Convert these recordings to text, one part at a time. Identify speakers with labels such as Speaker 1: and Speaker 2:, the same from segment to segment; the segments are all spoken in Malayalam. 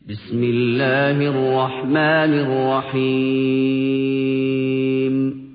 Speaker 1: بسم الله الرحمن الرحيم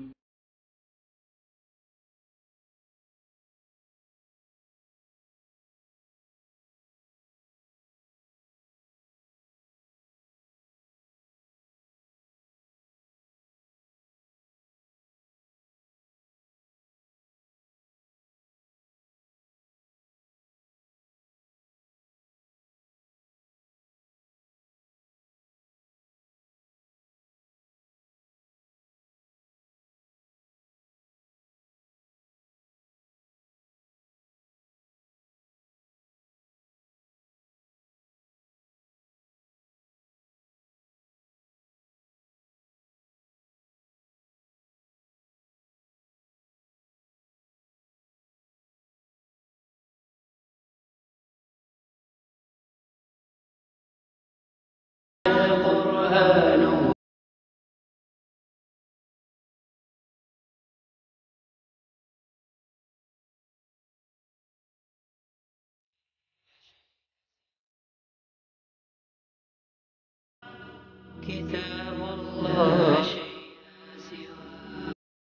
Speaker 2: كتاب الله شيء سوى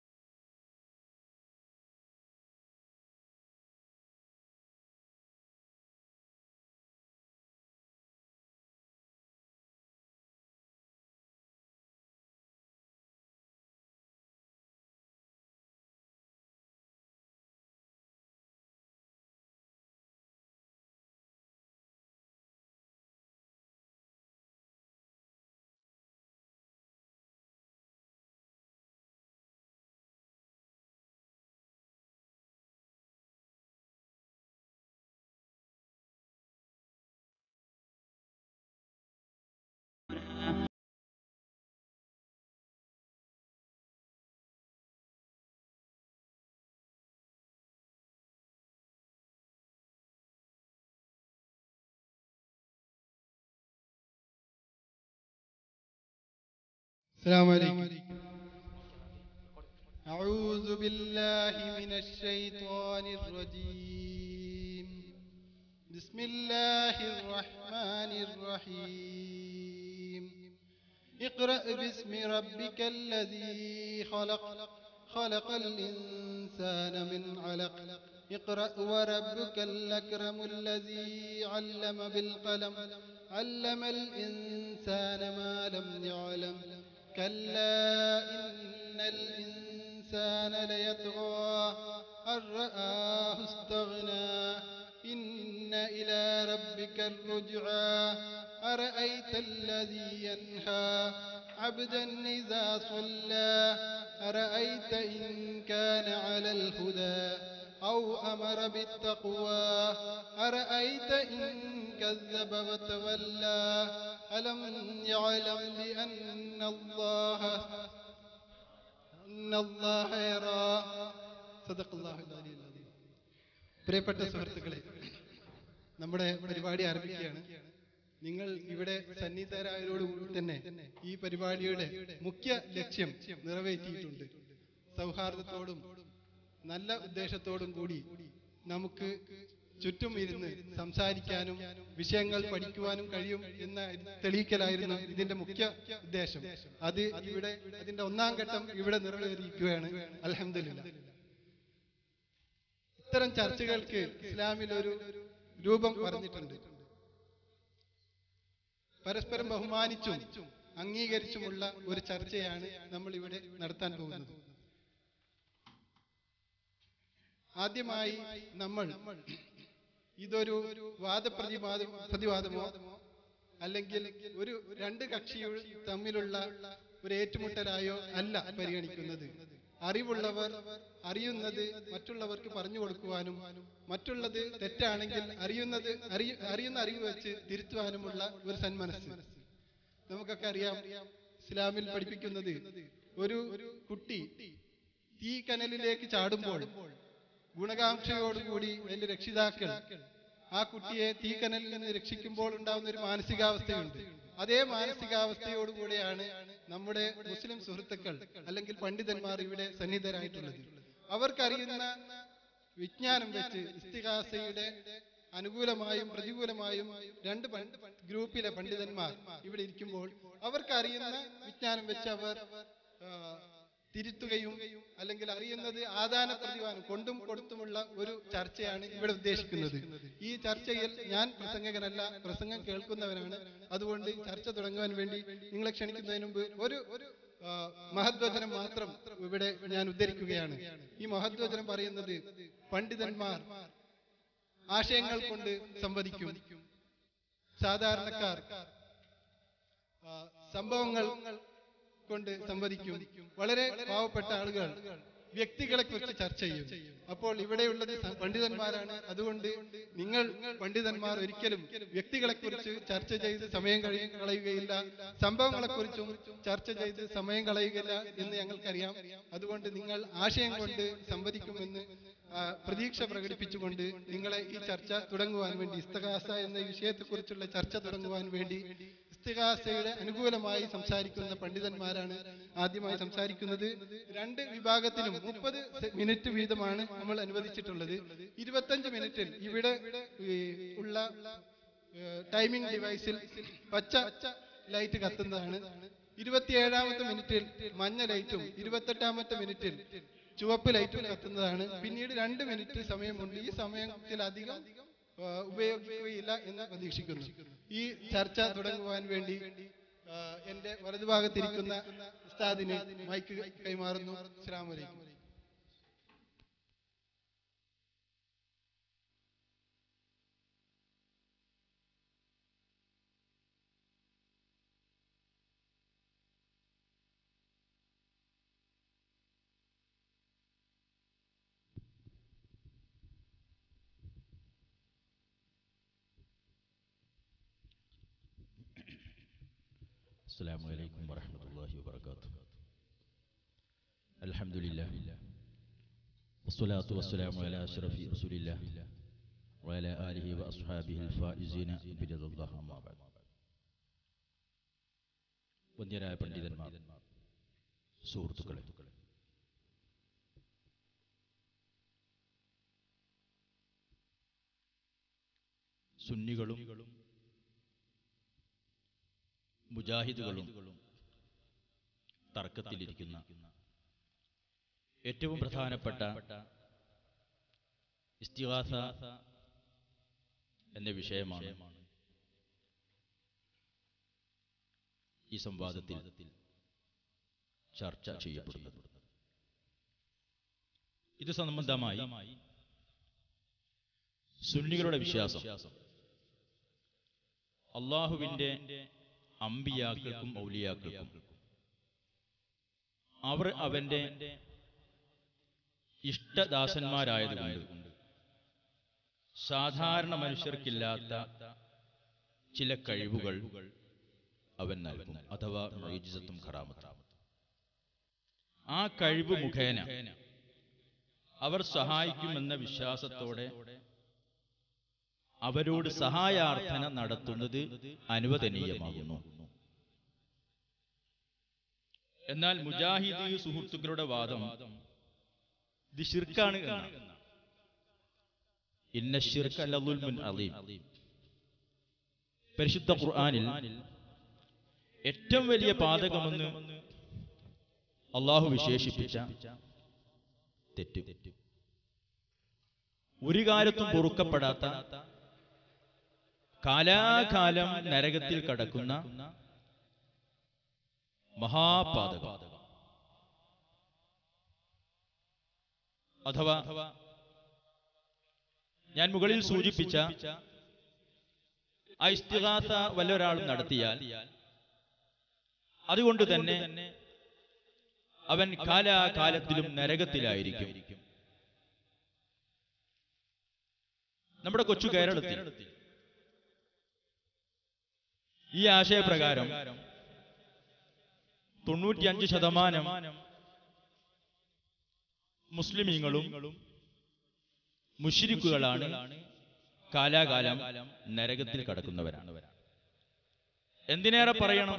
Speaker 3: السلام عليكم أعوذ بالله من الشيطان الرجيم بسم الله الرحمن الرحيم اقرأ باسم ربك الذي خلق خلق الإنسان من علق اقرأ وربك الأكرم الذي علم بالقلم علم الإنسان ما لم يعلم كلا إن الإنسان ليطغى أن رآه استغنى إن إلى ربك الرجعى أرأيت الذي ينهى عبدا إذا صلى أرأيت إن كان على الهدى أو أمر بالتقوى أرأيت إن كذب وتولى ألم يعلم بأن الله أن الله يرى صدق الله العلي العظيم പ്രിയപ്പെട്ട സുഹൃത്തുക്കളെ നമ്മുടെ പരിപാടി ആരംഭിക്കുകയാണ് നിങ്ങൾ ഇവിടെ സന്നിധരായതോടുകൂടി തന്നെ ഈ പരിപാടിയുടെ മുഖ്യ ലക്ഷ്യം നിറവേറ്റിയിട്ടുണ്ട് സൗഹാർദ്ദത്തോടും നല്ല ഉദ്ദേശത്തോടും കൂടി നമുക്ക് ചുറ്റും ഇരുന്ന് സംസാരിക്കാനും വിഷയങ്ങൾ പഠിക്കുവാനും കഴിയും എന്ന തെളിയിക്കലായിരുന്നു ഇതിന്റെ മുഖ്യ ഉദ്ദേശം അത് ഇവിടെ അതിന്റെ ഒന്നാം ഘട്ടം ഇവിടെ നിറവേറിയിരിക്കുകയാണ് അലഹമില്ല ഇത്തരം ചർച്ചകൾക്ക് ഇസ്ലാമിൽ ഒരു രൂപം പറഞ്ഞിട്ടുണ്ട് പരസ്പരം ബഹുമാനിച്ചും അംഗീകരിച്ചുമുള്ള ഒരു ചർച്ചയാണ് നമ്മൾ ഇവിടെ നടത്താൻ പോകുന്നത് ആദ്യമായി നമ്മൾ ഇതൊരു വാദപ്രതിവാദ പ്രതിവാദമോ അല്ലെങ്കിൽ ഒരു രണ്ട് കക്ഷികൾ തമ്മിലുള്ള ഒരു ഏറ്റുമുട്ടലായോ അല്ല പരിഗണിക്കുന്നത് അറിവുള്ളവർ അറിയുന്നത് മറ്റുള്ളവർക്ക് പറഞ്ഞു കൊടുക്കുവാനും മറ്റുള്ളത് തെറ്റാണെങ്കിൽ അറിയുന്നത് അറിയ- അറിയുന്ന അറിവ് വെച്ച് തിരുത്തുവാനുമുള്ള ഒരു സന്മനസ് നമുക്കൊക്കെ അറിയാം ഇസ്ലാമിൽ പഠിപ്പിക്കുന്നത് ഒരു കുട്ടി തീ കനലിലേക്ക് ചാടുമ്പോൾ ഗുണകാംക്ഷയോടുകൂടി അതിന്റെ രക്ഷിതാക്കൾ ആ കുട്ടിയെ തീക്കനലിൽ നിന്ന് രക്ഷിക്കുമ്പോൾ ഉണ്ടാവുന്ന ഒരു മാനസികാവസ്ഥയുണ്ട് അതേ മാനസികാവസ്ഥയോടുകൂടിയാണ് നമ്മുടെ മുസ്ലിം സുഹൃത്തുക്കൾ അല്ലെങ്കിൽ പണ്ഡിതന്മാർ ഇവിടെ സന്നിധരായിട്ടുള്ളത് അവർക്കറിയുന്ന വിജ്ഞാനം വെച്ച് ഇസ്തിഹാസയുടെ അനുകൂലമായും പ്രതികൂലമായും രണ്ട് പണ്ട് ഗ്രൂപ്പിലെ പണ്ഡിതന്മാർ ഇവിടെ ഇരിക്കുമ്പോൾ അവർക്ക് അറിയുന്ന വിജ്ഞാനം വെച്ച് അവർ ആ, തിരുത്തുകയും അല്ലെങ്കിൽ അറിയുന്നത് ആദാന പ്രതിവാനം കൊണ്ടും കൊടുത്തുമുള്ള ഒരു ചർച്ചയാണ് ഇവിടെ ഉദ്ദേശിക്കുന്നത് ഈ ചർച്ചയിൽ ഞാൻ പ്രസംഗകനല്ല പ്രസംഗം കേൾക്കുന്നവനാണ് അതുകൊണ്ട് ചർച്ച തുടങ്ങുവാൻ വേണ്ടി നിങ്ങളെ ക്ഷണിക്കുന്നതിന് മുമ്പ് ഒരു ആ, മഹദ്വചനം മാത്രം ഇവിടെ ഞാൻ ഉദ്ധരിക്കുകയാണ് ഈ മഹദ്വചനം പറയുന്നത് പണ്ഡിതന്മാർ ആശയങ്ങൾ കൊണ്ട് സംവദിക്കും സാധാരണക്കാർ ആ, സംഭവങ്ങൾ കൊണ്ട് സംവദിക്കും വളരെ പാവപ്പെട്ട ആളുകൾ വ്യക്തികളെ കുറിച്ച് ചർച്ച ചെയ്യും അപ്പോൾ ഇവിടെയുള്ളത് സ- പണ്ഡിതന്മാരാണ് അതുകൊണ്ട് നിങ്ങൾ പണ്ഡിതന്മാർ ഒരിക്കലും വ്യക്തികളെ കുറിച്ച് ചർച്ച ചെയ്ത് സമയം കഴി കളയുകയില്ല സംഭവങ്ങളെ കുറിച്ചും ചർച്ച ചെയ്ത് സമയം കളയുകയില്ല എന്ന് ഞങ്ങൾക്കറിയാം അതുകൊണ്ട് നിങ്ങൾ ആശയം കൊണ്ട് സംവദിക്കുമെന്ന് ആ, പ്രതീക്ഷ പ്രകടിപ്പിച്ചുകൊണ്ട് നിങ്ങളെ ഈ ചർച്ച തുടങ്ങുവാൻ വേണ്ടി ഇസ്തകാസ എന്ന ഈ വിഷയത്തെക്കുറിച്ചുള്ള ചർച്ച തുടങ്ങുവാൻ വേണ്ടി ഇസ്തിഹാസയുടെ അനുകൂലമായി സംസാരിക്കുന്ന പണ്ഡിതന്മാരാണ് ആദ്യമായി സംസാരിക്കുന്നത് രണ്ട് വിഭാഗത്തിനും മുപ്പത് മിനിറ്റ് വീതമാണ് നമ്മൾ അനുവദിച്ചിട്ടുള്ളത് ഇരുപത്തഞ്ച് മിനിറ്റിൽ ഇവിടെ ഈ, ഉള്ള ടൈമിംഗ് ഡിവൈസിൽ പച്ച ലൈറ്റ് കത്തുന്നതാണ് ഇരുപത്തിയേഴാമത്തെ മിനിറ്റിൽ മഞ്ഞ ലൈറ്റും ഇരുപത്തെട്ടാമത്തെ മിനിറ്റിൽ ചുവപ്പ് ലൈറ്റും കത്തുന്നതാണ് പിന്നീട് രണ്ട് മിനിറ്റ് സമയമുണ്ട് ഈ സമയത്തിലധികം ആ, ഉപയോഗിക്കുകയില്ല എന്ന് പ്രതീക്ഷിക്കുന്നു ഈ ചർച്ച തുടങ്ങുവാൻ വേണ്ടി ആ, എന്റെ വലതുഭാഗത്തിരിക്കുന്ന ഉസ്താദിന് മൈക്ക് കൈമാറുന്നു അസ്സലാമു അലൈക്കും
Speaker 4: السلام عليكم ورحمة الله وبركاته الحمد لله والصلاة والسلام على أشرف رسول الله وعلى آله وأصحابه الفائزين برضا الله أما بعد വന്യരായ പണ്ഡിതന്മാർ സുഹൃത്തുക്കളെ സുന്നികളും മുജാഹിദുകളും തർക്കത്തിലിരിക്കുന്ന ഏറ്റവും പ്രധാനപ്പെട്ട ഇസ്തിഹാസ എന്ന വിഷയമാണ് ഈ സംവാദത്തിൽ ചർച്ച ചെയ്യപ്പെടുന്നത് ഇത് സംബന്ധമായി സുന്നികളുടെ വിശ്വാസം അള്ളാഹുവിന്റെ അമ്പിയാക്കൾക്കും ഔലിയാക്കൾക്കും അവർ അവന്റെ ഇഷ്ടദാസന്മാരായതുകൊണ്ട് സാധാരണ മനുഷ്യർക്കില്ലാത്ത ചില കഴിവുകൾ അവൻ നൽകും അഥവാ മൊയ്ജിസത്തും ഖറാമത്തും ആ കഴിവ് മുഖേന അവർ സഹായിക്കുമെന്ന വിശ്വാസത്തോടെ അവരോട് സഹായാർത്ഥന നടത്തുന്നത് അനുവദനീയമാകുന്നു എന്നാൽ മുജാഹിദ് സുഹൃത്തുക്കളുടെ വാദം ഇത് ഷിർക്കാണ് എന്നാണ്. ഇന്ന ഷിർക ലദുൽമുൻ അലീം പരിശുദ്ധ ഖുർആനിൽ ഏറ്റവും വലിയ പാതകമെന്ന് അള്ളാഹു വിശേഷിപ്പിച്ച തെറ്റ് ഒരു കാലത്തും പൊറുക്കപ്പെടാത്ത കാലാകാലം നരകത്തിൽ കടക്കുന്ന മഹാപാതകം അഥവാ ഞാൻ മുകളിൽ സൂചിപ്പിച്ച ആ ഇസ്തിഹാസ വല്ലൊരാളും നടത്തിയാൽ അതുകൊണ്ട് തന്നെ അവൻ കാലാകാലത്തിലും നരകത്തിലായിരിക്കും നമ്മുടെ കൊച്ചു കേരളത്തിൽ ഈ ആശയപ്രകാരം തൊണ്ണൂറ്റിയഞ്ച് ശതമാനം മുസ്ലിമീങ്ങളും മുഷിരിക്കുകളാണ് കാലാകാലം നരകത്തിൽ കടക്കുന്നവരാണ് എന്തിനേറെ പറയണം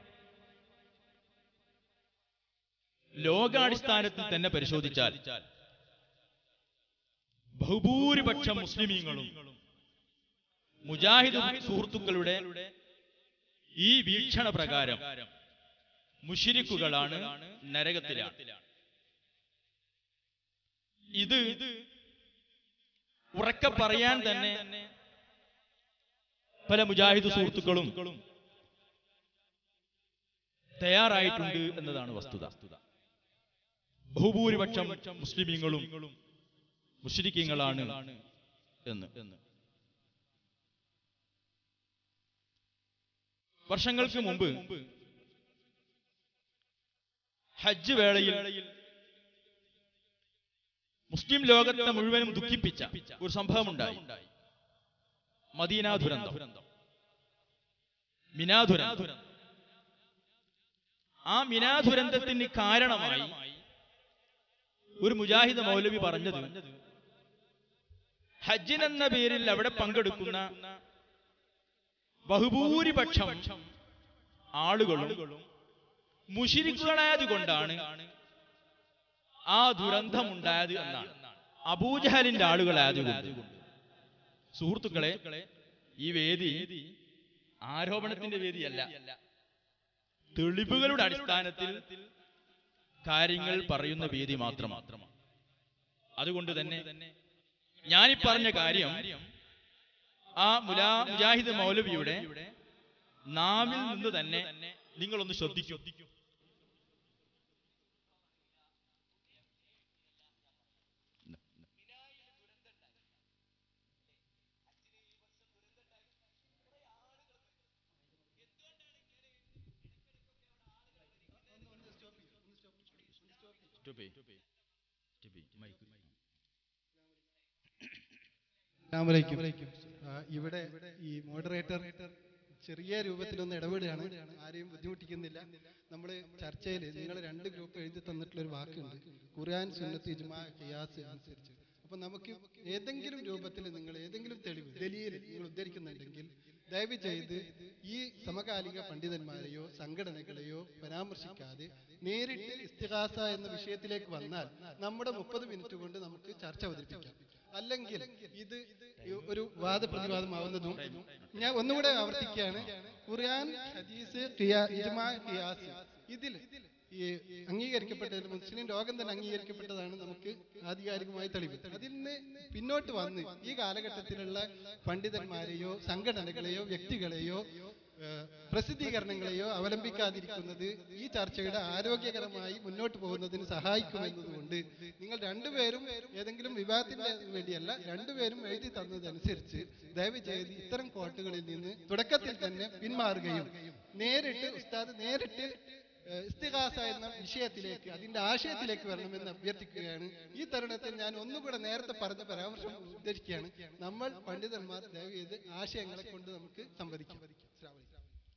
Speaker 4: ലോകാടിസ്ഥാനത്തിൽ തന്നെ പരിശോധിച്ചാൽ ബഹുഭൂരിപക്ഷം മുസ്ലിമീങ്ങളും മുജാഹിദ് സുഹൃത്തുക്കളുടെ ഈ വീക്ഷണ പ്രകാരം മുഷിരിക്കുകളാണ് നരകത്തിലാണ് ഇത് ഉറക്കെ പറയാൻ തന്നെ പല മുജാഹിദ് സുഹൃത്തുക്കളും തയ്യാറായിട്ടുണ്ട് എന്നതാണ് വസ്തുത ബഹുഭൂരിപക്ഷം മുസ്ലിമീങ്ങളും മുസ്ലിക്കീങ്ങളാണ് എന്ന് വർഷങ്ങൾക്ക് മുമ്പ് ഹജ്ജ് വേളയിൽ മുസ്ലിം ലോകത്തെ മുഴുവനും ദുഃഖിപ്പിച്ച ഒരു സംഭവമുണ്ടായി മദീന ദുരന്തം മിനാ ദുരന്തം ആ മിനാ ദുരന്തത്തിന് കാരണമായി ഒരു മുജാഹിദ് മൗലവി പറഞ്ഞത് ഹജ്ജിനെന്ന പേരിൽ അവിടെ പങ്കെടുക്കുന്ന ബഹുഭൂരിപക്ഷം ആളുകളും മുഷിരിക്കുകളായതുകൊണ്ടാണ് ആ ദുരന്തമുണ്ടായത് എന്നാണ് അബൂജഹലിന്റെ ആളുകളായതുകൊണ്ട് സുഹൃത്തുക്കളെ ഈ വേദി ആരോപണത്തിന്റെ വേദിയല്ല തെളിവുകളുടെ അടിസ്ഥാനത്തിൽ കാര്യങ്ങൾ പറയുന്ന വേദി മാത്രമാണ് അതുകൊണ്ട് തന്നെ ഞാനീ പറഞ്ഞ കാര്യം ആ മുലാ മുജാഹിദ് മൗലവിയുടെ നാവിൽ നിന്ന് തന്നെ നിങ്ങളൊന്ന് ശ്രദ്ധിക്കൂ
Speaker 3: അസ്സലാമു അലൈക്കും. ആ, ഇവിടെ ഈ മോഡറേറ്റർ ചെറിയ രൂപത്തിലൊന്ന് ഇടപെടുകയാണ് ആരെയും ബുദ്ധിമുട്ടിക്കുന്നില്ല നമ്മൾ ചർച്ചയിൽ നിങ്ങൾ രണ്ട് ഗ്രൂപ്പ് എഴുതി തന്നിട്ടുള്ള ഒരു വാക്കുണ്ട് ഖുർആൻ സുന്നത്ത് ഇജ്മാ ഖിയാസ് അനുസരിച്ച് അപ്പൊ നമുക്ക് ഏതെങ്കിലും രൂപത്തിൽ നിങ്ങൾ ഏതെങ്കിലും തെളിവ് ദലീൽ നിങ്ങൾ ഉദ്ധരിക്കുന്നുണ്ടെങ്കിൽ ദയവ് ചെയ്ത് ഈ സമകാലിക പണ്ഡിതന്മാരെയോ സംഘടനകളെയോ പരാമർശിക്കാതെ നേരിട്ട് ഇസ്തിഹാസ എന്ന വിഷയത്തിലേക്ക് വന്നാൽ നമ്മുടെ മുപ്പത് മിനിറ്റ് കൊണ്ട് നമുക്ക് ചർച്ച അവതരിപ്പിക്കാം അല്ലെങ്കിൽ ഇത് ഒരു വാദപ്രതിവാദമാവുന്നതും ഞാൻ ഒന്നുകൂടെ ആവർത്തിക്കുകയാണ് ഖുർആൻ ഹദീസ് ഖിയാ- ഇജ്മാ, ഖിയാസ് ഇതിൽ ഈ അംഗീകരിക്കപ്പെട്ടത് മുസ്ലിം ലോകം തന്നെ അംഗീകരിക്കപ്പെട്ടതാണ് നമുക്ക് ആധികാരികമായി തെളിവ് അതിൽ നിന്ന് പിന്നോട്ട് വന്ന് ഈ കാലഘട്ടത്തിലുള്ള പണ്ഡിതന്മാരെയോ സംഘടനകളെയോ വ്യക്തികളെയോ ഏഹ്, പ്രസിദ്ധീകരണങ്ങളെയോ അവലംബിക്കാതിരിക്കുന്നത് ഈ ചർച്ചയുടെ ആരോഗ്യകരമായി മുന്നോട്ട് പോകുന്നതിന് സഹായിക്കുമെന്നതുകൊണ്ട് നിങ്ങൾ രണ്ടുപേരും ഏതെങ്കിലും വിവാദത്തിന്റെ വേണ്ടിയല്ല രണ്ടുപേരും എഴുതി തന്നതനുസരിച്ച് ദയവ് ചെയ്ത് ഇത്തരം കോട്ടുകളിൽ നിന്ന് തുടക്കത്തിൽ തന്നെ പിന്മാറുകയും നേരിട്ട് ഉസ്താദ് നേരിട്ട് ഏഹ്, ഇസ്തിഹാസ എന്ന വിഷയത്തിലേക്ക് അതിന്റെ ആശയത്തിലേക്ക് വരണമെന്ന് അഭ്യർത്ഥിക്കുകയാണ് ഈ തരുണത്തിൽ ഞാൻ ഒന്നുകൂടെ നേരത്തെ പറഞ്ഞ പരാമർശം ഉദ്ധരിക്കുകയാണ് നമ്മൾ പണ്ഡിതന്മാർ ദയവ് ചെയ്ത് ആശയങ്ങളെ കൊണ്ട് നമുക്ക് സംവദിക്കാം അസ്സലാമു അലൈക്കും.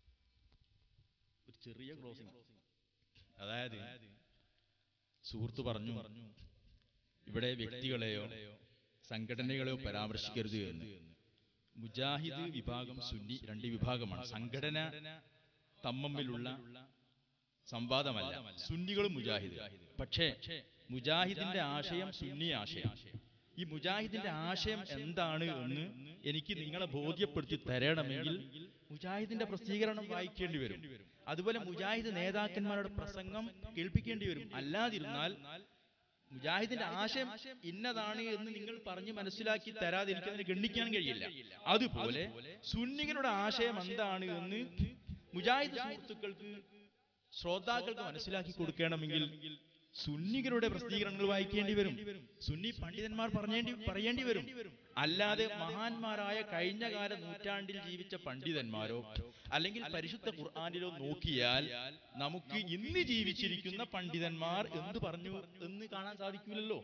Speaker 4: ഒരു ചെറിയ ക്ലോസിംഗ് അതായത് സുഹൃത്ത് പറഞ്ഞു ഇവിടെ വ്യക്തികളെയോ സംഘടനകളെയോ പരാമർശിക്കരുത് എന്ന് മുജാഹിദ് വിഭാഗം സുന്നി രണ്ട് വിഭാഗമാണ് സംഘടന തമ്മിലുള്ള സംവാദമല്ല സുന്നികളും മുജാഹിദ് പക്ഷേ മുജാഹിദിന്റെ ആശയം സുന്നി ആശയം ഈ മുജാഹിദിന്റെ ആശയം എന്താണ് എന്ന് എനിക്ക് നിങ്ങളെ ബോധ്യപ്പെടുത്തി തരണമെങ്കിൽ മുജാഹിദിന്റെ പ്രസിദ്ധീകരണം വായിക്കേണ്ടി വരും അതുപോലെ മുജാഹിദ് നേതാക്കന്മാരുടെ പ്രസംഗം കേൾപ്പിക്കേണ്ടി വരും അല്ലാതിരുന്നാൽ മുജാഹിദിന്റെ ആശയം ഇന്നതാണ് എന്ന് നിങ്ങൾ പറഞ്ഞ് മനസ്സിലാക്കി തരാതെ എനിക്ക് അതിനെ ഗണ്ണിക്കാൻ കഴിയില്ല അതുപോലെ സുന്നികളുടെ ആശയം എന്താണ് എന്ന് മുജാഹിദ് സുഹൃത്തുക്കൾക്ക് ശ്രോതാക്കൾക്ക് മനസ്സിലാക്കി കൊടുക്കണമെങ്കിൽ സുന്നികളുടെ പ്രസിദ്ധീകരണങ്ങൾ വായിക്കേണ്ടി വരും സുന്നി പണ്ഡിതന്മാർ പറഞ്ഞേണ്ടി പറയേണ്ടി വരും അല്ലാതെ മഹാന്മാരായ കഴിഞ്ഞ കാല നൂറ്റാണ്ടിൽ ജീവിച്ച പണ്ഡിതന്മാരോ അല്ലെങ്കിൽ പരിശുദ്ധ ഖുർആാനിലോ നോക്കിയാൽ നമുക്ക് ഇന്ന് ജീവിച്ചിരിക്കുന്ന പണ്ഡിതന്മാർ എന്ത് പറഞ്ഞു എന്ന് കാണാൻ സാധിക്കില്ലല്ലോ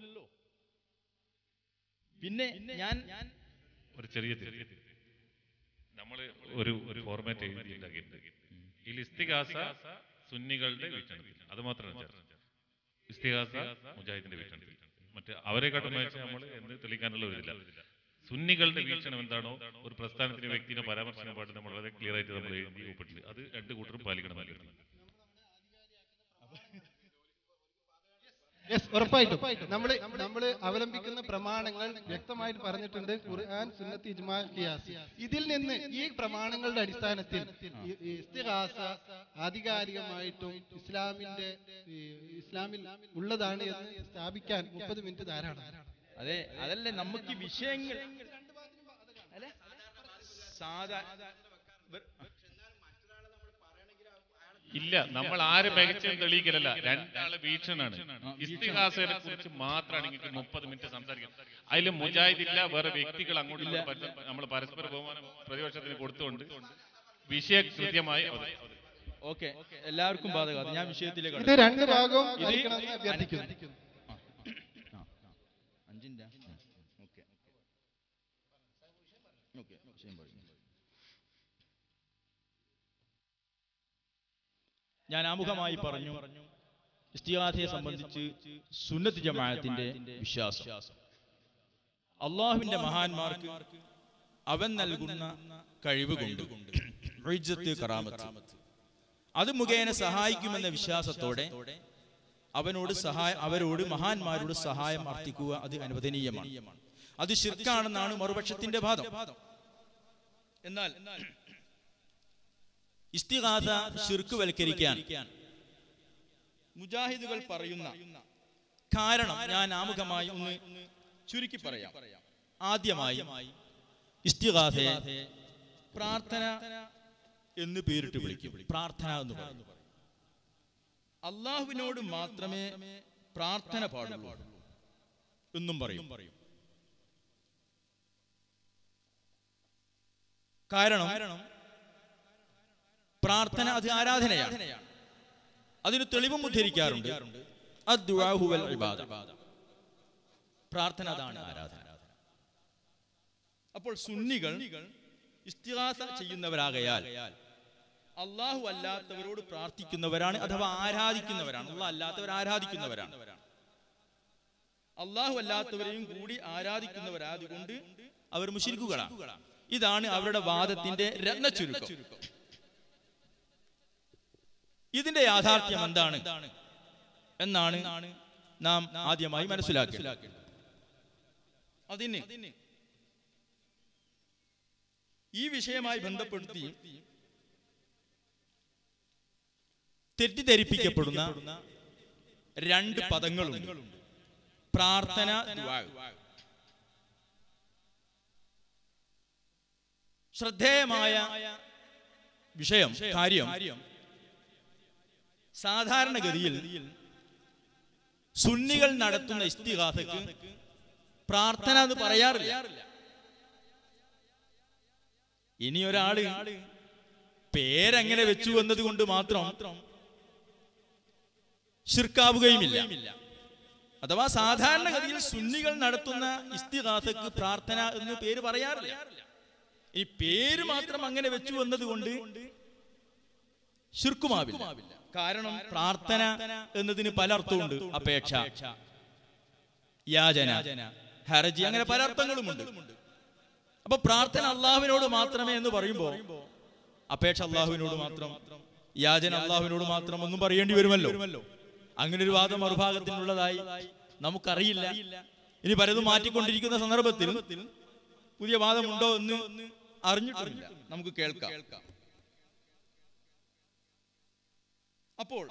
Speaker 4: പിന്നെ ഞാൻ
Speaker 5: ഒരു ചെറിയ തിരി നമ്മൾ ഒരു ഒരു ഫോർമാറ്റ് എഴുതിയിട്ടുണ്ടാക്കിയിട്ടുണ്ട് ഈ ഇസ്തിഹാസ സുന്നികളുടെ വീക്ഷണത്തിൽ അത് മാത്രമാണ് ചർച്ച ഇസ്തിഹാസ മുജാഹിദിന്റെ വീക്ഷണത്തിൽ മറ്റേ അവരെക്കാട്ടും വെച്ചാൽ നമ്മൾ എന്ത് തെളിയിക്കാനുള്ള ഒരു ഇതില്ല സുന്നികളുടെ വീക്ഷണം എന്താണോ ഒരു പ്രസ്ഥാനത്തിന് വ്യക്തിനെ പരാമർശിക്കാൻ പാടില്ല നമ്മൾ വളരെ ക്ലിയർ ആയിട്ട് നമ്മൾ എഴുതി ഒപ്പിട്ടില്ല അത് രണ്ട് കൂട്ടരും പാലിക്കണം എന്നല്ലേ
Speaker 3: Yes, ഉറപ്പായിട്ടും നമ്മൾ നമ്മൾ അവലംബിക്കുന്ന പ്രമാണങ്ങൾ വ്യക്തമായിട്ട് പറഞ്ഞിട്ടുണ്ട് ഖുർആൻ സുന്നത്ത് ഇജ്മാ ഖിയാസ് ഇതിൽ നിന്ന് ഈ പ്രമാണങ്ങളുടെ അടിസ്ഥാനത്തിൽ ഈ- ഈ ഇസ്തിഹാസ ആധികാരികമായിട്ടും ഇസ്ലാമിന്റെ ഈ ഇസ്ലാമിൽ ഉള്ളതാണ് എന്ന് സ്ഥാപിക്കാൻ മുപ്പത് മിനിറ്റ് ധാരാളം
Speaker 4: അതെ അതല്ലേ നമുക്ക് വിഷയങ്ങൾ അല്ലേ? സാധാ വെ-
Speaker 5: ഇല്ല നമ്മൾ ആരും മികച്ച തെളിയിക്കലല്ല രണ്ടാള് വീക്ഷണാണ് ഇസ്തിഹാസനെ കുറിച്ച് മാത്രമാണ് നിങ്ങൾക്ക് മുപ്പത് മിനിറ്റ് സംസാരിക്കുന്നത് അതിൽ മുജാഹിദ് ഇല്ല വേറെ വ്യക്തികൾ അങ്ങോട്ടും ഇങ്ങോട്ടും പരസ്പരം- നമ്മൾ പരസ്പര ബഹുമാനം പ്രതിപക്ഷത്തിന് കൊടുത്തുകൊണ്ട് വിഷയം കൃത്യമായി അവതരിപ്പിക്കും.
Speaker 4: ഓക്കെ എല്ലാവർക്കും ബാധകം ഞാൻ വിഷയത്തിലേക്ക്
Speaker 3: ഇത്
Speaker 4: കടക്കാം.
Speaker 3: രണ്ട് ഭാഗവും
Speaker 4: ഇത്
Speaker 3: ആയിരിക്കണമെന്ന് അഭ്യർത്ഥിക്കുന്നു
Speaker 4: ആ, ആ, അഞ്ചിന്റെ ഓക്കെ ഓക്കെ വിഷയം പറയും ഞാൻ ആമുഖമായി പറഞ്ഞു ഇസ്തിഹാസയെ സംബന്ധിച്ച് സുന്നത്ത് ജമാഅത്തിന്റെ വിശ്വാസം അള്ളാഹുവിന്റെ മഹാന്മാർക്ക് അവൻ നൽകുന്ന കഴിവ് കൊണ്ട് ഇജ്ജത്ത് കറാമത്ത് അത് മുഖേന സഹായിക്കുമെന്ന വിശ്വാസത്തോടെ അവനോട് സഹായ അവരോട് മഹാന്മാരോട് സഹായം അർത്ഥിക്കുക അത് അനുവദനീയമാണ് അത് ശിർക്കാണെന്നാണ് മറുപക്ഷത്തിന്റെ വാദം എന്നാൽ ഇസ്തിഹാസ ശിർക്ക് വൽക്കരിക്കാൻ മുജാഹിദുകൾ പറയുന്ന കാരണം ഞാൻ ആമുഖമായി ഒന്ന് ചുരുക്കി പറയാം ആദ്യമായി ഇസ്തിഹാസയെ പ്രാർത്ഥന എന്ന് പേരിട്ട് വിളിക്കും പ്രാർത്ഥന എന്ന് പറയും അള്ളാഹുവിനോട് മാത്രമേ പ്രാർത്ഥന പാടുള്ളൂ എന്നും പറയും കാരണം പ്രാർത്ഥന അത് ആരാധനയാണ് അതിന് തെളിവും ഉദ്ധരിക്കാറുണ്ട് അദ്ദുആഹു വൽ ഇബാദ. പ്രാർത്ഥന അതാണ് ആരാധന അപ്പോൾ സുന്നികൾ ഇസ്തിഹാസ ചെയ്യുന്നവരാകയാൽ അള്ളാഹു അല്ലാത്തവരോട് പ്രാർത്ഥിക്കുന്നവരാണ് അഥവാ ആരാധിക്കുന്നവരാണ് അള്ളാഹ് അല്ലാത്തവർ ആരാധിക്കുന്നവരാണ് അള്ളാഹു അല്ലാത്തവരെയും കൂടി ആരാധിക്കുന്നവരായതുകൊണ്ട് അവർ മുഷിരിക്കുകളാണ് ഇതാണ് അവരുടെ വാദത്തിന്റെ രത്നച്ചുരുക്കം ഇതിന്റെ യാഥാർത്ഥ്യം എന്താണ് എന്നാണ് നാം ആദ്യമായി മനസ്സിലാക്കേണ്ടത് അതിന് ഈ വിഷയമായി ബന്ധപ്പെടുത്തി തെറ്റിദ്ധരിപ്പിക്കപ്പെടുന്ന രണ്ട് പദങ്ങളുണ്ട് പ്രാർത്ഥന ദുആ. ശ്രദ്ധേയമായ വിഷയം കാര്യം സാധാരണഗതിയിൽ സുന്നികൾ നടത്തുന്ന ഇസ്തിഹാസക്ക് പ്രാർത്ഥന എന്ന് പറയാറില്ല ഇനി ഒരാള് പേരങ്ങനെ വെച്ചു എന്നതുകൊണ്ട് മാത്രം ഷിർക്കാവുകയുമില്ല അഥവാ സാധാരണഗതിയിൽ സുന്നികൾ നടത്തുന്ന ഇസ്തിഹാസക്ക് പ്രാർത്ഥന എന്ന് പേര് പറയാറില്ല ഈ പേര് മാത്രം അങ്ങനെ വെച്ചു എന്നതുകൊണ്ട് ശിർക്കുമാവില്ല കാരണം പ്രാർത്ഥന എന്നതിന് പല അർത്ഥമുണ്ട് അപേക്ഷ യാചന ഹർജി അങ്ങനെ പല അർത്ഥങ്ങളുമുണ്ട് അപ്പൊ പ്രാർത്ഥന അള്ളാഹുവിനോട് മാത്രമേ എന്ന് പറയുമ്പോ അപേക്ഷ അള്ളാഹുവിനോട് മാത്രം യാചന അള്ളാഹുവിനോട് മാത്രം ഒന്നും പറയേണ്ടി വരുമല്ലോ അങ്ങനെ ഒരു വാദം മറുഭാഗത്തിനുള്ളതായി നമുക്കറിയില്ല ഇനി പലതും മാറ്റിക്കൊണ്ടിരിക്കുന്ന സന്ദർഭത്തിൽ പുതിയ വാദമുണ്ടോ എന്ന് അറിഞ്ഞിട്ടില്ല നമുക്ക് കേൾക്കാം അപ്പോൾ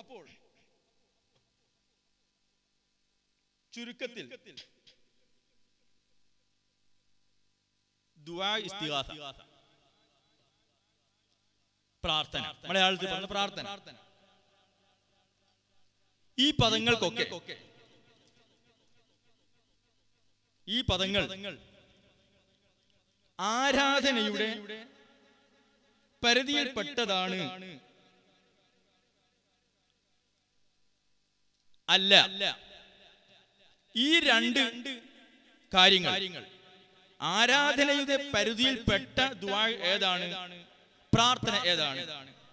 Speaker 4: ചുരുക്കത്തിൽ ദുആ ഇസ്തിഗാസ പ്രാർത്ഥന മലയാളത്തിൽ പറഞ്ഞ പ്രാർത്ഥന ഈ പദങ്ങൾക്കൊക്കെ ഈ പദങ്ങൾ ആരാധനയുടെ പരിധിയിൽപ്പെട്ടതാണ് അല്ല ഈ രണ്ട് കാര്യങ്ങൾ ആരാധനയുടെ പരിധിയിൽപ്പെട്ട ദുആ ഏതാണ് പ്രാർത്ഥന ഏതാണ്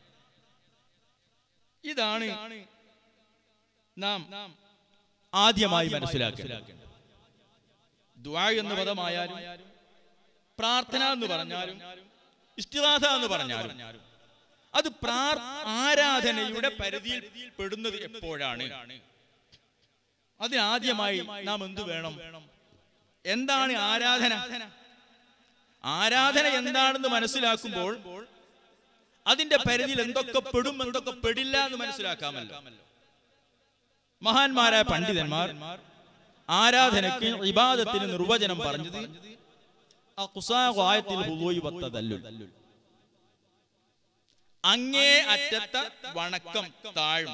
Speaker 4: ഇതാണ് നാം ആദ്യമായി മനസ്സിലാക്കേണ്ടത് ദുആ എന്ന പദമായാലും പ്രാർത്ഥന എന്ന് പറഞ്ഞാലും ഇസ്തിഹാസ എന്ന് പറഞ്ഞാലും അത് പ്രാർ ആരാധനയുടെ പരിധിയിൽ പെടുന്നത് എപ്പോഴാണ് അതിനാദ്യമായി നാം എന്തു വേണം എന്താണ് ആരാധന ആരാധന എന്താണെന്ന് മനസ്സിലാക്കുമ്പോൾ അതിന്റെ പരിധിയിൽ എന്തൊക്കെ പെടും എന്തൊക്കെ പെടില്ല എന്ന് മനസ്സിലാക്കാമല്ലോ മഹാന്മാരായ പണ്ഡിതന്മാർ ആരാധനയ്ക്ക് ഇബാദത്തിന് നിർവചനം പറഞ്ഞത് അഖ്സാഖായത്തിൽ ഹുദൂഇ വത്തദല്ലുൽ. അങ്ങേ അറ്റത്തെ വണക്കം താഴ്മ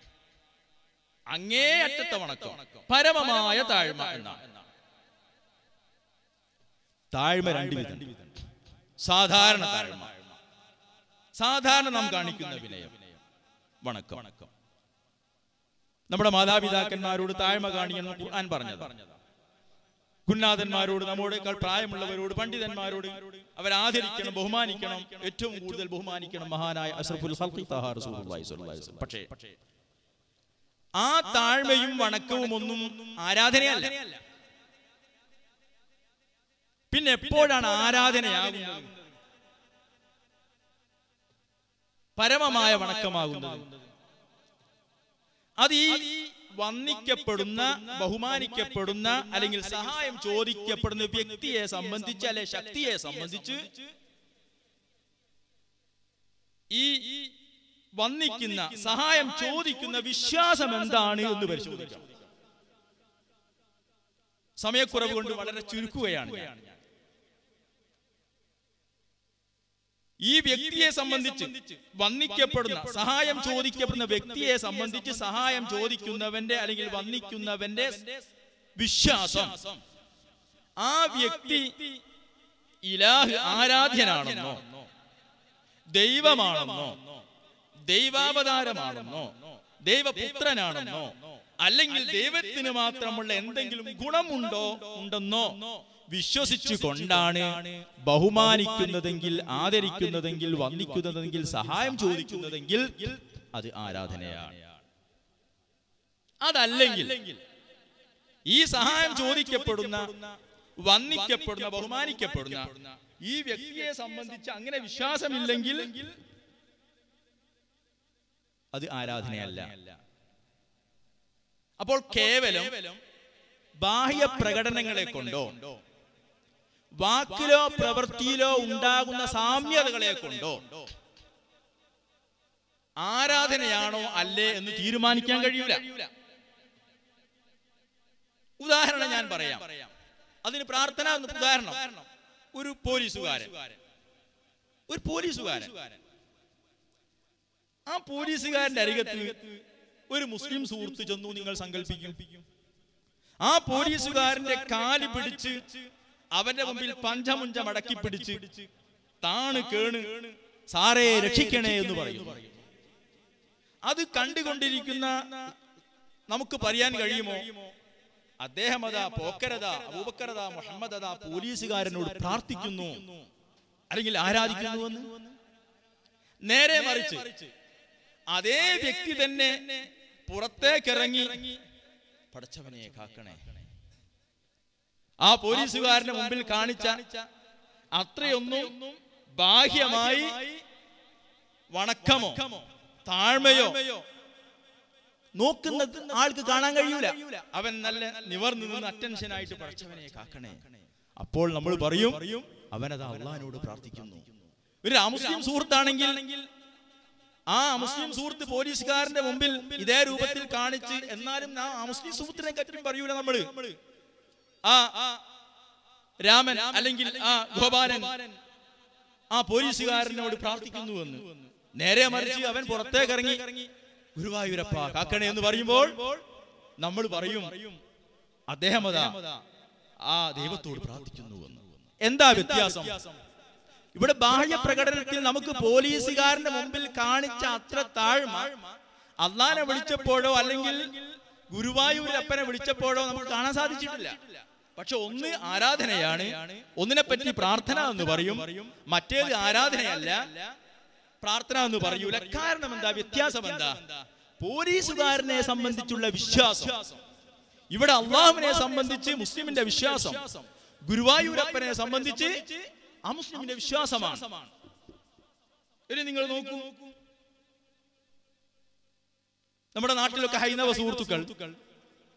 Speaker 4: അങ്ങേ അറ്റത്തെ വണക്കം പരമമായ താഴ്മ എന്നാണ് താഴ്മ രണ്ട് വിധം സാധാരണ താഴ്മ സാധാരണ നാം കാണിക്കുന്ന വിനയം വണക്കം നമ്മുടെ മാതാപിതാക്കന്മാരോട് താഴ്മ കാണിക്കണം ഖുർആൻ പറഞ്ഞത് കുന്നാഥന്മാരോട് നമ്മോടേക്കാൾ പ്രായമുള്ളവരോട് പണ്ഡിതന്മാരോട് അവരെ ആദരിക്കണം ബഹുമാനിക്കണം ഏറ്റവും കൂടുതൽ ബഹുമാനിക്കണം മഹാനായ അഷ്റഫുൽ ഖൽഖി തഹാ റസൂലുള്ളാഹി സ്വല്ലല്ലാഹി അലൈഹി വസല്ലം. പക്ഷേ ആ താഴ്മയും വണക്കവും ഒന്നും ആരാധനയല്ല പിന്നെ എപ്പോഴാണ് ആരാധനയാകുന്നത് പരമമായ വണക്കമാകുന്നത് അത് ഈ വന്ദിക്കപ്പെടുന്ന ബഹുമാനിക്കപ്പെടുന്ന അല്ലെങ്കിൽ സഹായം ചോദിക്കപ്പെടുന്ന വ്യക്തിയെ സംബന്ധിച്ച് അല്ലെ ശക്തിയെ സംബന്ധിച്ച് ഈ വന്ദിക്കുന്ന സഹായം ചോദിക്കുന്ന വിശ്വാസം എന്താണ് എന്ന് പരിശോധിക്കാം സമയക്കുറവ് കൊണ്ട് വളരെ ചുരുക്കുകയാണ് ഞാൻ. ഈ വ്യക്തിയെ സംബന്ധിച്ച് വന്ദിക്കപ്പെടുന്ന സഹായം ചോദിക്കപ്പെടുന്ന വ്യക്തിയെ സംബന്ധിച്ച് സഹായം ചോദിക്കുന്നവന്റെ അല്ലെങ്കിൽ വന്ദിക്കുന്നവന്റെ വിശ്വാസം ആ വ്യക്തി ഇലാഹ് ആരാധ്യനാണെന്നോ ദൈവമാണെന്നോ ദൈവാവതാരമാണെന്നോ ദൈവപുത്രനാണെന്നോ അല്ലെങ്കിൽ ദൈവത്തിന് മാത്രമുള്ള എന്തെങ്കിലും ഗുണമുണ്ടോ ഉണ്ടെന്നോ വിശ്വസിച്ചു കൊണ്ടാണ് ബഹുമാനിക്കുന്നതെങ്കിൽ ആദരിക്കുന്നതെങ്കിൽ വന്ദിക്കുന്നതെങ്കിൽ സഹായം ചോദിക്കുന്നതെങ്കിൽ അത് ആരാധനയാണ് അതല്ലെങ്കിൽ ഈ സഹായം ചോദിക്കപ്പെടുന്ന വന്ദിക്കപ്പെടുന്ന ബഹുമാനിക്കപ്പെടുന്ന ഈ വ്യക്തിയെ സംബന്ധിച്ച് അങ്ങനെ വിശ്വാസമില്ലെങ്കിൽ അത് ആരാധനയല്ല അപ്പോൾ കേവലം ബാഹ്യ പ്രകടനങ്ങളെ കൊണ്ടോ വാക്കിലോ പ്രവൃത്തിയിലോ ഉണ്ടാകുന്ന സാമ്യതകളെ കൊണ്ടോ ആരാധനയാണോ അല്ലേ എന്ന് തീരുമാനിക്കാൻ കഴിയൂല ഉദാഹരണം ഞാൻ പറയാം അതിന് പ്രാർത്ഥന എന്ന് ഉദാഹരണം ഒരു പോലീസുകാരൻ ഒരു പോലീസുകാരൻ ആ പോലീസുകാരന്റെ അരികത്ത് ഒരു മുസ്ലിം സുഹൃത്ത് ചെന്നു നിങ്ങൾ സങ്കല്പിക്കും ആ പോലീസുകാരന്റെ കാല് പിടിച്ച് അവന്റെ മുമ്പിൽ പഞ്ചമുഞ്ച മടക്കി പിടിച്ച് താണ് കേണ് സാറേ രക്ഷിക്കണേ എന്ന് പറയും അത് കണ്ടുകൊണ്ടിരിക്കുന്ന നമുക്ക് പറയാൻ കഴിയുമോ അദ്ദേഹം അതാ പോക്കരത അബൂബക്കരത മുഹമ്മദ് അതാ പോലീസുകാരനോട് പ്രാർത്ഥിക്കുന്നു അല്ലെങ്കിൽ ആരാധിക്കുന്നു എന്ന് നേരെ മറിച്ച് അതേ വ്യക്തി തന്നെ പുറത്തേക്കിറങ്ങി പടച്ചവനെ കാക്കണേ ആ പോലീസുകാരന്റെ മുമ്പിൽ കാണിച്ച അത്രയൊന്നും ബാഹ്യമായി വണക്കമോ താഴ്മയോ നോക്കുന്ന ആൾക്ക് കാണാൻ കഴിയൂല അവൻ നല്ല നിവർന്നു നിന്ന് അറ്റൻഷൻ ആയിട്ട് പടച്ചവനെ കാക്കണേ അപ്പോൾ നമ്മൾ പറയും അവനത് അള്ളഹാനോട് പ്രാർത്ഥിക്കുന്നു ഒരു അമുസ്ലിം സുഹൃത്താണെങ്കിൽ ആ മുസ്ലിം സുഹൃത്ത് പോലീസുകാരന്റെ മുമ്പിൽ ഇതേ രൂപത്തിൽ കാണിച്ച് എന്നാലും ആ മുസ്ലിം സുഹൃത്തിനെ പറ്റി പറയൂല നമ്മള് ആ രാമൻ അല്ലെങ്കിൽ ആ ഗോപാലൻ ആ പോലീസുകാരനോട് പ്രാർത്ഥിക്കുന്നു എന്ന് നേരെ മറിച്ച് അവൻ പുറത്തേക്ക് ഇറങ്ങി ഗുരുവായൂരപ്പ കാക്കണേ എന്ന് പറയുമ്പോൾ നമ്മൾ പറയും അദ്ദേഹം അതാ ആ ദൈവത്തോട് പ്രാർത്ഥിക്കുന്നു എന്ന് എന്താ വ്യത്യാസം ഇവിടെ ബാഹ്യ പ്രകടനത്തിൽ നമുക്ക് പോലീസുകാരന്റെ മുമ്പിൽ കാണിച്ച അത്ര താഴ്മ അള്ളാനെ വിളിച്ചപ്പോഴോ അല്ലെങ്കിൽ ഗുരുവായൂരപ്പനെ വിളിച്ചപ്പോഴോ നമുക്ക് കാണാൻ സാധിച്ചിട്ടില്ല പക്ഷെ ഒന്ന് ആരാധനയാണ് ഒന്നിനെ പറ്റി പ്രാർത്ഥന എന്ന് പറയും മറ്റേത് ആരാധനയല്ല പ്രാർത്ഥന എന്ന് പറയൂല കാരണം എന്താ വ്യത്യാസം എന്താ പോലീസുകാരനെ സംബന്ധിച്ചുള്ള വിശ്വാസം ഇവിടെ അള്ളാഹുവിനെ സംബന്ധിച്ച് മുസ്ലിമിന്റെ വിശ്വാസം ഗുരുവായൂരപ്പനെ സംബന്ധിച്ച് അമുസ്ലിമിന്റെ വിശ്വാസമാണ് ഇനി നിങ്ങൾ നോക്കൂ നമ്മുടെ നാട്ടിലൊക്കെ ഹൈന്ദവ സുഹൃത്തുക്കൾ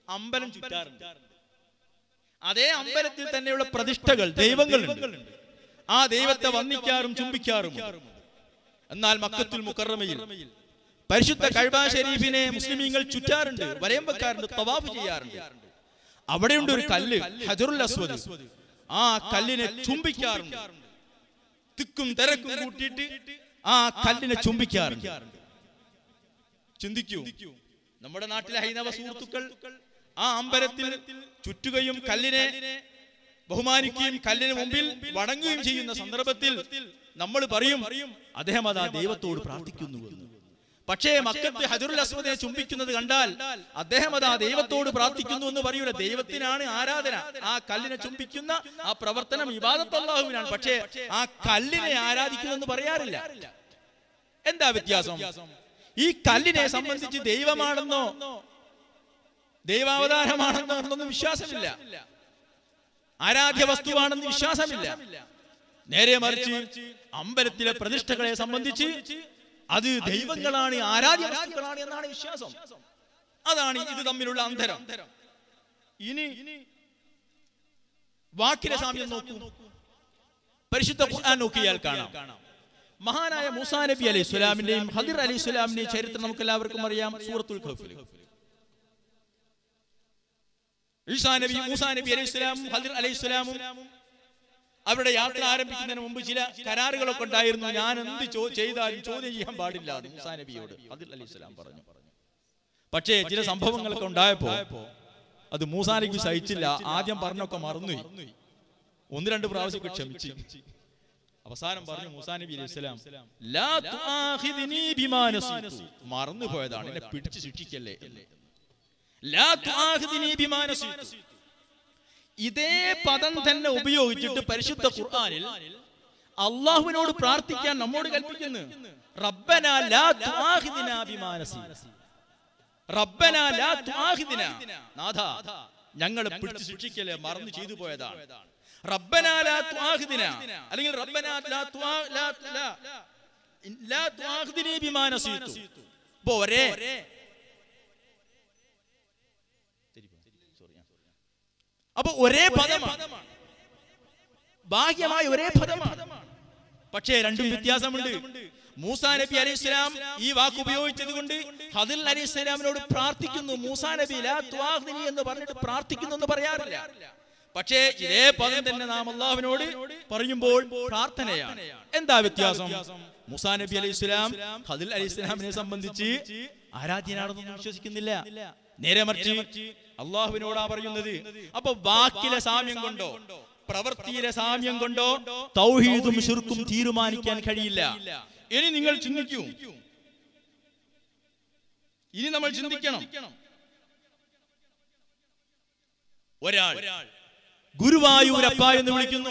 Speaker 4: അമ്പലം ചുറ്റാറുണ്ട് അതേ അമ്പലത്തിൽ തന്നെയുള്ള പ്രതിഷ്ഠകൾ ദൈവങ്ങളുണ്ട് ആ ദൈവത്തെ വന്ദിക്കാറും ചുംബിക്കാറും എന്നാൽ മക്കത്തുൽ മുക്കറമയിൽ പരിശുദ്ധ കഴബ ഷരീഫിനെ മുസ്ലിമീങ്ങൾ ചുറ്റാറുണ്ട് വലയം വെക്കാറുണ്ട് തവാഫ് ചെയ്യാറുണ്ട് അവിടെയുണ്ട് ഒരു കല്ല് ഹജറുൽ അസ്വദ് ആ കല്ലിനെ ചുംബിക്കാറുണ്ട് തിക്കും തിരക്കും കൂട്ടിയിട്ട് ആ കല്ലിനെ ചുംബിക്കാറുണ്ട് ചിന്തിക്കൂ നമ്മുടെ നാട്ടിലെ ഹൈന്ദവ സുഹൃത്തുക്കൾ ആ അമ്പലത്തിൽ ചുറ്റുകയും കല്ലിനെ ബഹുമാനിക്കുകയും കല്ലിന് മുമ്പിൽ വണങ്ങുകയും ചെയ്യുന്ന സന്ദർഭത്തിൽ നമ്മൾ പറയും അദ്ദേഹം അത് ആ ദൈവത്തോട് പ്രാർത്ഥിക്കുന്നു എന്ന്. പക്ഷേ മക്കത്ത് ഹജറുൽ അസ്വദിനെ ചുംബിക്കുന്നത് കണ്ടാൽ അദ്ദേഹം അത് ആ ദൈവത്തോട് പ്രാർത്ഥിക്കുന്നു എന്ന് പറയൂല ദൈവത്തിനാണ് ആരാധന ആ കല്ലിനെ ചുംബിക്കുന്ന ആ പ്രവർത്തനം ഇബാദത്ത് അല്ലാഹുവിനാണ് പക്ഷേ ആ കല്ലിനെ ആരാധിക്കുന്നു എന്ന് പറയാറില്ല എന്താ വ്യത്യാസം ഈ കല്ലിനെ സംബന്ധിച്ച് ദൈവമാണെന്നോ ദൈവാവതാരമാണെന്നോ എന്നൊന്നും വിശ്വാസമില്ല ആരാധ്യ വസ്തുവാണെന്ന് വിശ്വാസമില്ല നേരെ മറിച്ച് അമ്പലത്തിലെ പ്രതിഷ്ഠകളെ സംബന്ധിച്ച് അത് ദൈവങ്ങളാണ് ആരാധ്യ വസ്തുക്കളാണ് എന്നാണ് വിശ്വാസം അതാണ് ഇത് തമ്മിലുള്ള അന്തരം ഇനി വാക്കിലെ സാമ്യം നോക്കൂ പരിശുദ്ധ ഖുർആൻ നോക്കിയാൽ കാണാം മഹാനായ മൂസാ നബി അലൈഹി സ്വലാമിന്റെയും ഹദിർ അലൈഹി സ്വലാമിന്റെയും ചരിത്രം നമുക്ക് എല്ലാവർക്കും അറിയാം സൂറത്തുൽ ഖഫിൽ ഈസാ നബി മൂസാ നബി അലൈഹി സ്വലാമും ഹദിർ അലൈഹി സ്വലാമും അവരുടെ യാത്ര ആരംഭിക്കുന്നതിന് മുമ്പ് ചില കരാറുകളൊക്കെ ഉണ്ടായിരുന്നു ഞാൻ എന്ത് ചോ- ചെയ്താലും ചോദ്യം ചെയ്യാൻ പാടില്ല എന്ന് മൂസാ നബിയോട് ഹദിർ അലൈഹി സ്വലാം പറഞ്ഞു പക്ഷേ ചില സംഭവങ്ങളൊക്കെ ഉണ്ടായപ്പോ അത് മൂസാ നബി സഹിച്ചില്ല ആദ്യം പറഞ്ഞൊക്കെ മറന്നുപോയി ഒന്ന് രണ്ട് പ്രാവശ്യമൊക്കെ ക്ഷമിച്ചു അവസാനം പറഞ്ഞു മൂസാ നബി അലൈഹി സ്വലാം "ലാ തുആഖിദ്നി ബിമാ നസീതു." മറന്നുപോയതാണ് എന്നെ പിടിച്ച് ശിക്ഷിക്കല്ലേ എന്ന്. ലാ തുആഖിദ്നി ബിമാ നസീതു. ഇതേ പദം തന്നെ ഉപയോഗിച്ചിട്ട് പരിശുദ്ധ ഖുർആനിൽ അള്ളാഹുവിനോട് പ്രാർത്ഥിക്കാൻ നമ്മോട് കൽപ്പിക്കുന്നു റബ്ബന ലാ തുആഖിദ്നാ ബിമാ നസീതു. റബ്ബന ലാ തുആഖിദ്നാ. നാഥ ഞങ്ങളെ പിടിച്ച് ശിക്ഷിക്കല്ലേ മറന്നു ചെയ്തു പോയതാണ് റബ്ബന ലാ തുആഖിദ്നാ. അല്ലെങ്കിൽ റബ്ബന ലാ തുആ- ലാ- ലാ- ലാ തുആഖിദ്നി ബിമാ നസീതു. ഇപ്പൊ ഒരേ അപ്പൊ ഒരേ പദമാണ് ബാഹ്യമായ ഒരേ പദമാണ് പക്ഷേ രണ്ടും വ്യത്യാസമുണ്ട് മൂസാ നബി അലൈഹി സ്വലാം ഈ വാക്ക് ഉപയോഗിച്ചത് കൊണ്ട് ഹദിൽ അലൈഹി സ്വലാമിനോട് പ്രാർത്ഥിക്കുന്നു മൂസാ നബി ലാ തുആഖിദ്നി എന്ന് പറഞ്ഞിട്ട് പ്രാർത്ഥിക്കുന്നു എന്ന് പറയാറില്ല പക്ഷേ ഇതേ പദം തന്നെ നാം അള്ളാഹുവിനോട് പറയുമ്പോൾ പ്രാർത്ഥനയാണ് എന്താ വ്യത്യാസം മുസാ നബി അലൈഹി സ്വലാം ഹദിൽ അലൈഹി സ്വലാമിനെ സംബന്ധിച്ച് ആരാധ്യനാണെന്നൊന്നും വിശ്വസിക്കുന്നില്ല നേരെ മറിച്ച് അള്ളാഹുവിനോടാ പറയുന്നത് അപ്പൊ വാക്കിലെ സാമ്യം കൊണ്ടോ പ്രവൃത്തിയിലെ സാമ്യം കൊണ്ടോ തൗഹീദും ശിർക്കും തീരുമാനിക്കാൻ കഴിയില്ല ഇനി നിങ്ങൾ ചിന്തിക്കൂ ഇനി നമ്മൾ ചിന്തിക്കണം ഒരാൾ ഗുരുവായൂരപ്പ എന്ന് വിളിക്കുന്നു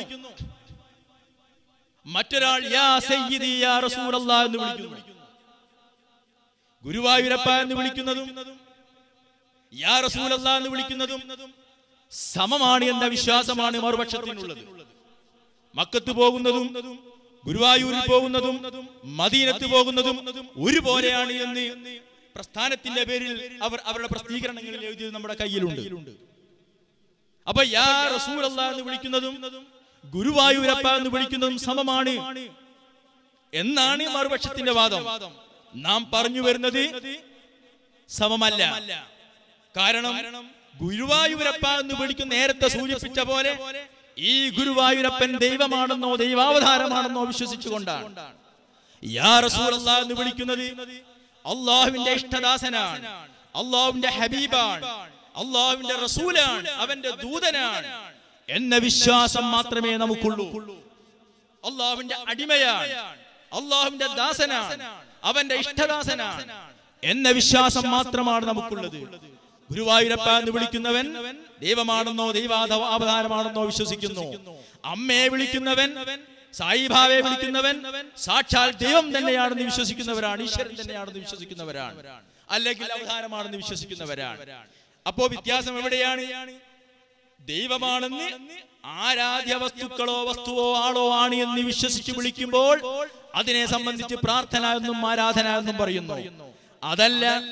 Speaker 4: മറ്റൊരാൾ യാ സയ്യിദി യാ റസൂലല്ലാ എന്ന് വിളിക്കുന്നു ഗുരുവായൂരപ്പ എന്ന് വിളിക്കുന്നതും യാ റസൂലല്ലാ എന്ന് വിളിക്കുന്നതും സമമാണ് എന്ന വിശ്വാസമാണ് മറുപക്ഷത്തിനുള്ളത് മക്കത്ത് പോകുന്നതും ഗുരുവായൂരിൽ പോകുന്നതും മദീനത്ത് പോകുന്നതും ഒരുപോലെയാണ് എന്ന് പ്രസ്ഥാനത്തിന്റെ പേരിൽ അവർ അവരുടെ പ്രസിദ്ധീകരണങ്ങളിൽ എഴുതിയത് നമ്മുടെ കയ്യിലുണ്ട് അപ്പൊ യാ റസൂലല്ലാ എന്ന് വിളിക്കുന്നതും ഗുരുവായൂരപ്പ എന്ന് വിളിക്കുന്നതും സമമാണ് എന്നാണ് മറുപക്ഷത്തിന്റെ വാദം നാം പറഞ്ഞു വരുന്നത് സമമല്ല കാരണം ഗുരുവായൂരപ്പ എന്ന് വിളിക്കുന്ന നേരത്തെ സൂചിപ്പിച്ച പോലെ ഈ ഗുരുവായൂരപ്പൻ ദൈവമാണെന്നോ ദൈവാവതാരമാണെന്നോ വിശ്വസിച്ചുകൊണ്ടാണ് യാ റസൂലല്ലാ എന്ന് വിളിക്കുന്നത് അള്ളാഹുവിന്റെ ഇഷ്ടദാസനാണ് അള്ളാഹുവിന്റെ ഹബീബാണ് അള്ളാഹുവിന്റെ റസൂലാണ് അവന്റെ ദൂതനാണ് എന്ന വിശ്വാസം മാത്രമേ നമുക്കുള്ളൂ അള്ളാഹുവിന്റെ അടിമയാണ് അള്ളാഹുവിന്റെ ദാസനാണ് അവന്റെ ഇഷ്ടദാസനാണ് എന്ന വിശ്വാസം മാത്രമാണ് നമുക്കുള്ളത് ഗുരുവായൂരപ്പ എന്ന് വിളിക്കുന്നവൻ ദൈവമാണെന്നോ ദൈവാധ അവതാരമാണെന്നോ വിശ്വസിക്കുന്നു അമ്മയെ വിളിക്കുന്നവൻ സായിബാവെ വിളിക്കുന്നവൻ സാക്ഷാൽ ദൈവം തന്നെയാണെന്ന് വിശ്വസിക്കുന്നവരാണ് ഈശ്വരൻ തന്നെയാണെന്ന് വിശ്വസിക്കുന്നവരാണ് അല്ലെങ്കിൽ അവതാരമാണെന്ന് വിശ്വസിക്കുന്നവരാണ് അപ്പോ വ്യത്യാസം എവിടെയാണ് ദൈവമാണെന്ന് ആരാധ്യ വസ്തുക്കളോ വസ്തുവോ ആളോ ആണ് എന്ന് വിശ്വസിച്ച് വിളിക്കുമ്പോൾ അതിനെ സംബന്ധിച്ച് പ്രാർത്ഥന എന്നും ആരാധന എന്നും പറയുന്നു അതല്ല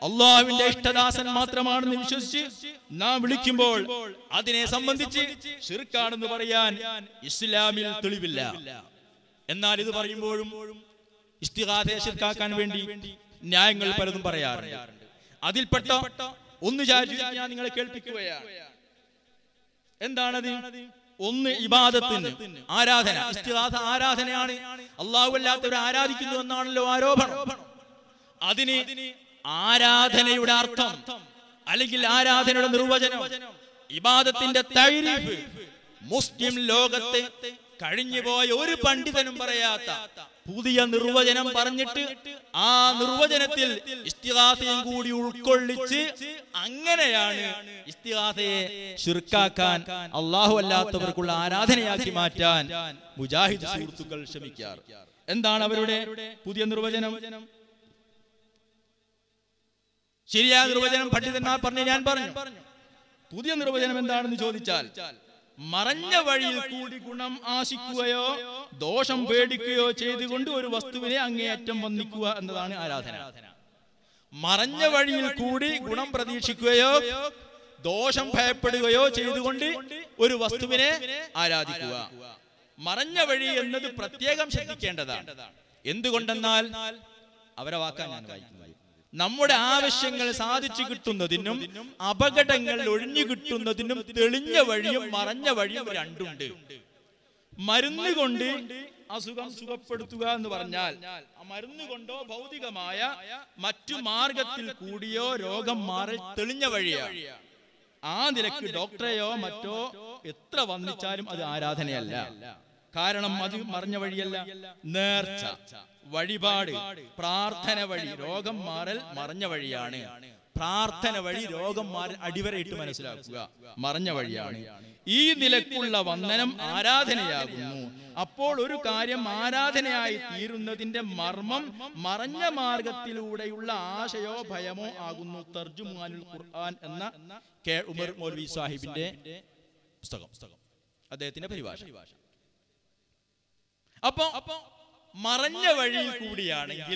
Speaker 4: അള്ളാഹുവിന്റെ ഇഷ്ടദാസൻ മാത്രമാണെന്ന് വിശ്വസിച്ച് നാം വിളിക്കുമ്പോൾ അതിനെ സംബന്ധിച്ച് ഷിർക്കാണെന്ന് പറയാൻ ഇസ്ലാമിൽ തെളിവില്ല എന്നാൽ ഇത് പറയുമ്പോഴും ഇസ്തിഹാദയെ ഷിർക്കാക്കാൻ വേണ്ടി ന്യായങ്ങൾ പലതും പറയാറുണ്ട് അതിൽപ്പെട്ട ഒന്ന് ചാരി ഞാൻ നിങ്ങളെ കേൾപ്പിക്കുകയാണ് എന്താണത് ഒന്ന് ഇബാദത്തിന് ആരാധന ഇസ്തിഹാദ ആരാധനയാണ് അള്ളാഹു അല്ലാത്തവരെ ആരാധിക്കുന്നു എന്നാണല്ലോ ആരോപണം അതിന് ആരാധനയുടെ അർത്ഥം അല്ലെങ്കിൽ ആരാധനയുടെ നിർവചനം ഇബാദത്തിന്റെ തൈരീഫ് മുസ്ലിം ലോകത്തെ കഴിഞ്ഞുപോയ ഒരു പണ്ഡിതനും പറയാത്ത പുതിയ നിർവചനം പറഞ്ഞിട്ട് ആ നിർവചനത്തിൽ ഇസ്തിഹാസയും കൂടി ഉൾക്കൊള്ളിച്ച് അങ്ങനെയാണ് ഇസ്തിഹാസയെ ഷിർക്കാക്കാൻ അള്ളാഹു അല്ലാത്തവർക്കുള്ള ആരാധനയാക്കി മാറ്റാൻ മുജാഹിദ് സുഹൃത്തുക്കൾ ശ്രമിക്കാറ് എന്താണ് അവരുടെ പുതിയ നിർവചനം ശരിയായ നിർവചനം പണ്ഡിതന്മാർ പറഞ്ഞു ഞാൻ പറഞ്ഞു പുതിയ നിർവചനം എന്താണെന്ന് ചോദിച്ചാൽ മറഞ്ഞ വഴിയിൽ കൂടി ഗുണം ആശിക്കുകയോ ദോഷം പേടിക്കുകയോ ചെയ്തുകൊണ്ട് ഒരു വസ്തുവിനെ അങ്ങേയറ്റം വന്ദിക്കുക എന്നതാണ് ആരാധന മറഞ്ഞ വഴിയിൽ കൂടി ഗുണം പ്രതീക്ഷിക്കുകയോ ദോഷം ഭയപ്പെടുകയോ ചെയ്തുകൊണ്ട് ഒരു വസ്തുവിനെ ആരാധിക്കുക മറഞ്ഞ വഴി എന്നത് പ്രത്യേകം ശ്രദ്ധിക്കേണ്ടതാണ് എന്തുകൊണ്ടെന്നാൽ അവരെ വാക്കാൻ ഞാൻ വായിക്കുന്നത് നമ്മുടെ ആവശ്യങ്ങൾ സാധിച്ചു കിട്ടുന്നതിനും അപകടങ്ങൾ ഒഴിഞ്ഞു കിട്ടുന്നതിനും തെളിഞ്ഞ വഴിയും മറഞ്ഞ വഴിയും രണ്ടുണ്ട് മരുന്ന് കൊണ്ട് അസുഖം സുഖപ്പെടുത്തുക എന്ന് പറഞ്ഞാൽ ആ മരുന്ന് കൊണ്ടോ ഭൗതികമായ മറ്റു മാർഗത്തിൽ കൂടിയോ രോഗം മാറി തെളിഞ്ഞ വഴിയാണ് ആ നിലക്ക് ഡോക്ടറെയോ മറ്റോ എത്ര വന്നിച്ചാലും അത് ആരാധനയല്ല കാരണം അത് മറിഞ്ഞ വഴിയല്ല നേർച്ച വഴിപാട് പ്രാർത്ഥന വഴി രോഗം മാറൽ മറഞ്ഞ വഴിയാണ് പ്രാർത്ഥന വഴി രോഗം മാറൽ അടിവരയിട്ട് മനസ്സിലാക്കുക മറഞ്ഞ വഴിയാണ് ഈ നിലക്കുള്ള വന്ദനം ആരാധനയാകുന്നു അപ്പോൾ ഒരു കാര്യം ആരാധനയായി തീരുന്നതിന്റെ മർമ്മം മറഞ്ഞ മാർഗത്തിലൂടെയുള്ള ആശയോ ഭയമോ ആകുന്നു തർജുമാനുൽ ഖുർആൻ എന്ന കെ ഉമർ മൗലവി സാഹിബിന്റെ പുസ്തകം പുസ്തകം അദ്ദേഹത്തിന്റെ പരിഭാഷ അപ്പൊ മറഞ്ഞ വഴിയിൽ കൂടിയാണെങ്കിൽ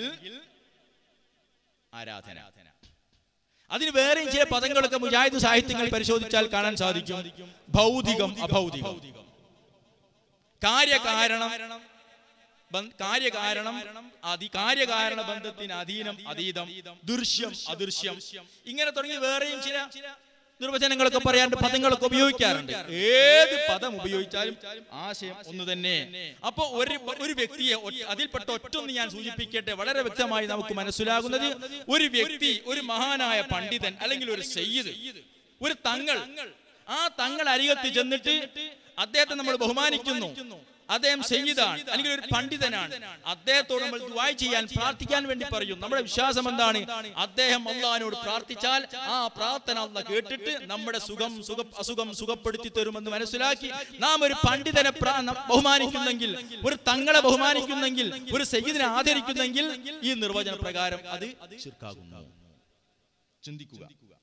Speaker 4: ആരാധന അതിന് വേറെയും ചില പദങ്ങളൊക്കെ മുജാഹിദ് സാഹിത്യങ്ങൾ പരിശോധിച്ചാൽ കാണാൻ സാധിക്കും ഭൗതികം അഭൗതികം കാര്യകാരണം ബന്ധ- കാര്യകാരണം അതി കാര്യകാരണ ബന്ധത്തിന് അധീനം അതീതം ദൃശ്യം അദൃശ്യം ഇങ്ങനെ തുടങ്ങി വേറെയും ചില നിർവചനങ്ങളൊക്കെ പറയാണ്ട് പദങ്ങളൊക്കെ ഉപയോഗിക്കാറുണ്ട് ഏത് പദം ഉപയോഗിച്ചാലും ആശയം ഒന്ന് തന്നെ അപ്പൊ ഒരു ഒരു വ്യക്തിയെ ഒറ്റ- അതിൽപ്പെട്ട ഒറ്റൊന്ന് ഞാൻ സൂചിപ്പിക്കട്ടെ വളരെ വ്യക്തമായി നമുക്ക് മനസ്സിലാകുന്നത് ഒരു വ്യക്തി ഒരു മഹാനായ പണ്ഡിതൻ അല്ലെങ്കിൽ ഒരു സയ്യിദ് ഒരു തങ്ങൾ ആ തങ്ങൾ അരികത്ത് ചെന്നിട്ട് അദ്ദേഹത്തെ നമ്മൾ ബഹുമാനിക്കുന്നു അദ്ദേഹം സയ്യിദാണ് അല്ലെങ്കിൽ ഒരു പണ്ഡിതനാണ് അദ്ദേഹത്തോട് നമ്മൾ ദുആ ചെയ്യാൻ പ്രാർത്ഥിക്കാൻ വേണ്ടി പറയും നമ്മുടെ വിശ്വാസം എന്താണ് അദ്ദേഹം അള്ളഹാനോട് പ്രാർത്ഥിച്ചാൽ ആ പ്രാർത്ഥന അല്ല കേട്ടിട്ട് നമ്മുടെ സുഖം സുഖ അസുഖം സുഖപ്പെടുത്തി തരുമെന്ന് മനസ്സിലാക്കി നാം ഒരു പണ്ഡിതനെ പ്രാ- ന- ബഹുമാനിക്കുന്നെങ്കിൽ ഒരു തങ്ങളെ ബഹുമാനിക്കുന്നെങ്കിൽ ഒരു സയ്യിദിനെ ആദരിക്കുന്നെങ്കിൽ ഈ നിർവചന പ്രകാരം അത് ശിർക്കാകുന്നു ചിന്തിക്കുക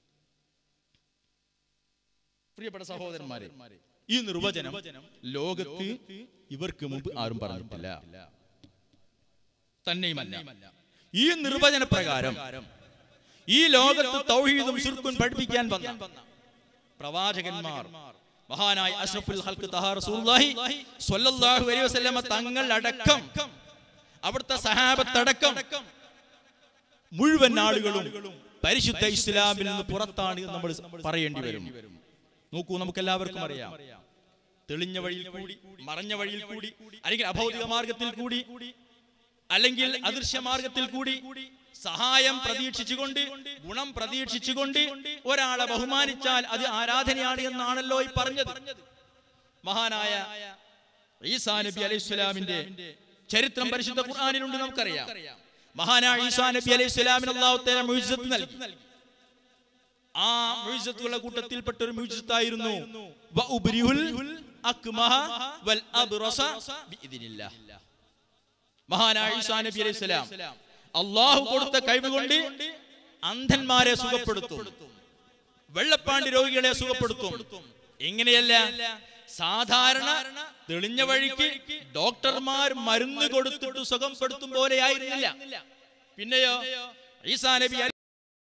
Speaker 4: പ്രിയപ്പെട്ട സഹോദരന്മാരെ ഈ നിർവചനം ലോകത്ത് ഇവർക്ക് മുമ്പ് ആരും പറഞ്ഞിട്ടില്ല തന്നെയുമല്ല ഈ നിർവചന പ്രകാരം ഈ ലോകത്ത് തൗഹീദും ശിർക്കും പഠിപ്പിക്കാൻ വന്ന പ്രവാചകന്മാർ മഹാനായ അഷ്റഫുൽ ഹൽക്ക് തഹാ റസൂലുള്ളാഹി സ്വല്ലല്ലാഹു അലൈഹി വസല്ലമ തങ്ങൾ അടക്കം അവിടുത്തെ സഹാബത്തടക്കം മുഴുവൻ ആളുകളും പരിശുദ്ധ ഇസ്ലാമിൽ നിന്ന് പുറത്താണ് എന്ന് നമ്മൾ പറയേണ്ടി വരും നോക്കൂ നമുക്ക് എല്ലാവർക്കും അറിയാം തെളിഞ്ഞ വഴിയിൽ കൂടി മറഞ്ഞ വഴിയിൽ കൂടി അല്ലെങ്കിൽ അഭൗതിക മാർഗത്തിൽ കൂടി അല്ലെങ്കിൽ അദൃശ്യ മാർഗത്തിൽ കൂടി സഹായം പ്രതീക്ഷിച്ചുകൊണ്ട് ഗുണം പ്രതീക്ഷിച്ചുകൊണ്ട് ഒരാളെ ബഹുമാനിച്ചാൽ അത് ആരാധനയാണ് എന്നാണല്ലോ ഈ പറഞ്ഞത് മഹാനായ ഈസാ നബി അലൈഹി സ്വലാമിന്റെ ചരിത്രം പരിശുദ്ധ ഖുർആനിലുണ്ട് നമുക്കറിയാം മഹാനായ ഈസാ നബി അലൈഹി സ്വലാമിന് അള്ളാഹു തആല മുഅ്ജിസത്ത് നൽകി ആ മുഅ്ജിസത്തുകളുടെ കൂട്ടത്തിൽപ്പെട്ട ഒരു മുഅ്ജിസത്തായിരുന്നു വഉബ്രിഹുൽ അക്മഹ വൽ അബ്റസ ബിഇദ്നില്ലാഹ് മഹാനായ ഈസാ നബി അലൈഹി സ്വലാം അള്ളാഹു കൊടുത്ത കഴിവ് കൊണ്ട് അന്ധന്മാരെ സുഖപ്പെടുത്തും വെള്ളപ്പാണ്ടി രോഗികളെ സുഖപ്പെടുത്തും എങ്ങനെയല്ല സാധാരണ തെളിഞ്ഞ വഴിക്ക് ഡോക്ടർമാർ മരുന്ന് കൊടുത്തിട്ട് സുഖപ്പെടുത്തും പോലെയായിരുന്നില്ല പിന്നെയോ ഈസാ നബി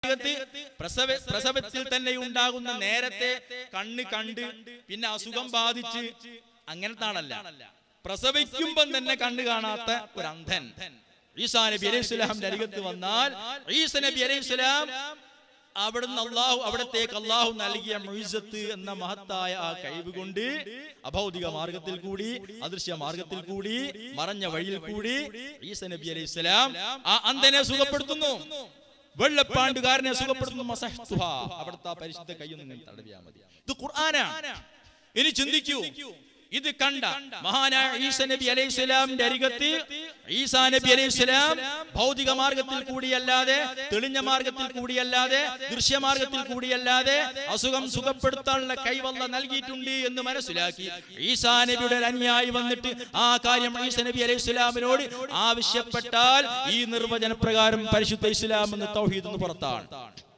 Speaker 4: അകത്ത് പ്രസവ പ്രസവത്തിൽ തന്നെ ഉണ്ടാകുന്ന നേരത്തെ കണ്ണ് കണ്ട് പിന്നെ അസുഖം ബാധിച്ച് അങ്ങനത്തെ ആളല്ല പ്രസവിക്കുമ്പം തന്നെ കണ്ണ് കാണാത്ത ഒരു അന്ധൻ ഈസാ നബി അലൈഹി സ്വലാമിന്റെ അരികത്ത് വന്നാൽ ഈസ നബി അലൈഹി സ്വലാം അവിടുന്ന് അള്ളാഹു അവിടത്തേക്ക് അള്ളാഹു നൽകിയ മുയിസത്ത് എന്ന മഹത്തായ ആ കഴിവ് കൊണ്ട് അഭൗതിക മാർഗത്തിൽ കൂടി അദൃശ്യ മാർഗത്തിൽ കൂടി മറഞ്ഞ വഴിയിൽ കൂടി ഈസ നബി അലൈഹി സ്വലാം ആ അന്ധനെ സുഖപ്പെടുത്തുന്നു വെള്ളപ്പാണ്ടുകാരനെ സുഖപ്പെടുത്തുന്നു മസഹ്തുഹ. അവിടുത്തെ ആ പരിശുദ്ധ കൈയൊന്നും നിങ്ങൾ തടവിയാ മതി ഇത് ഖുർആനാണ് ഇനി ചിന്തിക്കൂ ഇത് കണ്ട മഹാനായ ഈസ നബി അലൈഹി സ്വലാമിന്റെ അരികത്ത് ഈസാ നബി അലൈഹി സ്വലാം ഭൗതിക മാർഗത്തിൽ കൂടിയല്ലാതെ തെളിഞ്ഞ മാർഗത്തിൽ കൂടിയല്ലാതെ ദൃശ്യമാർഗത്തിൽ കൂടിയല്ലാതെ അസുഖം സുഖപ്പെടുത്താനുള്ള കൈവല്ല നൽകിയിട്ടുണ്ട് എന്ന് മനസ്സിലാക്കി ഈസാ നബിയുടെ ഒരു അനുയായി വന്നിട്ട് ആ കാര്യം ഈസ നബി അലൈഹി സ്വലാമിനോട് ആവശ്യപ്പെട്ടാൽ ഈ നിർവചന പ്രകാരം പരിശുദ്ധ ഇസ്ലാം എന്ന് തൗഹീദ് എന്ന് പുറത്താണ്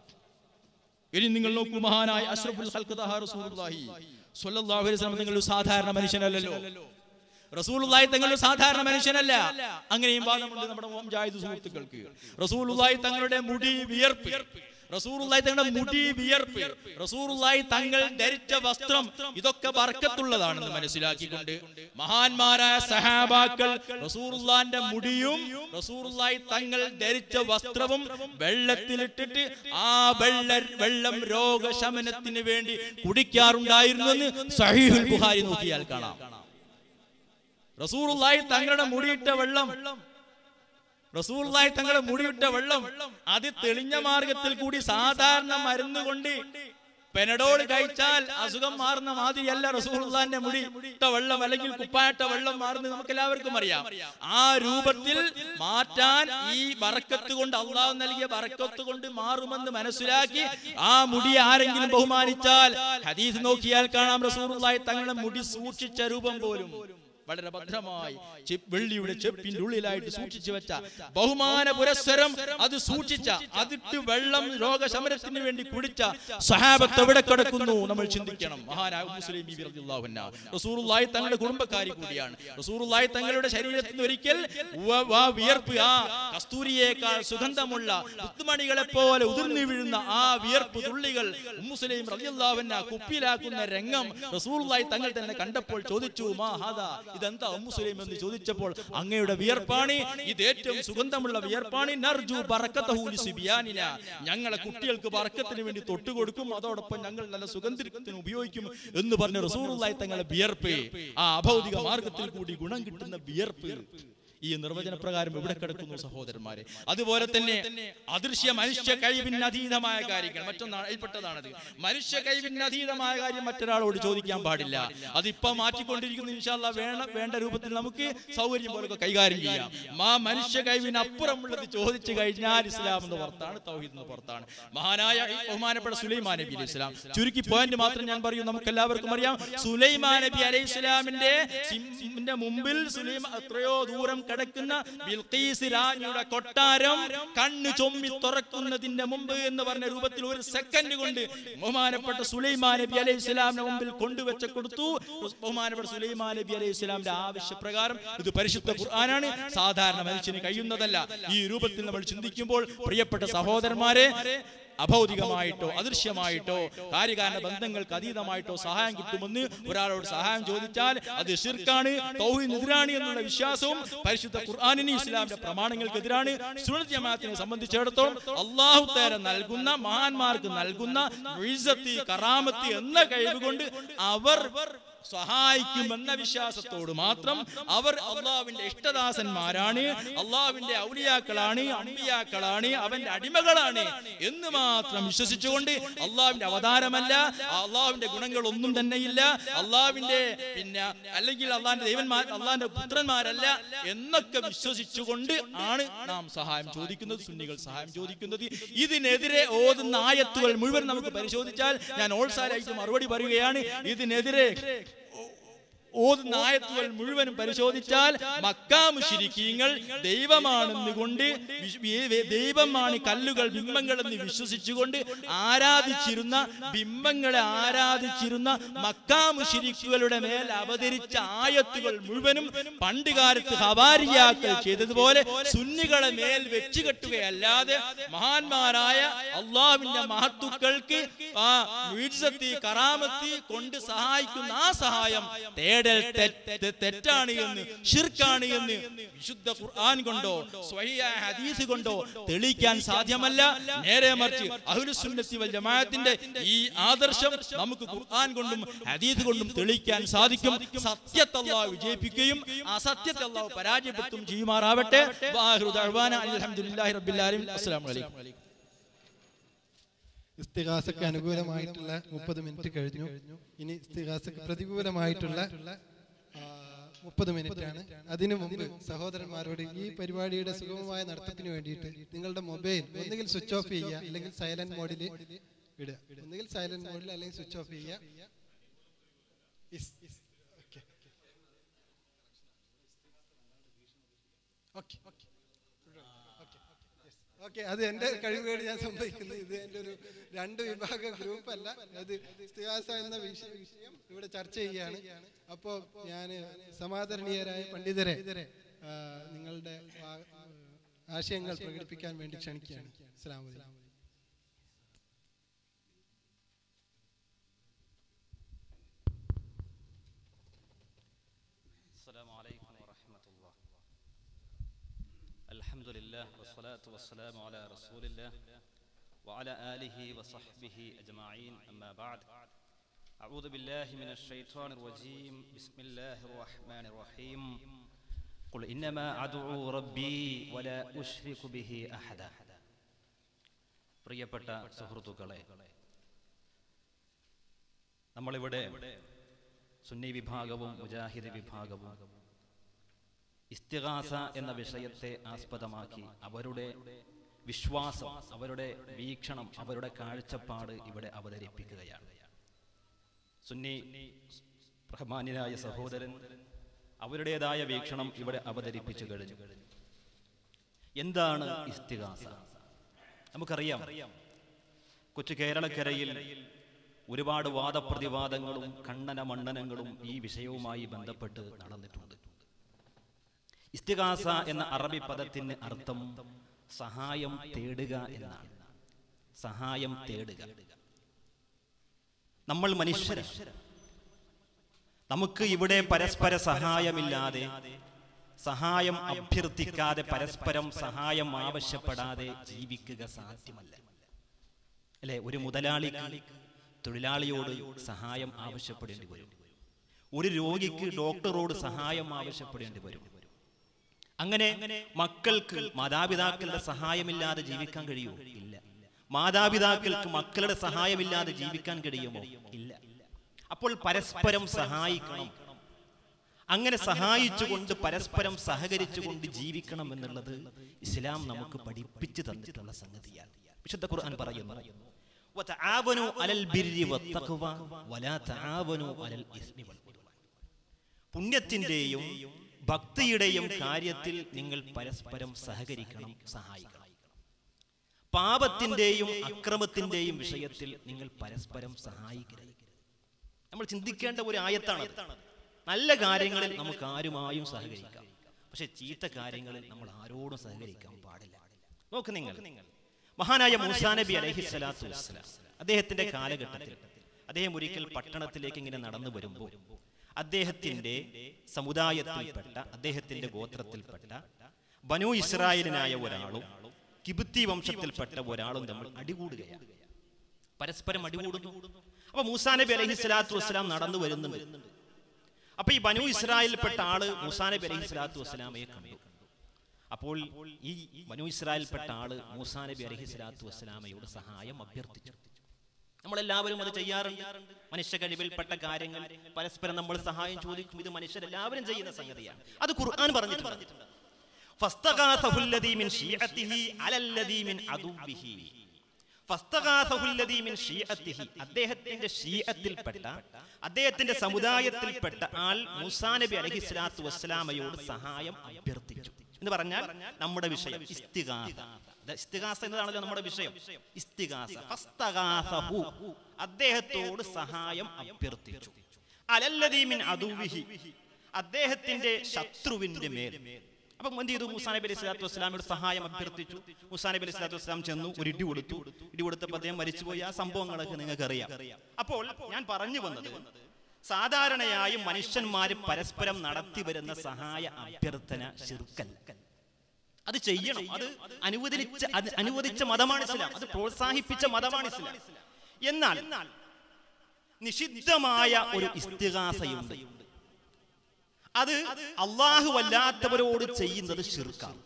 Speaker 4: ഇനി നിങ്ങൾ നോക്കൂ മഹാനായ അഷ്റഫുൽ ഖൽഖ് തഹാ റസൂലുള്ളാഹി സ്വല്ലല്ലാഹു അലൈഹി വസല്ലം നിങ്ങൾ ഒരു സാധാരണ മനുഷ്യനല്ലല്ലോ റസൂലുള്ളാഹി തങ്ങൾ ഒരു സാധാരണ മനുഷ്യനല്ല അങ്ങനെയും വാദമുണ്ട് നമ്മുടെ മുജാഹിദ് സുഹൃത്തുക്കൾക്ക് റസൂലുള്ളാഹി തങ്ങളുടെ മുടി വിയർപ്പ് റസൂറുള്ളായി തങ്ങളുടെ മുടി വിയർപ്പ് റസൂറുള്ളായി തങ്ങൾ ധരിച്ച വസ്ത്രം ഇതൊക്കെ ബർക്കത്തുള്ളതാണെന്ന് മനസ്സിലാക്കിക്കൊണ്ട് മഹാന്മാരായ സഹാബാക്കൾ റസൂറുള്ളാന്റെ മുടിയും റസൂറുള്ളായി തങ്ങൾ ധരിച്ച വസ്ത്രവും വെള്ളത്തിലിട്ടിട്ട് ആ വെള്ള വെള്ളം രോഗശമനത്തിന് വേണ്ടി കുടിക്കാറുണ്ടായിരുന്നു എന്ന് സഹീഹുൽ ബുഖാരി നോക്കിയാൽ കാണാം റസൂറുള്ളായി തങ്ങളുടെ മുടിയിട്ട വെള്ളം റസൂള്ളായി തങ്ങളുടെ മുടിവിട്ട വെള്ളം അത് തെളിഞ്ഞ മാർഗത്തിൽ കൂടി സാധാരണ മരുന്ന് കൊണ്ട് പെനഡോൾ കഴിച്ചാൽ അസുഖം മാറുന്ന മാതിരിയല്ല റസൂള്ളാന്റെ മുടി ഇട്ട വെള്ളം അല്ലെങ്കിൽ കുപ്പായിട്ട വെള്ളം മാറുന്നത് നമുക്ക് എല്ലാവർക്കും അറിയാം ആ രൂപത്തിൽ മാറ്റാൻ ഈ ബറക്കത്ത് കൊണ്ട് അള്ളാഹു നൽകിയ ബറക്കത്ത് കൊണ്ട് മാറുമെന്ന് മനസ്സിലാക്കി ആ മുടി ആരെങ്കിലും ബഹുമാനിച്ചാൽ ഹദീസ് നോക്കിയാൽ കാണാം റസൂള്ളായി തങ്ങളുടെ മുടി സൂക്ഷിച്ച രൂപം പോലും വളരെ ഭദ്രമായി ചെ- വെള്ളിയുടെ ചെപ്പിന്റെ ഉള്ളിലായിട്ട് സൂക്ഷിച്ചു വെച്ച ബഹുമാന പുരസ്സരം അത് സൂക്ഷിച്ച അതിട്ട് വെള്ളം രോഗശമനത്തിന് വേണ്ടി കുടിച്ച സഹാബത്ത് എവിടെ കിടക്കുന്നു നമ്മൾ ചിന്തിക്കണം മഹാനായ മുസ്ലിം ബീബി റളിയല്ലാഹു അൻഹ. റസൂലുള്ളാഹി തങ്ങളുടെ കുടുംബക്കാരി കൂടിയാണ് റസൂലുള്ളാഹി തങ്ങളുടെ ശരീരത്തിൽ നിന്ന് ഒരിക്കൽ വ- വാ വിയർപ്പ് ആ കസ്തൂരിയേക്കാൾ സുഗന്ധമുള്ള മുത്തുമണികളെ പോലെ ഉതിർന്നു വീഴുന്ന ആ വിയർപ്പ് തുള്ളികൾ മുസ്ലിം റളിയല്ലാഹു അൻഹ കുപ്പിയിലാക്കുന്ന രംഗം റസൂലുള്ളാഹി തങ്ങൾ തന്നെ കണ്ടപ്പോൾ ചോദിച്ചു മാ ഹാദാ ഇതെന്താ മുസ്ലിം എന്ന് ചോദിച്ചപ്പോൾ അങ്ങയുടെ വിയർപ്പാണ് ഇത് ഏറ്റവും സുഗന്ധമുള്ള വിയർപ്പാണ് നർജു ബറക്കത്തഹു ലിസിബിയാനിന ഞങ്ങളെ കുട്ടികൾക്ക് ബറക്കത്തിന് വേണ്ടി തൊട്ടുകൊടുക്കും അതോടൊപ്പം ഞങ്ങൾ നല്ല സുഗന്ധത്തിന് ഉപയോഗിക്കും എന്ന് പറഞ്ഞ റസൂലുള്ളാഹി തങ്ങളുടെ വിയർപ്പ് ആ അഭൗതിക മാർഗത്തിൽ കൂടി ഗുണം കിട്ടുന്ന വിയർപ്പ് ഈ നിർവചന പ്രകാരം എവിടെ കിടക്കുന്നു സഹോദരന്മാരെ അതുപോലെ തന്നെ അദൃശ്യ മനുഷ്യ കഴിവിന് അതീതമായ കാര്യങ്ങൾ മറ്റൊന്നാണ് അതിൽപ്പെട്ടതാണത് മനുഷ്യ കഴിവിന് അതീതമായ കാര്യം മറ്റൊരാളോട് ചോദിക്കാൻ പാടില്ല അതിപ്പോ മാറ്റിക്കൊണ്ടിരിക്കുന്നു ഇൻഷാല്ല വേണ്ട വേണ്ട രൂപത്തിൽ നമുക്ക് സൗകര്യം പോലൊക്കെ കൈകാര്യം ചെയ്യാം ആ മനുഷ്യ കഴിവിന് അപ്പുറമുള്ളത് ചോദിച്ചു കഴിഞ്ഞാൽ ഇസ്ലാം എന്ന് പുറത്താണ് തൗഹീദ് എന്ന് പുറത്താണ് മഹാനായ ഈ ബഹുമാനപ്പെട്ട സുലൈമാൻ നബി അലൈഹി ഇസ്ലാം ചുരുക്കി പോയിന്റ് മാത്രം ഞാൻ പറയൂ നമുക്ക് എല്ലാവർക്കും അറിയാം സുലൈമാൻ നബി അലൈഹി ഇസ്ലാമിന്റെ സിംഹിന്റെ മുമ്പിൽ സുലൈമാൻ എത്രയോ ദൂരം കിടക്കുന്ന ബിൽഖീസ് രാജ്ഞിയുടെ കൊട്ടാരം കണ്ണ് ചൊമ്മി തുറക്കുന്നതിന്റെ മുമ്പ് എന്ന് പറഞ്ഞ രൂപത്തിൽ ഒരു സെക്കൻഡ് കൊണ്ട് ബഹുമാനപ്പെട്ട സുലൈമാൻ നബി അലൈഹി ഇസ്ലാമിന്റെ മുമ്പിൽ കൊണ്ടുവച്ച് കൊടുത്തു ബഹുമാനപ്പെട്ട സുലൈമാൻ നബി അലൈഹി ഇസ്ലാമിന്റെ ആവശ്യപ്രകാരം ഇത് പരിശുദ്ധ ഖുർആനാണ് സാധാരണ മനുഷ്യന് കഴിയുന്നതല്ല ഈ രൂപത്തിൽ നമ്മൾ ചിന്തിക്കുമ്പോൾ പ്രിയപ്പെട്ട സഹോദരന്മാരെ അഭൗതികമായിട്ടോ അദൃശ്യമായിട്ടോ കാര്യകാരണ ബന്ധങ്ങൾക്ക് അതീതമായിട്ടോ സഹായം കിട്ടുമെന്ന് ഒരാളോട് സഹായം ചോദിച്ചാൽ അത് ഷിർക്കാണ് തൗഹീദിനെതിരാണ് എന്നുള്ള വിശ്വാസവും പരിശുദ്ധ ഖുർആാനിന് ഇസ്ലാമിന്റെ പ്രമാണങ്ങൾക്കെതിരാണ് സുന്നത്ത് ജമാഅത്തിനെ സംബന്ധിച്ചിടത്തോളം അള്ളാഹു തേര നൽകുന്ന മഹാന്മാർക്ക് നൽകുന്ന ഇസ്സത്ത്, കറാമത്ത് എന്ന കഴിവ് കൊണ്ട് അവർ സഹായിക്കുമെന്ന വിശ്വാസത്തോട് മാത്രം അവർ അള്ളാവിന്റെ ഇഷ്ടദാസന്മാരാണ് അള്ളാവിന്റെ ഔലിയാക്കളാണ് അമ്പിയാക്കളാണ് അവന്റെ അടിമകളാണ് എന്ന് മാത്രം വിശ്വസിച്ചുകൊണ്ട് അള്ളാവിന്റെ അവതാരമല്ല അള്ളാവിന്റെ ഗുണങ്ങളൊന്നും തന്നെയില്ല അള്ളാവിന്റെ പിന്നെ അല്ലെങ്കിൽ അള്ളാന്റെ ദൈവന്മാർ അള്ളാന്റെ പുത്രന്മാരല്ല എന്നൊക്കെ വിശ്വസിച്ചുകൊണ്ട് ആണ് നാം സഹായം ചോദിക്കുന്നത് സുന്നികൾ സഹായം ചോദിക്കുന്നത് ഇതിനെതിരെ ഓതുന്ന ആയത്തുകൾ മുഴുവൻ നമുക്ക് പരിശോധിച്ചാൽ ഞാൻ ഓൾസാരായിട്ട് മറുപടി പറയുകയാണ് ഇതിനെതിരെ ഓതുന്ന ആയത്തുകൾ മുഴുവനും പരിശോധിച്ചാൽ മക്കാ മുശിരിക്കീങ്ങൾ ദൈവമാണെന്ന് കൊണ്ട് വിശ്- വേ- വേ- ദൈവമാണ് കല്ലുകൾ ബിംബങ്ങൾ എന്ന് വിശ്വസിച്ചുകൊണ്ട് ആരാധിച്ചിരുന്ന ബിംബങ്ങളെ ആരാധിച്ചിരുന്ന മക്കാ മുശിരിക്കുകളുടെ മേൽ അവതരിച്ച ആയത്തുകൾ മുഴുവനും പണ്ട് കാലത്ത് ഹവാരിയാക്കൾ ചെയ്തതുപോലെ സുന്നികളെ മേൽ വെച്ച് കെട്ടുകയല്ലാതെ മഹാന്മാരായ അള്ളാഹുവിന്റെ മഹത്തുക്കൾക്ക് ആ വീഴ്സത്തി കറാമത്തി കൊണ്ട് സഹായിക്കുന്ന ആ സഹായം തേടൽ തെറ്റ് തെറ്റാണ് എന്ന് ഷിർക്കാണ് എന്ന് വിശുദ്ധ ഖുർആൻ കൊണ്ടോ സ്വഹിയായ ഹദീസ് കൊണ്ടോ തെളിയിക്കാൻ സാധ്യമല്ല നേരെ മറിച്ച് അഹ്ലുസുന്നത്തി വൽ ജമാഅത്തിന്റെ ഈ ആദർശം നമുക്ക് ഖുർആൻ കൊണ്ടും ഹദീസ് കൊണ്ടും തെളിയിക്കാൻ സാധിക്കും സത്യത്തെ അല്ലാഹു വിജയിപ്പിക്കുകയും അസത്യത്തെ അല്ലാഹു പരാജയപ്പെടുത്തും ചെയ്യുമാറാവട്ടെ വാഹിറു ദഅ്വാന അൽഹംദുലില്ലാഹി റബ്ബിൽ ആലമീൻ അസ്സലാമു അലൈക്കും
Speaker 3: ഇസ്തിഹാസക്ക് അനുകൂലമായിട്ടുള്ള മുപ്പത് മിനിറ്റ് കഴിഞ്ഞു ഇനി ഇസ്തിഹാസക്ക് പ്രതികൂലമായിട്ടുള്ള മുപ്പത് മിനിറ്റ് ആണ് അതിനു മുമ്പ് സഹോദരന്മാരോട് ഈ പരിപാടിയുടെ സുഗമമായ നടത്തത്തിന് വേണ്ടിയിട്ട് നിങ്ങളുടെ മൊബൈൽ ഒന്നുകിൽ സ്വിച്ച് ഓഫ് ചെയ്യുക അല്ലെങ്കിൽ സൈലന്റ് മോഡിൽ ഇടുക ഒന്നുകിൽ സൈലന്റ് മോഡിൽ അല്ലെങ്കിൽ സ്വിച്ച് ഓഫ് ചെയ്യുക is, is. Okay. Okay. Okay. Okay അത് എന്റെ കഴിവുകേട് ഞാൻ സംഭവിക്കുന്നു ഇത് എന്റെ ഒരു രണ്ട് വിഭാഗ ഗ്രൂപ്പ് അല്ല അത് ഇസ്തിഹാസ എന്ന വിഷ- വിഷയം ഇവിടെ ചർച്ച ചെയ്യുകയാണ് അപ്പോ ഞാൻ സമാദരണീയരായ പണ്ഡിതരെ ആ, നിങ്ങളുടെ വാ- ആശയങ്ങൾ പ്രകടിപ്പിക്കാൻ വേണ്ടി ക്ഷണിക്കുകയാണ് അസ്സലാമു അലൈക്കും
Speaker 6: السلام عليكم ورحمة الله الحمد لله والصلاة والسلام على رسول الله وعلى آله وصحبه أجمعين أما بعد أعوذ بالله من الشيطان الرجيم بسم الله الرحمن الرحيم قل إنما أدعو ربي ولا أشرك به أحدا പ്രിയപ്പെട്ട സുഹൃത്തുക്കളെ നമ്മളിവിടെ സുന്നി വിഭാഗവും മുജാഹിദ് വിഭാഗവും ഇസ്തിഹാസ എന്ന വിഷയത്തെ ആസ്പദമാക്കി അവരുടെ വിശ്വാസം അവരുടെ വീക്ഷണം അവരുടെ കാഴ്ചപ്പാട് ഇവിടെ അവതരിപ്പിക്കുകയാണ് സുന്നി റഹ്മാനിനായ സഹോദരൻ അവരുടേതായ വീക്ഷണം ഇവിടെ അവതരിപ്പിച്ചു കഴിഞ്ഞു എന്താണ് ഇസ്തിഹാസ നമുക്കറിയാം കൊച്ചു കേരളക്കരയിൽ ഒരുപാട് വാദപ്രതിവാദങ്ങളും ഖണ്ഡന മണ്ഡനങ്ങളും ഈ വിഷയവുമായി ബന്ധപ്പെട്ട് നടന്നിട്ടുണ്ട് ഇസ്തിഹാസ എന്ന അറബി പദത്തിന് അർത്ഥം സഹായം തേടുക എന്നാണ് സഹായം തേടുക നമ്മൾ മനുഷ്യർ നമുക്ക് ഇവിടെ പരസ്പര സഹായമില്ലാതെ സഹായം അഭ്യർത്ഥിക്കാതെ പരസ്പരം സഹായം ആവശ്യപ്പെടാതെ ജീവിക്കുക സാധ്യമല്ല അല്ലെ ഒരു മുതലാളിക്ക് തൊഴിലാളിയോട് സഹായം ആവശ്യപ്പെടേണ്ടി വരും ഒരു രോഗിക്ക് ഡോക്ടറോട് സഹായം ആവശ്യപ്പെടേണ്ടി വരും അങ്ങനെ മക്കൾക്ക് മാതാപിതാക്കളുടെ സഹായമില്ലാതെ ജീവിക്കാൻ കഴിയുമോ ഇല്ല മാതാപിതാക്കൾക്ക് മക്കളുടെ സഹായമില്ലാതെ ജീവിക്കാൻ കഴിയുമോ ഇല്ല അപ്പോൾ പരസ്പരം സഹായിക്കണം അങ്ങനെ സഹായിച്ചുകൊണ്ട് പരസ്പരം സഹകരിച്ചുകൊണ്ട് ജീവിക്കണം എന്നുള്ളത് ഇസ്ലാം നമുക്ക് പഠിപ്പിച്ചു തന്നിട്ടുള്ള സംഗതിയാണ് വിശുദ്ധ ഖുർആൻ പറയുന്നു وتعاونوا على البر والتقوى ولا تعاونوا على الاثم والعدوان പുണ്യത്തിന്റെയും ഭക്തിയുടെയും കാര്യത്തിൽ നിങ്ങൾ പരസ്പരം സഹകരിക്കണം സഹായിക്കണം പാപത്തിന്റെയും അക്രമത്തിന്റെയും വിഷയത്തിൽ നിങ്ങൾ പരസ്പരം സഹായിക്കരുത് നമ്മൾ ചിന്തിക്കേണ്ട ഒരു ആയത്താണ് നല്ല കാര്യങ്ങളിൽ നമുക്ക് ആരുമായും സഹകരിക്കാം പക്ഷെ ചീത്ത കാര്യങ്ങളിൽ നമ്മൾ ആരോടും സഹകരിക്കാൻ പാടില്ല നോക്ക് നിങ്ങൾ മഹാനായ മൂസാ നബി അലൈഹി സ്വലാത്തു വസ്സലാം അദ്ദേഹത്തിന്റെ കാലഘട്ടത്തിൽ അദ്ദേഹം ഒരിക്കൽ പട്ടണത്തിലേക്ക് ഇങ്ങനെ നടന്നു വരുമ്പോൾ അദ്ദേഹത്തിന്റെ സമുദായത്തിൽപ്പെട്ട അദ്ദേഹത്തിന്റെ ഗോത്രത്തിൽപ്പെട്ട ബനു ഇസ്രായേലിനായ ഒരാളും കിബുത്തി വംശത്തിൽപ്പെട്ട ഒരാളും തമ്മിൽ അടികൂടുകയാണ് പരസ്പരം അടികൂടുന്നു അപ്പൊ മൂസാ നബി അലൈഹി സ്വലാത്തു വസ്സലാം നടന്നു വരുന്നുണ്ട് അപ്പൊ ഈ ബനു ഇസ്രായേലിൽപ്പെട്ട ആള് മൂസാ നബി അലൈഹി സ്വലാത്തു വസ്സലാമയെ കണ്ടു അപ്പോൾ ഈ ബനു ഇസ്രായേൽപ്പെട്ട ആള് മൂസാ നബി അലൈഹി സ്വലാത്തു വസ്സലാമയോട് സഹായം അഭ്യർത്ഥിച്ചു നമ്മളെല്ലാവരും അത് ചെയ്യാറുണ്ട് മനുഷ്യ കഴിവിൽപ്പെട്ട കാര്യങ്ങൾ പരസ്പരം നമ്മൾ സഹായം ചോദിക്കും ഇത് മനുഷ്യരെല്ലാവരും ചെയ്യുന്ന സംഗതിയാണ് അത് ഖുർആൻ പറഞ്ഞിട്ടുണ്ട് فاستغاثه الذي من شيعته على الذي من عدوه ഫസ്തഗാസഹുല്ലദീ മിൻ ഷീഅത്തിഹി. അദ്ദേഹത്തിന്റെ ഷീഅത്തിൽപ്പെട്ട അദ്ദേഹത്തിന്റെ സമുദായത്തിൽപ്പെട്ട ആൾ മൂസാ നബി അലൈഹി സ്വലാത്തു വസ്സലാമയോട് സഹായം അഭ്യർത്ഥിച്ചു എന്ന് പറഞ്ഞാൽ നമ്മുടെ വിഷയം ഇസ്തിഗാസ ഇത് ഇസ്തിഗാസ എന്നതാണല്ലോ നമ്മുടെ വിഷയം ഇസ്തിഗാസ ഫസ്തഗാസഹു. അദ്ദേഹത്തോട് സഹായം അഭ്യർത്ഥിച്ചു അലല്ലദീ മിൻ അദുവിഹി അദ്ദേഹത്തിന്റെ ശത്രുവിന്റെ മേൽ അപ്പം എന്ത് ചെയ്തു മുസാ നബി അലൈഹി സ്വലാത്തു വസ്സലാമിയുടെ സഹായം അഭ്യർത്ഥിച്ചു മുസാ നബി അലൈഹി സ്വലാത്തു വസ്സലാം ചെന്നു ഒരു ഇടി കൊടുത്തു ഇടി കൊടുത്തപ്പോൾ അദ്ദേഹം മരിച്ചുപോയി ആ സംഭവങ്ങളൊക്കെ നിങ്ങൾക്ക് അറിയാം അപ്പോൾ ഞാൻ പറഞ്ഞു വന്നത് സാധാരണയായും മനുഷ്യന്മാർ പരസ്പരം നടത്തി വരുന്ന സഹായ അഭ്യർത്ഥന ശിർക്കൽ അത് ചെയ്യണം അത് അനുവദിച്ച അത് അനുവദിച്ച മതമാണ് ഇസ്ലാം അത് പ്രോത്സാഹിപ്പിച്ച മതമാണ് ഇസ്ലാം എന്നാൽ നിഷിദ്ധമായ ഒരു ഇസ്തിഹാസയുണ്ട് അത് അള്ളാഹു അല്ലാത്തവരോട് ചെയ്യുന്നത് ഷിർക്കാണ്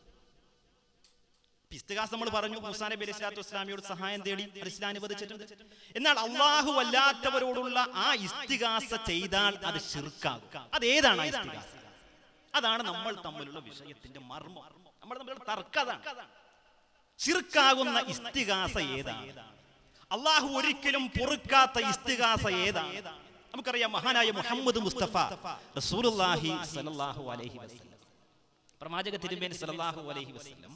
Speaker 6: ഇസ്തിഹാസ് നമ്മൾ പറഞ്ഞു മുസാ നബി അലൈഹി സ്വലാത്തു വസ്സലാമിയോട് സഹായം തേടി അത് ഇസ്ലാം അനുവദിച്ചിട്ടുണ്ട് എന്നാൽ അള്ളാഹു അല്ലാത്തവരോടുള്ള ആ ഇസ്തിഹാസ ചെയ്താൽ അത് ഷിർക്കാകും അത് ഏതാണ് ആ ഇസ്തിഹാസ അതാണ് നമ്മൾ തമ്മിലുള്ള വിഷയത്തിന്റെ മർമ്മം നമ്മൾ തമ്മിലുള്ള തർക്കതാണ് ഷിർക്കാകുന്ന ഇസ്തിഹാസ ഏതാണ് അള്ളാഹു ഒരിക്കലും പൊറുക്കാത്ത ഇസ്തിഹാസ ഏതാണ് നമുക്കറിയാം മഹാനായ മുഹമ്മദ് മുസ്തഫ റസൂലുള്ളാഹി സ്വല്ലല്ലാഹു അലൈഹി വസല്ലം പ്രവാചക തിരുമേനി സല്ലല്ലാഹു അലൈഹി വസല്ലം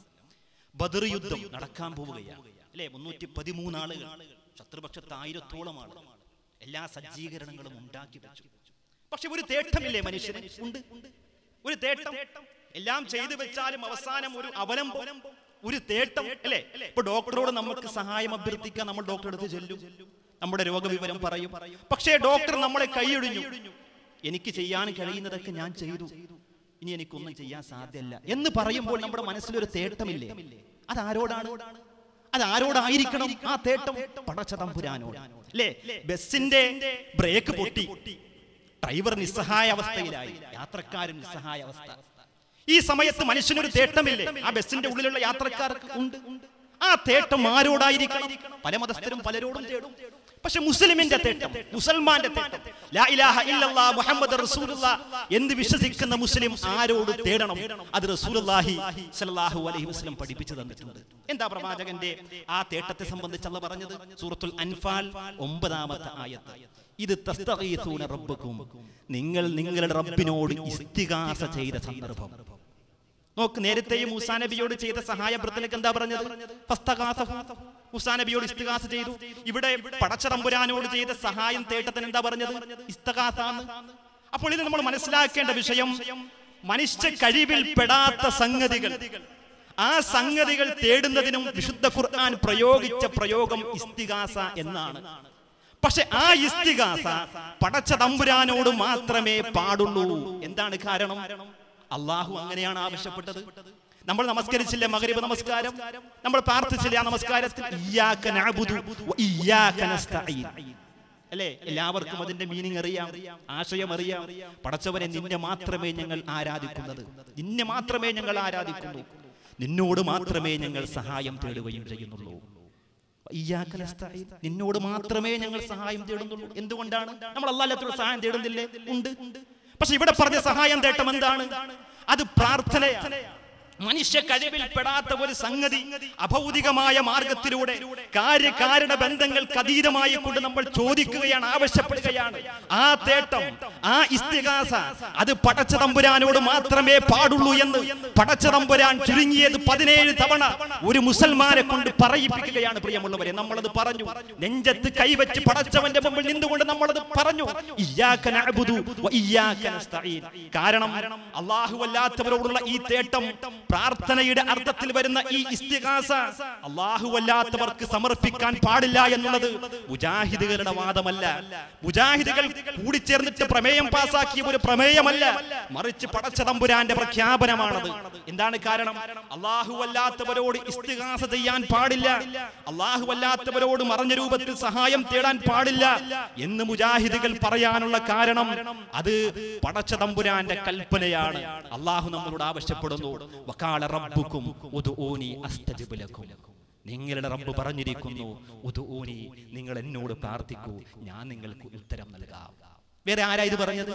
Speaker 6: ബദർ യുദ്ധം നടക്കാൻ പോവുകയാണ് അല്ലെ മുന്നൂറ്റി പതിമൂന്ന് ആളുകൾ ശത്രുപക്ഷത്ത് ആയിരത്തോളം ആളുകൾ എല്ലാ സജ്ജീകരണങ്ങളും ഉണ്ടാക്കി വെച്ചു പക്ഷെ ഒരു തേട്ടമില്ലേ മനുഷ്യന് ഉണ്ട് ഒരു തേട്ടം എല്ലാം ചെയ്തു വെച്ചാലും അവസാനം ഒരു അവലംബം ഒരു തേട്ടം അല്ലേ ഇപ്പൊ ഡോക്ടറോട് നമുക്ക് സഹായം അഭ്യർത്ഥിക്കാൻ നമ്മൾ ഡോക്ടറെ അടുത്ത് ചെല്ലും നമ്മുടെ രോഗവിവരം പറയും പക്ഷേ ഡോക്ടർ നമ്മളെ കൈയൊഴിഞ്ഞു എനിക്ക് ചെയ്യാൻ കഴിയുന്നതൊക്കെ ഞാൻ ചെയ്തു ഇനി എനിക്കൊന്നും ചെയ്യാൻ സാധ്യമല്ല എന്ന് പറയുമ്പോൾ നമ്മുടെ മനസ്സിലൊരു തേട്ടമില്ലേ അതാരോടാണ് അതാരോടായിരിക്കണം ആ തേട്ടം പടച്ചതമ്പുരാനോട് അല്ലേ ബസിന്റെ ബ്രേക്ക് പൊട്ടി ഡ്രൈവർ നിസ്സഹായ അവസ്ഥയിലായി യാത്രക്കാരൻ നിസ്സഹായ അവസ്ഥ ഈ സമയത്ത് മനുഷ്യനൊരു തേട്ടമില്ലേ ആ ബസിന്റെ ഉള്ളിലുള്ള യാത്രക്കാർക്ക് ഉണ്ട് ആ തേട്ടം ആരോടായിരിക്കണം പല മതസ്ഥരും പലരോടും തേടും പക്ഷെ മുസ്ലിമിന്റെ തേട്ടം മുസൽമാന്റെ തേട്ടം ലാ ഇലാഹ ഇല്ലല്ലാ മുഹമ്മദ് റസൂലുള്ളാ എന്ന് വിശ്വസിക്കുന്ന മുസ്ലിം ആരോട് തേടണം അത് റസൂലുള്ളാഹി സ്വല്ലല്ലാഹു അലൈഹി വസല്ലം പഠിപ്പിച്ചു തന്നിട്ടുണ്ട് എന്താ പ്രവാചകന്റെ ആ തേട്ടത്തെ സംബന്ധിച്ച് അല്ല പറഞ്ഞത് സൂറത്തുൽ അൻഫാൽ ഒമ്പതാമത്തെ ആയത്ത് ഇത് തസ്തഗീസൂന റബ്ബക്കും നിങ്ങൾ നിങ്ങളുടെ റബ്ബിനോട് ഇസ്തിഗാസ ചെയ്ത സന്ദർഭം നോക്ക് നേരത്തെയും മൂസാ നബിയോട് ചെയ്ത സഹായ വൃത്തിലേക്ക് എന്താ പറഞ്ഞത് ഫസ്തഗാസഹു. മൂസാ നബിയോട് ഇസ്തിഗാസ ചെയ്തു ഇവിടെ പടച്ചതമ്പുരാനോട് ചെയ്ത സഹായം തേട്ടത്തിന് എന്താ പറഞ്ഞത് ഇസ്തഗാസാന്ന് അപ്പോൾ ഇത് നമ്മൾ മനസ്സിലാക്കേണ്ട വിഷയം മനുഷ്യ കഴിവിൽ പെടാത്ത സംഗതികൾ ആ സംഗതികൾ തേടുന്നതിനും വിശുദ്ധ ഖുർആൻ പ്രയോഗിച്ച പ്രയോഗം ഇസ്തിഗാസ എന്നാണ് പക്ഷെ ആ ഇസ്തിഗാസ പടച്ച തമ്പുരാനോട് മാത്രമേ പാടുള്ളൂ എന്താണ് കാരണം അള്ളാഹു അങ്ങനെയാണ് ആവശ്യപ്പെട്ടത് നമ്മൾ നമസ്കരിച്ചില്ലേ മകരിബ് നമസ്കാരം നമ്മൾ പ്രാർത്ഥിച്ചില്ലേ ആ നമസ്കാരത്തിൽ ഇയ്യാക നഅ്ബുദു വ ഇയ്യാക നസ്തഈൻ അല്ലേ എല്ലാവർക്കും അതിന്റെ മീനിങ് അറിയാം ആശയം അറിയാം പടച്ചവനെ നിന്നെ മാത്രമേ ഞങ്ങൾ ആരാധിക്കുന്നത് നിന്നെ മാത്രമേ ഞങ്ങൾ ആരാധിക്കുന്നു നിന്നോട് മാത്രമേ ഞങ്ങൾ സഹായം തേടുകയും ചെയ്യുന്നുള്ളൂ ഇയ്യാക നസ്തഈൻ. നിന്നോട് മാത്രമേ ഞങ്ങൾ സഹായം തേടുന്നുള്ളൂ എന്തുകൊണ്ടാണ് നമ്മൾ അല്ലാത്തവരോട് സഹായം തേടുന്നില്ലേ ഉണ്ട് പക്ഷെ ഇവിടെ പറഞ്ഞ സഹായം തേട്ടം എന്താണ് അത് പ്രാർത്ഥനയാണ് മനുഷ്യ കഴിവിൽ പെടാത്ത ഒരു സംഗതി അഭൗതികമായ മാർഗത്തിലൂടെ കാര്യകാരണ ബന്ധങ്ങൾക്ക് അതീതമായി കൊണ്ട് നമ്മൾ ചോദിക്കുകയാണ് ആവശ്യപ്പെടുകയാണ് ആ തേട്ടം ആ ഇസ്തിഹാസ അത് പടച്ച തമ്പുരാനോട് മാത്രമേ പാടുള്ളൂ എന്ന് പടച്ച തമ്പുരാൻ ചുരുങ്ങിയത് പതിനേഴ് തവണ ഒരു മുസൽമാനെ കൊണ്ട് പറയിപ്പിക്കുകയാണ് പ്രിയമുള്ളവരെ നമ്മളത് പറഞ്ഞു നെഞ്ചത്ത് കൈവച്ച് പടച്ചവന്റെ മുമ്പിൽ നിന്നുകൊണ്ട് നമ്മളത് പറഞ്ഞു ഇയ്യാക നഅ്ബുദു വ ഇയ്യാക നസ്തഈൻ കാരണം അല്ലാഹു അല്ലാത്തവരോടുള്ള ഈ തേട്ടം പ്രാർത്ഥനയുടെ അർത്ഥത്തിൽ വരുന്ന ഈ ഇസ്തിഹാസ അല്ലാഹു അല്ലാത്തവർക്ക് സമർപ്പിക്കാൻ പാടില്ല എന്നുള്ളത് മുജാഹിദുകളുടെ വാദമല്ല മുജാഹിദുകൾ കൂടിച്ചേർന്നിട്ട് പ്രമേയം പാസാക്കിയ ഒരു പ്രമേയമല്ല മറിച്ച് പടച്ച തമ്പുരാന്റെ പ്രഖ്യാപനമാണത് എന്താണ് കാരണം അള്ളാഹു അല്ലാത്തവരോട് ഇസ്തിഹാസ ചെയ്യാൻ പാടില്ല അള്ളാഹു അല്ലാത്തവരോട് മറഞ്ഞ രൂപത്തിൽ സഹായം തേടാൻ പാടില്ല എന്ന് മുജാഹിദുകൾ പറയാനുള്ള കാരണം അത് പടച്ച തമ്പുരാന്റെ കൽപ്പനയാണ് അള്ളാഹു നമ്മളോട് ആവശ്യപ്പെടുന്നു വക്കാല റബ്ബുക്കും ഉദ്ഊനി അസ്തജിബ് ലക്കും നിങ്ങളുടെ റബ്ബ് പറഞ്ഞിരിക്കുന്നു ഉദ്ഊനി നിങ്ങൾ എന്നോട് പ്രാർത്ഥിക്കൂ ഞാൻ നിങ്ങൾക്ക് ഉത്തരം നൽകാം വേറെ ആരാ ഇത് പറഞ്ഞത്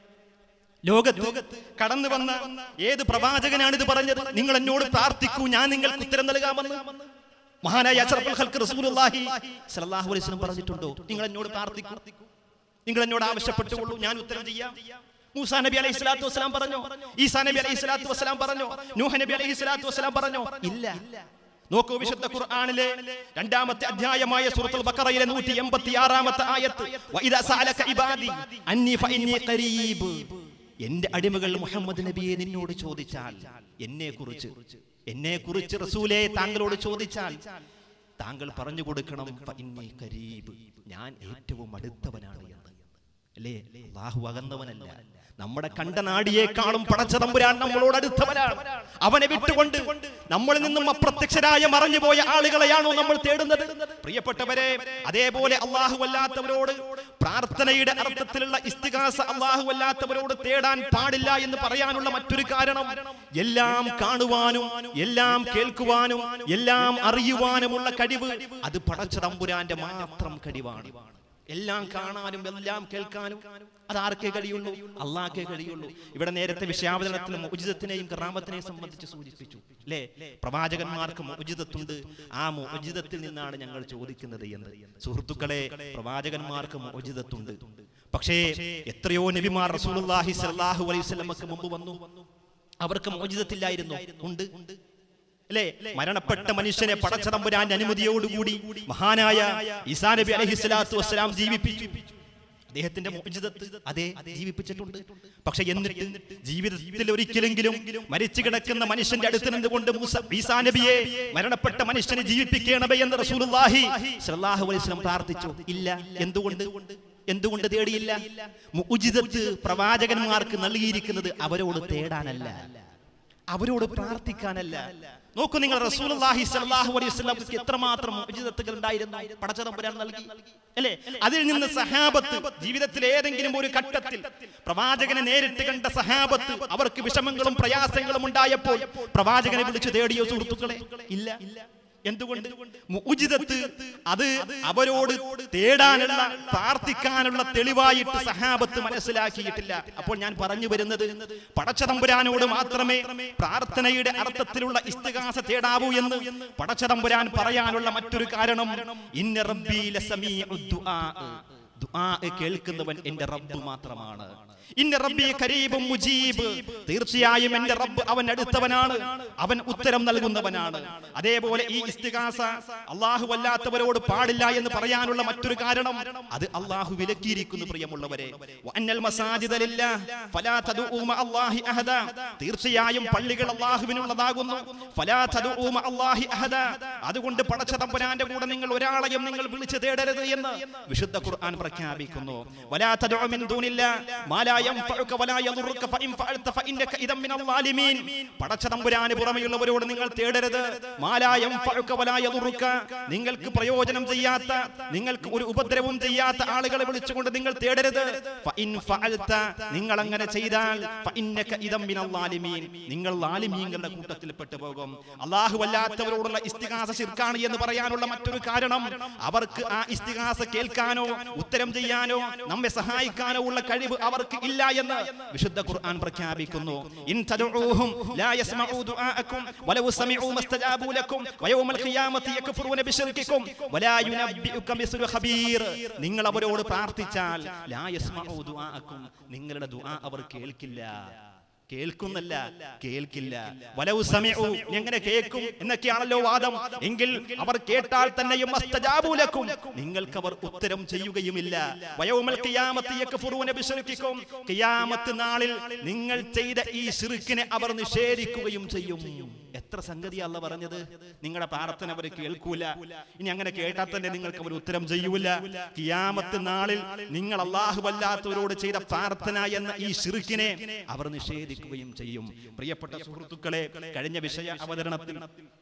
Speaker 6: ലോകത്ത് കടന്നു വന്ന ഏത് പ്രവാചകനാണ് ഇത് പറഞ്ഞത് നിങ്ങൾ എന്നോട് പ്രാർത്ഥിക്കൂ ഞാൻ നിങ്ങൾക്ക് ഉത്തരം നൽകാമെന്ന് മഹാനായ അഷ്റഫുൽ ഖൽഖ് റസൂലുള്ളാഹി സ്വല്ലല്ലാഹു അലൈഹി വസല്ലം പറഞ്ഞിട്ടുണ്ടോ നിങ്ങൾ എന്നോട് പ്രാർത്ഥിക്കൂ നിങ്ങൾ എന്നോട് ആവശ്യപ്പെട്ടുകൊള്ളൂ ഞാൻ ഉത്തരം ചെയ്യാം മൂസാ നബി അലൈഹി സ്വലാത്തു വസ്സലാം പറഞ്ഞോ ഈസാ നബി അലൈഹി സ്വലാത്തു വസ്സലാം പറഞ്ഞോ നൂഹ നബി അലൈഹി സ്വലാത്തു വസ്സലാം പറഞ്ഞോ ഇല്ല നോക്കൂ വിശുദ്ധ ഖുർആനിലെ രണ്ടാമത്തെ അധ്യായമായ സൂറത്തുൽ ബഖറയിലെ 186ാമത്തെ ആയത്ത് വഇദാ സഅലക ഇബാദി അന്നി ഫഇന്നി ഖരീബ് എന്റെ അടിമകൾ മുഹമ്മദ് നബിയെ നിന്നോട് ചോദിച്ചാൽ എന്നെ കുറിച്ച് എന്നെ കുറിച്ച് റസൂലെ താങ്കളോട് ചോദിച്ചാൽ താങ്കൾ പറഞ്ഞു കൊടുക്കണം ഫഇന്നി ഖരീബ് ഞാൻ ഏറ്റവും അടുത്തവനാണ് എന്ന് അല്ലേ അള്ളാഹു അകന്നവനല്ല നമ്മുടെ കണ്ടനാടിയേക്കാളും പടച്ചതമ്പുരാൻ നമ്മളോട് അടുത്തവനാണ് അവനെ വിട്ടുകൊണ്ട് നമ്മളിൽ നിന്നും അപ്രത്യക്ഷരായ മറഞ്ഞുപോയ ആളുകളെയാണോ നമ്മൾ തേടുന്നത് പ്രിയപ്പെട്ടവരെ അതേപോലെ അള്ളാഹു അല്ലാത്തവരോട് പ്രാർത്ഥനയുടെ അർത്ഥത്തിലുള്ള ഇസ്തികാസ അള്ളാഹു അല്ലാത്തവരോട് തേടാൻ പാടില്ല എന്ന് പറയാനുള്ള മറ്റൊരു കാരണം എല്ലാം കാണുവാനും എല്ലാം കേൾക്കുവാനും എല്ലാം അറിയുവാനുമുള്ള കഴിവ് അത് പടച്ചതമ്പുരാന്റെ മാത്രം കഴിവാണ് എല്ലാം കാണാനും എല്ലാം കേൾക്കാനും അത് ആർക്കേ കഴിയുള്ളൂ അള്ളാഹ്ക്കേ കഴിയുള്ളൂ ഇവിടെ നേരത്തെ വിഷയാവതരണത്തിൽ മോചിതത്തിനെയും കറാമത്തിനെയും സംബന്ധിച്ച് സൂചിപ്പിച്ചു അല്ലേ പ്രവാചകന്മാർക്ക് മോചിതത്തുണ്ട് ആ മോചിതത്തിൽ നിന്നാണ് ഞങ്ങൾ ചോദിക്കുന്നത് എന്ന് സുഹൃത്തുക്കളെ പ്രവാചകന്മാർക്ക് മോചിതത്തുണ്ട് പക്ഷേ എത്രയോ നബിമാർ റസൂലുള്ളാഹി സ്വല്ലല്ലാഹു അലൈഹി വസല്ലമക്ക് മുമ്പ് വന്നു അവർക്ക് മോചിതത്തില്ലായിരുന്നു ഉണ്ട് അല്ലേ മരണപ്പെട്ട മനുഷ്യനെ പടച്ചതമ്പുരാന്റെ അനുമതിയോടുകൂടി മഹാനായ ഈസാ നബി അലൈഹി സ്വലാത്തു വസ്സലാം ജീവിപ്പിച്ചു അദ്ദേഹത്തിന്റെ മോചിതത്ത് അതെ ജീവിപ്പിച്ചിട്ടുണ്ട് പക്ഷെ എന്നിട്ട് ജീവിതത്തിൽ ഒരിക്കലെങ്കിലും മരിച്ചു കിടക്കുന്ന മനുഷ്യന്റെ അടുത്ത് നിന്നുകൊണ്ട് മൂസ ഈസാ നബിയെ മരണപ്പെട്ട മനുഷ്യനെ ജീവിപ്പിക്കണമേ എന്ന് റസൂലുള്ളാഹി സ്വല്ലല്ലാഹു അലൈഹി വസല്ലം പ്രാർത്ഥിച്ചു ഇല്ല എന്തുകൊണ്ട് എന്തുകൊണ്ട് തേടിയില്ല മുജിതത്ത് പ്രവാചകന്മാർക്ക് നൽകിയിരിക്കുന്നത് അവരോട് തേടാനല്ല അവരോട് പ്രാർത്ഥിക്കാനല്ല നോക്കൂ നിങ്ങൾ റസൂലുള്ളാഹി സ്വല്ലല്ലാഹു അലൈഹി വസല്ലമക്ക് എത്രമാത്രം മുഅ്ജിസത്തുകൾ ഉണ്ടായിരുന്നു പടച്ചതമ്പുരാൻ നൽകി അല്ലേ അതിൽ നിന്ന് സഹാബത്ത് ജീവിതത്തിൽ ഏതെങ്കിലും ഒരു ഘട്ടത്തിൽ പ്രവാചകനെ നേരിട്ട് കണ്ട സഹാബത്ത് അവർക്ക് വിഷമങ്ങളും പ്രയാസങ്ങളും ഉണ്ടായപ്പോൾ പ്രവാചകനെ വിളിച്ചു തേടിയോ സുഹൃത്തുക്കളെ ഇല്ല എന്തുകൊണ്ട് മുജിതത്ത് അത് അവരോട് തേടാനുള്ള പ്രാർത്ഥിക്കാനുള്ള തെളിവായിട്ട് സഹാബത്ത് മനസ്സിലാക്കിയിട്ടില്ല അപ്പോൾ ഞാൻ പറഞ്ഞു വരുന്നത് പടച്ചതമ്പുരാനോട് മാത്രമേ പ്രാർത്ഥനയുടെ അർത്ഥത്തിലുള്ള ഇസ്തികാസ തേടാവൂ എന്ന് പടച്ചതമ്പുരാൻ പറയാനുള്ള മറ്റൊരു കാരണം ഇന്ന റബ്ബി ലസമീഉ ദുആ ദുആ കേൾക്കുന്നവൻ എന്റെ റബ്ബ് മാത്രമാണ് ഇന്ന റബ്ബി കരീബും മുജീബ് തീർച്ചയായും എന്റെ റബ്ബ് അവൻ അടുത്തവനാണ് അവൻ ഉത്തരം നൽകുന്നവനാണ് അതേപോലെ ഈ ഇസ്തികാസ അള്ളാഹു അല്ലാത്തവരോട് പാടില്ല എന്ന് പറയാനുള്ള മറ്റൊരു കാരണം അത് അള്ളാഹു വിലക്കിയിരിക്കുന്നു പ്രിയമുള്ളവരെ വഅന്നൽ മസാജിദ ലില്ലാഹ് ഫലാ തദ്ഉ മഅ അല്ലാഹി അഹദ തീർച്ചയായും പള്ളികൾ അള്ളാഹുവിനുള്ളതാകുന്നു ഫലാ തദ്ഉ മഅ അല്ലാഹി അഹദ അതുകൊണ്ട് പടച്ച തമ്പുരാന്റെ കൂടെ നിങ്ങൾ ഒരാളെയും നിങ്ങൾ വിളിച്ചു തേടരുത് എന്ന് വിശുദ്ധ ഖുർആൻ പ്രഖ്യാപിക്കുന്നു വലാ തദ്ഉ മിൻ ദൂനില്ലാഹ് മാ ലാ യൻഫഉക വലാ യദുറുക ഫഇൻ ഫഅൽത ഫഇന്നക ഇദം മിനൽ ളാലിമീൻ പടച്ച തമ്പുരാന് പുറമെയുള്ളവരോട് നിങ്ങൾ തേടരുത് മാ ലാ യൻഫഉക വലാ യദുറുക നിങ്ങൾക്ക് പ്രയോജനം ചെയ്യാത്ത നിങ്ങൾക്ക് ഒരു ഉപദ്രവവും ചെയ്യാത്ത ആളുകളെ വിളിച്ചുകൊണ്ട് നിങ്ങൾ തേടരുത് ഫഇൻ ഫഅൽത നിങ്ങൾ അങ്ങനെ ചെയ്താൽ ഫഇന്നക ഇദം മിനൽ ളാലിമീൻ നിങ്ങൾ ലാലിമീങ്ങളുടെ കൂട്ടത്തിൽ പെട്ടുപോകും അല്ലാഹു അല്ലാത്തവരോടുള്ള ഇസ്തിഗാസ ശിർക്കാണ് എന്ന് പറയാനുള്ള മറ്റൊരു കാരണം അവർക്ക് ആ ഇസ്തിഗാസ കേൾക്കാനോ ഉത്തരം ചെയ്യാനോ നമ്മെ സഹായിക്കാനോ ഉള്ള കഴിവ് അവർക്ക് ഇല്ല എന്ന് വിശുദ്ധ ഖുർആൻ പ്രഖ്യാപിക്കുന്നു ഇൻ തദഊഹും ലാ യസ്മഊ ദുആഅക്കും വലൗ സമീഉ മസ്തജാബു ലക്കും വയൗമൽ ഖിയാമത്തി യക്ഫുറൂന ബിശിർക്കിക്കും വലാ യുനബ്ബിഉക മിസ്ലു ഖബീർ നിങ്ങൾ അവരോട് പ്രാർത്ഥിച്ചാൽ ലാ യസ്മഊ ദുആഅക്കും നിങ്ങളുടെ ദുആ അവർ കേൾക്കില്ല കേൾക്കുന്നല്ല കേൾക്കില്ല വലവു സമയൂ എങ്ങനെ കേൾക്കും എന്നൊക്കെയാണല്ലോ വാദം എങ്കിൽ അവർ കേട്ടാൽ തന്നെയും അസ്തജാബൂലക്കും നിങ്ങൾക്ക് അവർ ഉത്തരം ചെയ്യുകയുമില്ല വയോമൽ ഖിയാമത്തി യക്ഫുറൂന ബിശ്രിക്കിക്കും ഖിയാമത്ത് നാളിൽ നിങ്ങൾ ചെയ്ത ഈ ശിർക്കിനെ അവർ നിഷേധിക്കുകയും ചെയ്യും എത്ര സംഗതി അല്ല പറഞ്ഞത് നിങ്ങളുടെ പ്രാർത്ഥന അവർ കേൾക്കൂല ഇനി അങ്ങനെ കേട്ടാൽ തന്നെ നിങ്ങൾക്ക് അവർ ഉത്തരം ചെയ്യൂല കിയാമത്ത് നാളിൽ നിങ്ങൾ അല്ലാഹുവല്ലാത്തവരോട് ചെയ്ത പ്രാർത്ഥന എന്ന ഈ ശിർക്കിനെ അവർ നിഷേധിക്കുകയും ചെയ്യും പ്രിയപ്പെട്ട സുഹൃത്തുക്കളെ കഴിഞ്ഞ വിഷയ അവതരണത്തിൽ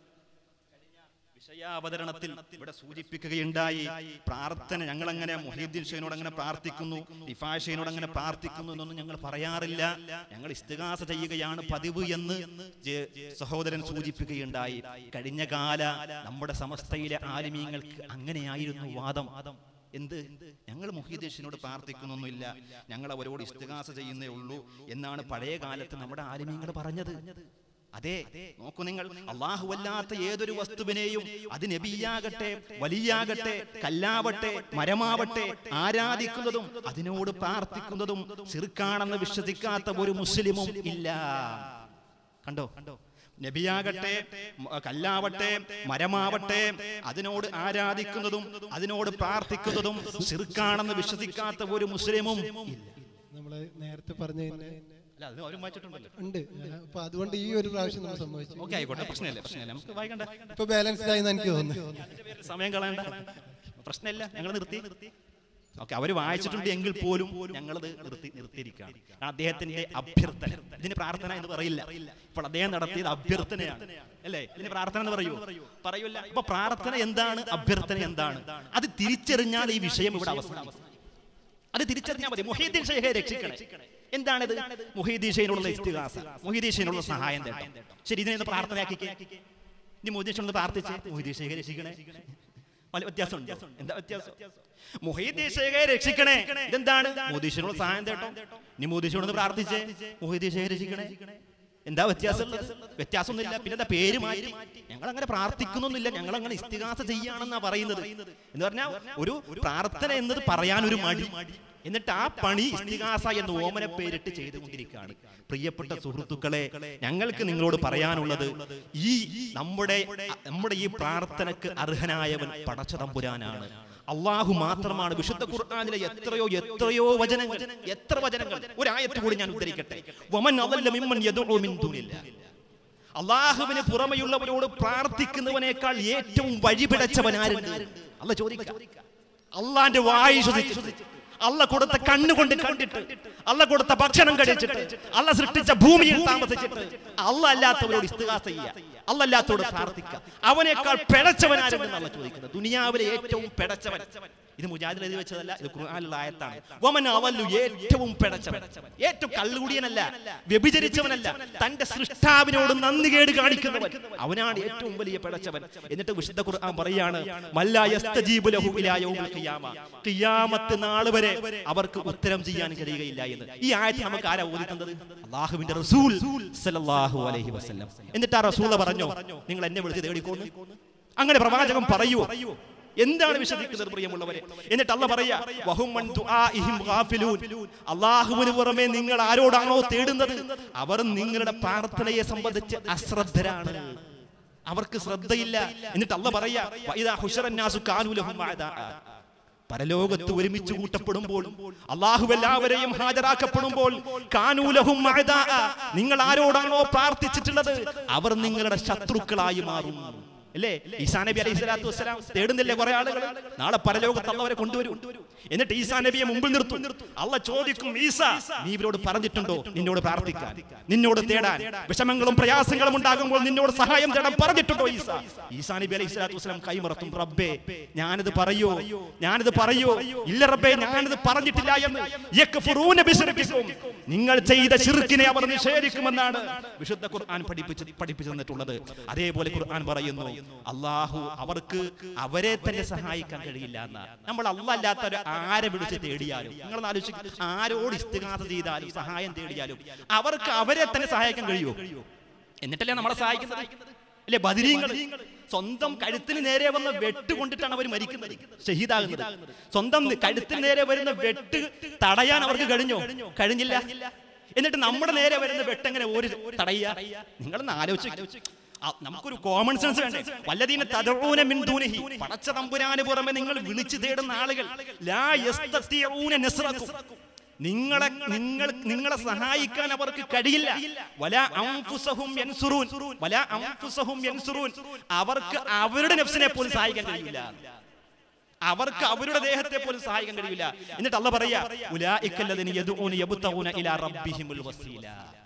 Speaker 6: വിഷയാവതരണത്തിൽ ഇവിടെ സൂചിപ്പിക്കുകയുണ്ടായി പ്രാർത്ഥന ഞങ്ങൾ അങ്ങനെ മൊഹീദ്ദീൻ ഷെയ്നോട് അങ്ങനെ പ്രാർത്ഥിക്കുന്നു ഇഫാ ഷെയ്നോട് അങ്ങനെ പ്രാർത്ഥിക്കുന്നു എന്നൊന്നും ഞങ്ങൾ പറയാറില്ല ഞങ്ങൾ ഇസ്തിഹാസ ചെയ്യുകയാണ് പതിവ് എന്ന് ജെ- സഹോദരൻ സൂചിപ്പിക്കുകയുണ്ടായി കഴിഞ്ഞ കാല നമ്മുടെ സമസ്തയിലെ ആലിമീങ്ങൾക്ക് അങ്ങനെയായിരുന്നു വാദം എന്ത് ഞങ്ങൾ മുഹീദ്ദീഷിനോട് പ്രാർത്ഥിക്കുന്നൊന്നുമില്ല ഞങ്ങൾ അവരോട് ഇസ്തിഹാസ ചെയ്യുന്നേ ഉള്ളൂ എന്നാണ് പഴയ കാലത്ത് നമ്മുടെ ആലിമീങ്ങൾ പറഞ്ഞത് അതെ നോക്കൂ നിങ്ങൾ അള്ളാഹുവല്ലാത്ത ഏതൊരു വസ്തുവിനെയും അത് നബിയാകട്ടെ വലിയാകട്ടെ കല്ലാവട്ടെ മരമാവട്ടെ ആരാധിക്കുന്നതും അതിനോട് പ്രാർത്ഥിക്കുന്നതും ചെറുക്കാണെന്ന് വിശ്വസിക്കാത്ത ഒരു മുസ്ലിമും ഇല്ല കണ്ടോ നബിയാകട്ടെ മ- കല്ലാവട്ടെ മരമാവട്ടെ അതിനോട് ആരാധിക്കുന്നതും അതിനോട് പ്രാർത്ഥിക്കുന്നതും ചെറുക്കാണെന്ന് വിശ്വസിക്കാത്ത ഒരു മുസ്ലിമും ഇല്ല
Speaker 3: നമ്മള് നേരത്തെ പറഞ്ഞതിന്
Speaker 6: അല്ല അത് അവരും വായിച്ചിട്ടുണ്ടല്ലോ
Speaker 3: ഉണ്ട് അപ്പൊ അതുകൊണ്ട് ഈ ഒരു പ്രാവശ്യം നമ്മൾ സംഭവിച്ചു
Speaker 6: ഓക്കെ ആയിക്കോട്ടെ പ്രശ്നമില്ല പ്രശ്നമില്ല നമുക്ക് വായിക്കണ്ട
Speaker 3: ഇപ്പൊ ബാലൻസ്ഡ് ആയി എനിക്ക് തോന്നുന്നു
Speaker 6: സമയം കളയണ്ട പ്രശ്നമില്ല ഞങ്ങൾ നിർത്തി ഓക്കെ അവർ വായിച്ചിട്ടുണ്ട് എങ്കിൽ പോലും ഞങ്ങളത് നിർത്തി നിർത്തിയിരിക്കുകയാണ് കാരണം അദ്ദേഹത്തിന്റെ അഭ്യർത്ഥന ഇതിന് പ്രാർത്ഥന എന്ന് പറയില്ല ഇപ്പോൾ അദ്ദേഹം നടത്തിയത് അഭ്യർത്ഥനയാണ് അല്ലേ ഇതിന് പ്രാർത്ഥന എന്ന് പറയൂ പറയൂല അപ്പൊ പ്രാർത്ഥന എന്താണ് അഭ്യർത്ഥന എന്താണ് അത് തിരിച്ചറിഞ്ഞാൽ ഈ വിഷയം ഇവിടെ അവസാനിക്കും അത് തിരിച്ചറിഞ്ഞാൽ മതി മുഹീദ്ദീൻ ഷെയ്ഖെ രക്ഷിക്കണേ എന്താണിത് മുഹീദ്ദീൻ ഷെയ്ഖിനുള്ള ഇസ്തിഹാസ മുഹീദ്ദീൻ ഷെയ്ഖിനുള്ള സഹായം തേട്ടം ശരി ഇതിനെ ഒന്ന് പ്രാർത്ഥനയാക്കിക്കേ ഇനി മുഹീദ്ദീൻ ഷെയ്ഖ് ഒന്ന് പ്രാർത്ഥിച്ച് മുഹീദ്ദീൻ ഷെയ്ഖെ രക്ഷിക്കണേ വല്ല വ്യത്യാസമുണ്ടോ എന്താ വ്യത്യാസം മുഹീദ്ദീൻ ഷെയ്ഖെ രക്ഷിക്കണേ ഇതെന്താണ് മോദീഷിനുള്ള സഹായം തേട്ടം ഇനി മോദീഷിനോട് പ്രാർത്ഥിച്ചേ മുഹീദ്ദീൻ ഷെയ്ഖെ രക്ഷിക്കണേ എന്താ വ്യത്യാസം വ്യത്യാസമൊന്നുമില്ല പിന്നെ എന്താ പേര് മാറ്റി ഞങ്ങൾ അങ്ങനെ പ്രാർത്ഥിക്കുന്നൊന്നുമില്ല ഞങ്ങൾ അങ്ങനെ ഇസ്തിഹാസ ചെയ്യാണെന്നാ പറയുന്നത് എന്ന് പറഞ്ഞാൽ ഒരു പ്രാർത്ഥന എന്നത് പറയാൻ ഒരു മടി എന്നിട്ട് ആ പണി ഇസ്തിഹാസ എന്ന് ഓമന പേരിട്ട് ചെയ്തുകൊണ്ടിരിക്കുകയാണ് പ്രിയപ്പെട്ട സുഹൃത്തുക്കളെ ഞങ്ങൾക്ക് നിങ്ങളോട് പറയാനുള്ളത് ഈ നമ്മുടെ നമ്മുടെ ഈ പ്രാർത്ഥനക്ക് അർഹനായവൻ പടച്ച തമ്പുരാനാണ് അള്ളാഹു മാത്രമാണ് വിശുദ്ധ ഖുർആാനിലെ എത്രയോ എത്രയോ വചനങ്ങൾ എത്ര വചനങ്ങൾ ഒരായത്ത് കൂടി ഞാൻ ഉദ്ധരിക്കട്ടെ വമൻ അദല്ല മിമ്മൻ യദഉ മിൻ ദൂനില്ലാഹ് അള്ളാഹുവിന് പുറമെയുള്ളവരോട് പ്രാർത്ഥിക്കുന്നവനേക്കാൾ ഏറ്റവും വഴിപിടച്ചവൻ ആരുണ്ട് അല്ല ചോദിക്കാം അള്ളാന്റെ വായു ശ്വസിച്ചിട്ട് അല്ല കൊടുത്ത കണ്ണുകൊണ്ട് കണ്ടിട്ട് അല്ല കൊടുത്ത ഭക്ഷണം കഴിച്ചിട്ട് അല്ല സൃഷ്ടിച്ച ഭൂമിയിൽ താമസിച്ചിട്ട് അല്ല അല്ലാത്തവരോട് ഇസ്തുകാസ ചെയ്യുക അല്ല അല്ലാത്തവരോട് പ്രാർത്ഥിക്കുക അവനേക്കാൾ പിഴച്ചവൻ ആരുണ്ടെന്ന് അല്ല ചോദിക്കുന്നത് ദുനിയാവിലെ ഏറ്റവും പിഴച്ചവൻ ഇത് മുജാദിൽ എഴുതി വെച്ചതല്ല ഇത് ഖുർആനിലുള്ള ആയത്താണ് വമൻ അവല്ലു ഏറ്റവും പിഴച്ചവൻ ഏറ്റവും കള്ളുകുടിയനല്ല വ്യഭിചരിച്ചവനല്ല തന്റെ സൃഷ്ടാവിനോട് നന്ദി കേട് കാണിക്കുന്നവൻ അവനാണ് ഏറ്റവും വലിയ പിഴച്ചവൻ എന്നിട്ട് വിശുദ്ധ ഖുർആൻ പറയാണ് മല്ലാ യസ്തജീബു ലഹു ഇലാ യൗമിൽ ഖിയാമ ഖിയാമത്ത് നാൾ വരെ അവർക്ക് ഉത്തരം ചെയ്യാൻ കഴിയുകയില്ല എന്ന് ഈ ആയത്ത് നമുക്ക് ആരാ ഓതി തന്നത് അള്ളാഹുവിന്റെ റസൂൽ സല്ലല്ലാഹു അലൈഹി വസല്ലം എന്നിട്ട് ആ റസൂല പറഞ്ഞു നിങ്ങൾ എന്നെ വിളിച്ച് തേടിക്കോന്ന് അങ്ങനെ പ്രവാചകൻ പറയൂ എന്താണ് വിശ്വസിക്കുന്നത് പ്രിയമുള്ളവരെ എന്നിട്ട് അല്ല പറയാ വഹും മൻ ദുആഇഹിം ഗാഫിലൂൻ അള്ളാഹുവിന് പുറമെ നിങ്ങൾ ആരോടാണോ തേടുന്നത് അവർ നിങ്ങളുടെ പ്രാർത്ഥനയെ സംബന്ധിച്ച് അശ്രദ്ധരാണ് അവർക്ക് ശ്രദ്ധയില്ല എന്നിട്ട് അല്ല പറയാ വഇദാ ഹുശറന്നാസു കാനൂ ലഹും അഅദാഅ. പരലോകത്ത് ഒരുമിച്ച് കൂട്ടപ്പെടുമ്പോൾ അള്ളാഹു എല്ലാവരെയും ഹാജരാക്കപ്പെടുമ്പോൾ കാനൂലഹും അഅദാഅ. നിങ്ങൾ ആരോടാണോ പ്രാർത്ഥിച്ചിട്ടുള്ളത് അവർ നിങ്ങളുടെ ശത്രുക്കളായി മാറും അല്ലേ ഈസാ നബി അലൈഹി സ്വലാത്തു വസ്സലാം തേടുന്നില്ലേ കുറെ ആളുകൾ നാളെ പരലോകത്ത് അള്ളവരെ കൊണ്ടുവരും എന്നിട്ട് ഈസാ നബിയെ മുമ്പിൽ നിർത്തും അള്ള ചോദിക്കും ഈസ നീ ഇവരോട് പറഞ്ഞിട്ടുണ്ടോ നിന്നോട് പ്രാർത്ഥിക്കാൻ നിന്നോട് തേടാൻ വിഷമങ്ങളും പ്രയാസങ്ങളും ഉണ്ടാകുമ്പോൾ നിന്നോട് സഹായം തേടാൻ പറഞ്ഞിട്ടുണ്ടോ ഈസ ഈസാ നബി അലൈഹി സ്വലാത്തു വസ്സലാം കൈമറത്തും റബ്ബേ ഞാനിത് പറയോ ഞാനിത് പറയോ ഇല്ല റബ്ബേ ഞാനിത് പറഞ്ഞിട്ടില്ല എന്ന് യക്ഫുറൂന ബിശിർക്കിക്കും. നിങ്ങൾ ചെയ്ത ശിർക്കിനെ അവർ നിഷേധിക്കുമെന്നാണ് വിശുദ്ധ ഖുർആൻ പഠിപ്പിച്ച് പഠിപ്പിച്ചു തന്നിട്ടുള്ളത് അതേപോലെ ഖുർആൻ പറയുന്നു അള്ളാഹു അവർക്ക് അവരെ തന്നെ സഹായിക്കാൻ കഴിയില്ല എന്ന നമ്മൾ അല്ലാത്ത ഒരു ആരെ വിളിച്ച് തേടിയാലും നിങ്ങൾ ആലോചിക്കും ആരോട് ഇസ്തിഹാസ ചെയ്താലും സഹായം തേടിയാലും അവർക്ക് അവരെ തന്നെ സഹായിക്കാൻ കഴിയുമോ എന്നിട്ടല്ലേ നമ്മളെ സഹായിക്കുന്നത് അല്ലേ ബദിരീങ്ങൾ സ്വന്തം കഴുത്തിന് നേരെ വന്ന വെട്ട് കൊണ്ടിട്ടാണ് അവർ മരിക്കുന്നത് ഷഹീദാകുന്നത് സ്വന്തം കഴുത്തിന് നേരെ വരുന്ന വെട്ട് തടയാൻ അവർക്ക് കഴിഞ്ഞോ കഴിഞ്ഞില്ല എന്നിട്ട് നമ്മുടെ നേരെ വരുന്ന വെട്ടെങ്ങനെ ഒരു തടയുക നിങ്ങളൊന്ന് ആലോചിച്ച് ആ, നമുക്കൊരു കോമൺ സെൻസ് വേണ്ടേ വല്ലതീന തദഊന മിൻ ദൂനിഹി പടച്ച തമ്പുരാന് പുറമെ നിങ്ങൾ വിളിച്ചു തേടുന്ന ആളുകൾ ലാ യസ്തത്തിഊന നസ്റക്കും നിങ്ങളെ നിങ്ങൾ നിങ്ങളെ സഹായിക്കാൻ അവർക്ക് കഴിയില്ല വല അംഫുസഹും യൻസുറൂൻ വല അംഫുസഹും യൻസുറൂൻ അവർക്ക് അവരുടെ നഫ്സിനെ പോലും സഹായിക്കാൻ കഴിയില്ല അവർക്ക് അവരുടെ ദേഹത്തെ പോലും സഹായിക്കാൻ കഴിയില്ല എന്നിട്ട് അല്ല പറയാ ഉലായിക്കല്ലദിന് യദൂന യബ്തഊന ഇലാ റബ്ബിഹിമുൽ വസീല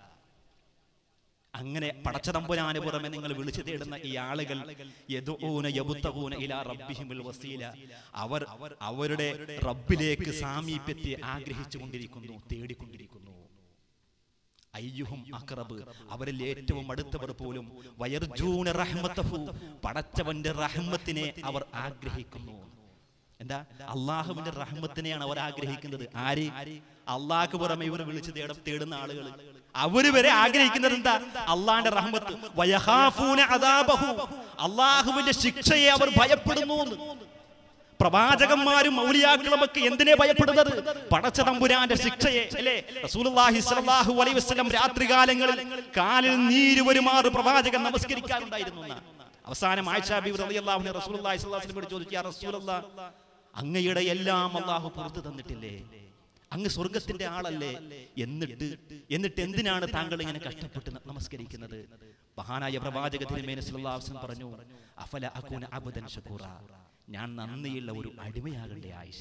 Speaker 6: അങ്ങനെ പടച്ചതമ്പുരാന് പുറമെ നിങ്ങൾ വിളിച്ചു തേടുന്ന ഈ ആളുകൾ യദൂന യബ്തഊന ഇലാ റബ്ബിഹിമുൽ വസീല അവർ അവരുടെ റബ്ബിലേക്ക് സാമീപ്യത്തെ ആഗ്രഹിച്ചു കൊണ്ടിരിക്കുന്നു തേടിക്കൊണ്ടിരിക്കുന്നു അയ്യുഹും അക്രബ് അവരിൽ ഏറ്റവും അടുത്തവർ പോലും വയർജൂന റഹ്മത്തഹു പടച്ചവന്റെ റഹ്മത്തിനെ അവർ ആഗ്രഹിക്കുന്നു എന്താ അള്ളാഹുവിന്റെ റഹ്മത്തിനെയാണ് അവർ ആഗ്രഹിക്കുന്നത് ആര് അള്ളാഹ്ക്ക് പുറമെ ഇവർ വിളിച്ച് തേട തേടുന്ന ആളുകൾ അവര് വരെ ആഗ്രഹിക്കുന്നത് എന്താ അള്ളാന്റെ റഹ്മത്ത് വയഹാഫൂന അദാബഹു അള്ളാഹുവിന്റെ ശിക്ഷയെ അവർ ഭയപ്പെടുന്നു എന്ന്. പ്രവാചകന്മാരും മൗലിയാക്കളും ഒക്കെ എന്തിനെ ഭയപ്പെടുന്നത് പടച്ച തമ്പുരാന്റെ ശിക്ഷയെ അല്ലേ റസൂലുള്ളാഹി സ്വല്ലല്ലാഹു അലൈഹി വസല്ലം രാത്രികാലങ്ങളിൽ കാലിൽ നീര് വരുമാറ് പ്രവാചകൻ നമസ്കരിക്കാറുണ്ടായിരുന്നു എന്നാ. അവസാനം ആയിഷാ ബിബി റളിയല്ലാഹു അൻഹ റസൂലുള്ളാഹി സ്വല്ലല്ലാഹു അലൈഹി വസല്ലം ചോദിച്ചു യാ റസൂലല്ലാഹ് അങ്ങയുടെ എല്ലാം അള്ളാഹു പുറത്തു തന്നിട്ടില്ലേ അങ്ങ് സ്വർഗത്തിന്റെ ആളല്ലേ എന്നിട്ട് എന്നിട്ട് എന്തിനാണ് താങ്കൾ ഇങ്ങനെ കഷ്ടപ്പെട്ട് ന- നമസ്കരിക്കുന്നത് മഹാനായ പ്രവാചക തിരുമേനി സല്ലല്ലാഹു അലൈഹി വസല്ലം പറഞ്ഞു അഫല അകൂന അബദൻ ശകൂറ ഞാൻ നന്ദിയുള്ള ഒരു അടിമയാകണ്ടേ ആയിഷ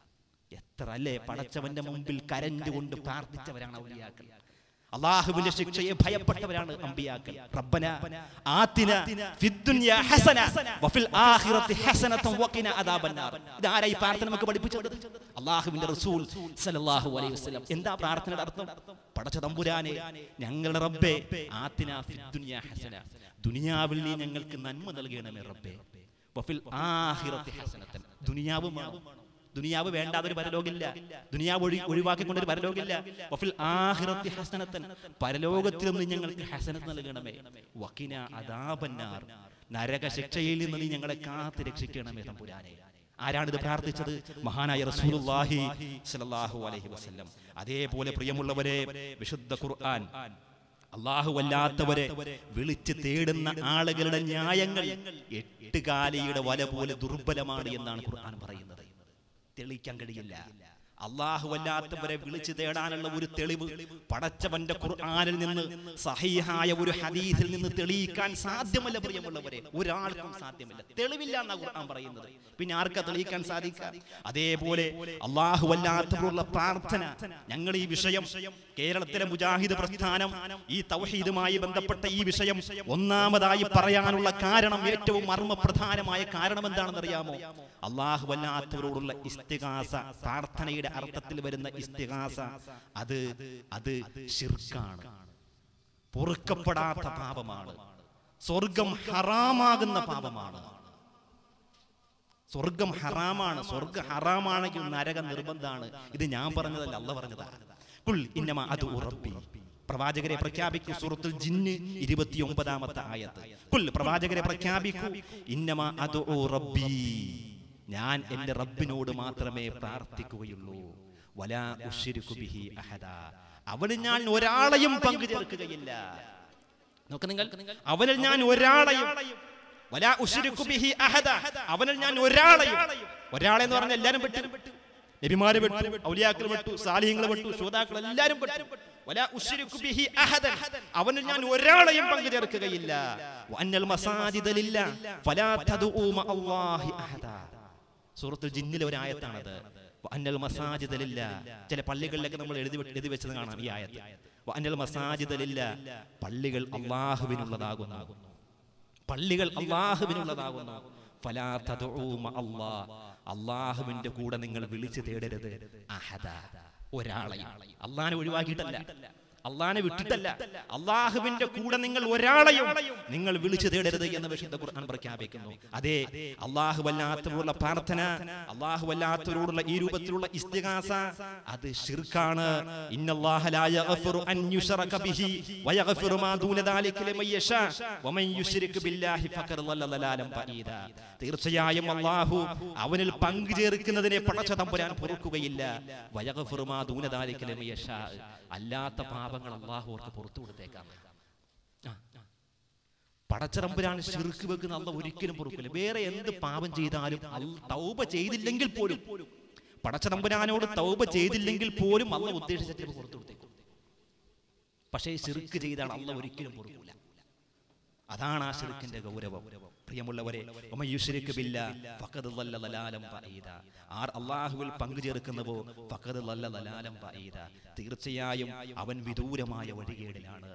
Speaker 6: എത്ര അല്ലേ പടച്ചവന്റെ മുമ്പിൽ കരഞ്ഞുകൊണ്ട് പ്രാർത്ഥിച്ചവരാണ് ഔലിയാക്കൾ അള്ളാഹുവിന്റെ ശിക്ഷയെ ഭയപ്പെട്ടവരാണ് അമ്പിയാക്കൾ റബ്ബന ആതിന ഫിദ്ദുനിയ ഹസന വഫിൽ ആഖിറതി ഹസനതൻ വഖിന അദാബന്നാർ ഇതാരാ ഈ പ്രാർത്ഥന നമുക്ക് പഠിപ്പിച്ചത് അള്ളാഹുവിന്റെ റസൂൽ സല്ലല്ലാഹു അലൈഹി വസല്ലം എന്താ പ്രാർത്ഥനയുടെ അർത്ഥം പടച്ച തമ്പുരാനെ ഞങ്ങളുടെ റബ്ബേ ആതിന ഫിദ്ദുനിയ ഹസന ദുനിയാവിൽ നീ ഞങ്ങൾക്ക് നന്മ നൽകണമേ റബ്ബേ വഫിൽ ആഖിറതി ഹസനതൻ ദുനിയാവും വേണം ദുനിയാവ് വേണ്ടാതെ ഒരു പരലോകില്ല ദുനിയാവ് ഒഴി ഒഴിവാക്കിക്കൊണ്ട് ഒരു പരലോകില്ല വഫിൽ ആഖിറത്തി ഹസനത്തൻ പരലോകത്തിലും നീ ഞങ്ങൾക്ക് ഹസനത്ത് നൽകണമേ വക്കിന അദാബന്നാർ നരക ശിക്ഷയിൽ നിന്ന് നീ ഞങ്ങളെ കാത്ത് രക്ഷിക്കണമേ തമ്പുരാനെ ആരാണിത് പ്രാർത്ഥിച്ചത് മഹാനായ റസൂലുള്ളാഹി സ്വല്ലല്ലാഹു അലൈഹി വസല്ലം അതേപോലെ പ്രിയമുള്ളവരെ വിശുദ്ധ ഖുർആൻ അള്ളാഹു അല്ലാത്തവരെ വിളിച്ച് തേടുന്ന ആളുകളുടെ ന്യായങ്ങൾ എട്ടുകാലിയുടെ വല പോലെ ദുർബലമാണ് എന്നാണ് ഖുർആൻ പറയുന്നത് തെളിയിക്കാൻ കഴിയില്ല അള്ളാഹു അല്ലാത്തവരെ വിളിച്ചു തേടാനുള്ള ഒരു തെളിവ് പടച്ചവന്റെ ഖുർആനിൽ നിന്ന് സഹിഹായ ഒരു ഹദീസിൽ നിന്ന് തെളിയിക്കാൻ സാധ്യമല്ല പ്രിയമുള്ളവരെ ഒരാൾക്കും സാധ്യമല്ല തെളിവില്ല എന്നാ ഖുർആൻ പറയുന്നത് പിന്നെ ആർക്കാ തെളിയിക്കാൻ സാധിക്കാം അതേപോലെ അള്ളാഹു അല്ലാത്തവരുള്ള പ്രാർത്ഥന ഞങ്ങൾ ഈ വിഷയം കേരളത്തിലെ മുജാഹിദ് പ്രസ്ഥാനം ഈ തൗഹീദുമായി ബന്ധപ്പെട്ട ഈ വിഷയം ഒന്നാമതായി പറയാനുള്ള കാരണം ഏറ്റവും മർമ്മപ്രധാനമായ കാരണം എന്താണെന്ന് അറിയാമോ അള്ളാഹു അല്ലാത്തവരോടുള്ള ഇസ്തിഹാസ പ്രാർത്ഥനയുടെ അർത്ഥത്തിൽ വരുന്ന ഇസ്തിഹാസ അത് അത് ഷിർക്കാണ് പൊറുക്കപ്പെടാത്ത പാപമാണ് സ്വർഗം ഹറാമാകുന്ന പാപമാണ് സ്വർഗം ഹറാമാണ് സ്വർഗ ഹറാമാണെങ്കിൽ നരകം നിർബന്ധമാണ് ഇത് ഞാൻ പറഞ്ഞതല്ല അല്ല പറഞ്ഞതാണ് കുൽ ഇന്നമ അത് ഉറപ്പി പ്രവാചകരെ പ്രഖ്യാപിക്കൂ സൂറത്തുൽ ജിന്ന് ഇരുപത്തിയൊമ്പതാമത്തെ ആയത്ത് കുൽ പ്രവാചകരെ പ്രഖ്യാപിക്കൂ ഇന്നമ അത് റബ്ബി ഞാൻ എന്റെ റബ്ബിനോട് മാത്രമേ പ്രാർത്ഥിക്കുകയുള്ളൂ വലാ ഉശ്ശിരിക്കു ബിഹി അഹദ അവന് ഞാൻ ഒരാളെയും പങ്കു ചേർക്കുകയില്ല നോക്ക് നിങ്ങൾ അവനിൽ ഞാൻ ഒരാളെയും വലാ ഉശ്രിക്കു ബിഹി അഹദ അവനിൽ ഞാൻ ഒരാളെയും ഒരാളെ എന്ന് പറഞ്ഞാൽ എല്ലാരും പെട്ടു നബിമാര് പെട്ടു ഔലിയാക്കൾ പെട്ടു സാലിഹ്യങ്ങൾ പെട്ടു ശ്രോതാക്കൾ എല്ലാരും പെട്ടു വലാ ഉശ്രിക്കു ബിഹി അഹദൻ അവനിൽ ഞാൻ ഒരാളെയും പങ്കു ചേർക്കുകയില്ല വഅന്നൽ മസാജിദ ലില്ലാ ഫലാ തദ്ഉ മഅല്ലാഹി അഹദ സൂറത്തുൽ ജിന്നിലെ ഒരു ആയത്താണത് വഅന്നൽ മസാജിദ ലില്ലാ ചില പള്ളികളിലൊക്കെ നമ്മൾ എഴുതി വെ- എഴുതി വെച്ചത് കാണാം ഈ ആയത്ത് വഅന്നൽ മസാജിദ ലില്ലാ പള്ളികൾ അള്ളാഹുവിനുള്ളതാകുന്നു പള്ളികൾ അള്ളാഹുവിനുള്ളതാകുന്നു ഫലാ തദ്ഉ മഅല്ലാ അള്ളാഹുവിന്റെ കൂടെ നിങ്ങൾ വിളിച്ചു തേടരുത് അഹദ ഒരാളെയും അള്ളാനെ ഒഴിവാക്കിയിട്ടല്ല അള്ളാനെ വിട്ടിട്ടല്ല അള്ളാഹുവിന്റെ കൂടെ നിങ്ങൾ ഒരാളെയും നിങ്ങൾ വിളിച്ചു തേടരുത് എന്ന് വിശുദ്ധ ഖുർആൻ പ്രഖ്യാപിക്കുന്നു അതെ അള്ളാഹുവല്ലാത്തവരുള്ള പ്രാർത്ഥന അള്ളാഹുവല്ലാത്തവരോടുള്ള ഈ രൂപത്തിലുള്ള ഇസ്തിഹാസ അത് ഷിർക്കാണ് ഇന്നല്ലാഹ ലാ യഗ്ഫിറു അൻ യുശ്റക ബിഹി വയഗ്ഫിറു മാ ദൂന ദാലിക ലിമൻ യശാ വമൻ യുശ്രിക് ബില്ലാഹി ഫഖദ് ളല്ല ളലാലൻ ബഈദ തീർച്ചയായും അള്ളാഹു അവനിൽ പങ്കു ചേർക്കുന്നതിനെ പടച്ച തമ്പുരാൻ പൊറുക്കുകയില്ല വയഗ്ഫിറു മാ ദൂന ദാലിക ലിമൻ യശാ അല്ലാത്ത പാപങ്ങൾ അള്ളാഹു അവർക്ക് പുറത്തു കൊടുത്തേക്കാം ആ, ആ. പടച്ചറമ്പുരാൻ ശിർക്ക് വെക്കുന്ന അല്ല ഒരിക്കലും പൊറുക്കില്ല വേറെ എന്ത് പാപം ചെയ്താലും അല്ല- തൗബ ചെയ്തില്ലെങ്കിൽ പോലും പടച്ചതമ്പുരാനോട് തൗബ ചെയ്തില്ലെങ്കിൽ പോലും അല്ല ഉദ്ദേശിച്ചിട്ട് പുറത്തു കൊടുത്തേക്കും പക്ഷേ ശിർക്ക് ചെയ്താൽ അല്ല ഒരിക്കലും പൊറുക്കൂല അതാണ് ആ ശിർക്കിന്റെ ഗൗരവം പ്രിയമുള്ളവരെ വമൻ യുശ്രിക് ബില്ലാ ഫഖദ് ളല്ല ളലാലം ബഈദ. ആർ അള്ളാഹുവിൽ പങ്കു ചേർക്കുന്നവോ ഫഖദ് ളല്ല ളലാലം ബഈദ. തീർച്ചയായും അവൻ വിദൂരമായ വഴികേടിലാണ്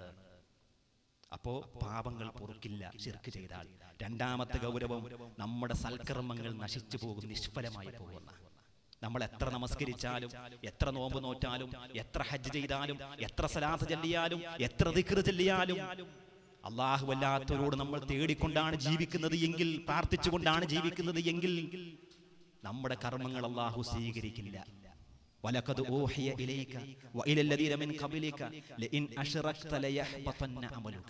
Speaker 6: അപ്പോ പാപങ്ങൾ പൊറുക്കില്ല ശിർക്ക് ചെയ്താൽ രണ്ടാമത്തെ ഗൗരവം നമ്മുടെ സൽക്കർമ്മങ്ങൾ നശിച്ചു പോകും നിഷ്ഫലമായി പോകുന്ന നമ്മൾ എത്ര നമസ്കരിച്ചാലും എത്ര നോമ്പ് നോറ്റാലും എത്ര ഹജ്ജ് ചെയ്താലും എത്ര സലാത്ത് ചൊല്ലിയാലും എത്ര ദിക്ർ ചൊല്ലിയാലും അള്ളാഹു അല്ലാത്തവരോട് നമ്മൾ തേടിക്കൊണ്ടാണ് ജീവിക്കുന്നത് എങ്കിൽ പ്രാർത്ഥിച്ചുകൊണ്ടാണ് ജീവിക്കുന്നത് എങ്കിൽ നമ്മുടെ കർമ്മങ്ങൾ അള്ളാഹു സ്വീകരിക്കില്ല ولقد أوحي إليك وإلى الذين من قبلك لئن أشركت ليحبطن عملك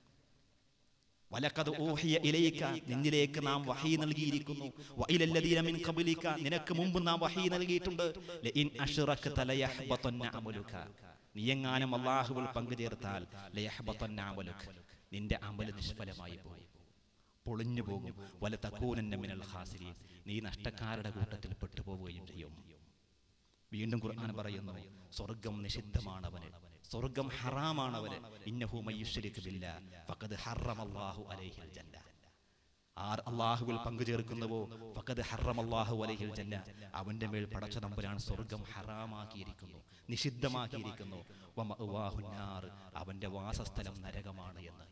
Speaker 6: വലക്കത് ഊഹിയ ഇലയിക്ക നിന്നിലേക്ക് നാം വഹി നൽകിയിരിക്കുന്നു വഇലല്ലദീന മിൻ ഖബലിക നിനക്ക് മുമ്പ് നാം വഹി നൽകിയിട്ടുണ്ട് ലഇൻ അശ്റകത ലയഹ്ബതന്ന അമലുക നീ എങ്ങാനും അല്ലാഹുവിൽ പങ്കുചേർത്താൽ ലയഹ്ബതന്ന അമലുക നിന്റെ അമൽ നിഷ്ഫലമായി പോകും പൊളിഞ്ഞു പോകും വല തക്കൂനന്ന മിനൽ ഖാസിരീൻ നീ നഷ്ടക്കാരുടെ കൂട്ടത്തിൽ പെട്ടുപോവുകയും ചെയ്യും വീണ്ടും ഖുർആൻ പറയുന്നു സ്വർഗം നിഷിദ്ധമാണവന് സ്വർഗം ഹറാമാണവന് ഇന്നഹു മയ്യുശ്ശരിക്ക് ബില്ല ഫഖദ് ഹറമല്ലാഹു അലൈഹിൽ ജന്ന ആർ അള്ളാഹുവിൽ പങ്കുചേർക്കുന്നുവോ ഫഖദ് ഹറമല്ലാഹു അലൈഹിൽ ജന്ന അവന്റെ മേൽ പടച്ച തമ്പുരാൻ സ്വർഗം ഹറാമാക്കിയിരിക്കുന്നു നിഷിദ്ധമാക്കിയിരിക്കുന്നു വമഅ്വാഹു നാർ അവന്റെ വാസസ്ഥലം നരകമാണ് എന്ന്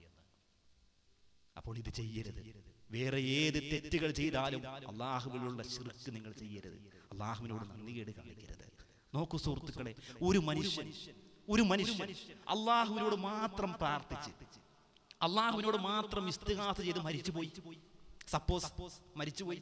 Speaker 6: അപ്പോൾ ഇത് ചെയ്യരുത് വേറെ ഏത് തെറ്റുകൾ ചെയ്താലും അള്ളാഹുവിലുള്ള ശിർക്ക് നിങ്ങൾ ചെയ്യരുത് അള്ളാഹുവിനോട് നന്ദികേട് കാണിക്കരുത് നോക്കൂ സുഹൃത്തുക്കളെ ഒരു മനുഷ്യൻ ഒരു മനുഷ്യൻ അള്ളാഹുവിനോട് മാത്രം പ്രാർത്ഥിച്ച് അള്ളാഹുവിനോട് മാത്രം ഇസ്തിഹാസ ചെയ്ത് മരിച്ചുപോയി സപ്പോസ് മരിച്ചുപോയി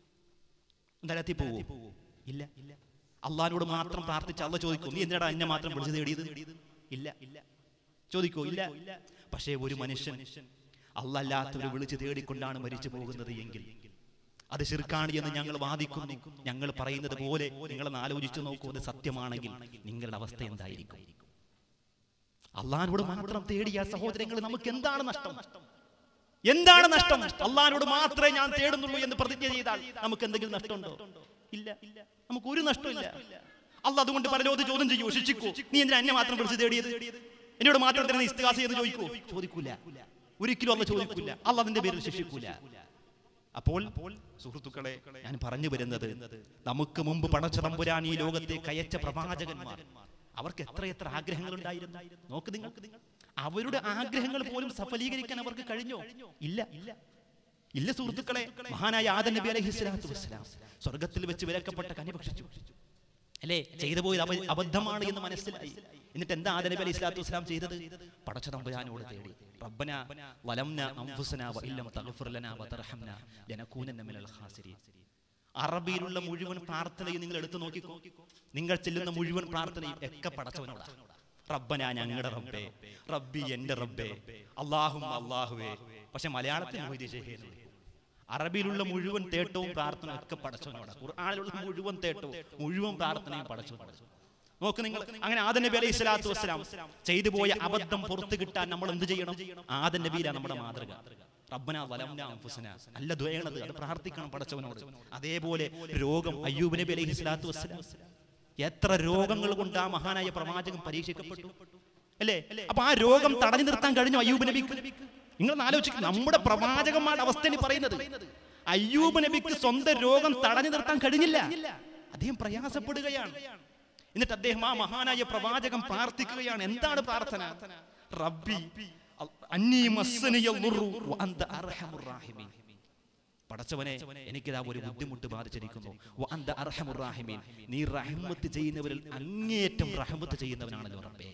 Speaker 6: നരകത്തിൽ പോവോ ഇല്ല അള്ളാഹിനോട് മാത്രം പ്രാർത്ഥിച്ച് അള്ള ചോദിക്കും നീ എന്തിനാടാ എന്നെ മാത്രം വിളിച്ചു തേടിയത് ഇല്ല ചോദിക്കോ ഇല്ല പക്ഷേ ഒരു മനുഷ്യൻ അല്ലല്ലാത്തവർ വിളിച്ചു തേടിക്കൊണ്ടാണ് മരിച്ചു പോകുന്നത് എങ്കിൽ അത് ശിർക്കാണ് എന്ന് ഞങ്ങൾ വാദിക്കുന്നു ഞങ്ങൾ പറയുന്നത് പോലെ നിങ്ങളൊന്ന് ആലോചിച്ചു നോക്കൂ അത് സത്യമാണെങ്കിൽ നിങ്ങളുടെ അവസ്ഥ എന്തായിരിക്കും അള്ളഹാനോട് മാത്രം തേടിയ സഹോദരങ്ങൾ നമുക്ക് എന്താണ് നഷ്ടം എന്താണ് നഷ്ടം അള്ളഹാനോട് മാത്രമേ ഞാൻ തേടുന്നുള്ളൂ എന്ന് പ്രതിജ്ഞ ചെയ്താൽ നമുക്ക് എന്തെങ്കിലും നഷ്ടമുണ്ടോ ഇല്ല നമുക്ക് ഒരു നഷ്ടമില്ല അല്ല അതുകൊണ്ട് പരലോത് ചോദ്യം ചെയ്യൂ ശിക്ഷിക്കൂ നീ എന്തിനാ എന്നെ മാത്രം വിളിച്ച് തേടിയത് എന്നോട് മാത്രം തന്നെ ഇസ്തിഹാസ ചെയ്ത് ചോദിക്കൂ ചോദിക്കൂല ഒരിക്കലും അല്ല ചോദിക്കൂല അല്ല അതിന്റെ പേരിൽ ശിക്ഷിക്കൂല അപ്പോൾ സുഹൃത്തുക്കളെ ഞാൻ പറഞ്ഞു വരുന്നത് നമുക്ക് മുമ്പ് പടച്ച തമ്പുരാൻ ഈ ലോകത്തെ കയച്ച പ്രവാചകന്മാർ അവർക്ക് എത്രയെത്ര ആഗ്രഹങ്ങൾ ഉണ്ടായിരുന്നു നോക്ക് നിങ്ങൾ അവരുടെ ആഗ്രഹങ്ങൾ പോലും സഫലീകരിക്കാൻ അവർക്ക് കഴിഞ്ഞോ ഇല്ല ഇല്ല ഇല്ല സുഹൃത്തുക്കളെ മഹാനായ ആദൻ നബി അലൈഹി സ്വലാത്തു വസ്സലാം സ്വർഗത്തിൽ വെച്ച് വിലക്കപ്പെട്ട കനി ഭക്ഷിച്ചു അല്ലേ ചെയ്തു പോയത് അബ- അബദ്ധമാണ് എന്ന് മനസ്സിലായി എന്നിട്ട് എന്താ ആദൻ നബി അലൈഹി സ്വലാത്തു വസ്സലാം ചെയ്തത് പടച്ച തമ്പുരാനോട് തേടി റബ്ബന വലംന അൻഫുസന വഇല്ലം തഗ്ഫിർ ലനാ വതർഹംന ലനകൂനന്ന മിനൽ ഖാസിരീൻ അറബിയിലുള്ള മുഴുവൻ പ്രാർത്ഥനയും നിങ്ങൾ എടുത്തു നോക്കിക്കോ നിങ്ങൾ ചെല്ലുന്ന മുഴുവൻ പ്രാർത്ഥനയും ഒക്കെ പടച്ചവനോടാ റബ്ബന ഞങ്ങളുടെ റബ്ബേ റബ്ബി എന്റെ റബ്ബേ അള്ളാഹും അള്ളാഹുവേ പക്ഷെ മലയാളത്തിൽ മൊയ്തീൻ ഷെയ്ഖ് എന്ന് വിളിക്കും. അറബിയിലുള്ള മുഴുവൻ തേട്ടവും പ്രാർത്ഥനയും ഒക്കെ പടച്ചവനോടാ ഖുർആാനിലുള്ള മുഴുവൻ തേട്ടവും മുഴുവൻ പ്രാർത്ഥനയും പടച്ചവനോടാ നോക്ക് നിങ്ങൾ അങ്ങനെ ആദൻ നബി അലൈഹി സ്വലാത്തു വസ്സലാം ചെയ്തു പോയ അബദ്ധം പുറത്തു കിട്ടാൻ നമ്മൾ എന്ത് ചെയ്യണം ആദൻ നബിയിലാണ് നമ്മുടെ മാതൃക റബ്ബന വലംന അൻഫുസന നല്ല ദ്വയണത് അത് പ്രാർത്ഥിക്കണം പടച്ചവനോട് അതേപോലെ രോഗം അയ്യൂബ് നബി അലൈഹി സ്വലാത്തു വസ്സലാം എത്ര രോഗങ്ങൾ കൊണ്ട് ആ മഹാനായ പ്രവാചകൻ പരീക്ഷിക്കപ്പെട്ടു അല്ലേ അപ്പൊ ആ രോഗം തടഞ്ഞു നിർത്താൻ കഴിഞ്ഞു അയ്യൂബ് നബിക്ക് നിങ്ങൾ ആലോചിക്കും നമ്മുടെ പ്രവാചകന്മാരുടെ അവസ്ഥയാണ് ഈ പറയുന്നത് അയ്യൂബ് നബിക്ക് സ്വന്തം രോഗം തടഞ്ഞു നിർത്താൻ കഴിഞ്ഞില്ല അദ്ദേഹം പ്രയാസപ്പെടുകയാണ് എന്നിട്ട് അദ്ദേഹം ആ മഹാനായ പ്രവാചകൻ പ്രാർത്ഥിക്കുകയാണ് എന്താണ് പ്രാർത്ഥന റബ്ബി അന്നീ മസ്സനിയ ളുറു വ അന്ത അർഹമുർ റാഹിമീൻ പടച്ചവനെ എനിക്കിതാ ഒരു ബുദ്ധിമുട്ട് ബാധിച്ചിരിക്കുന്നു വ അന്ത അർഹമുർ റാഹിമീൻ നീ റഹ്മത്ത് ചെയ്യുന്നവരിൽ അങ്ങേയറ്റം റഹ്മത്ത് ചെയ്യുന്നവനാണല്ലോ റബ്ബേ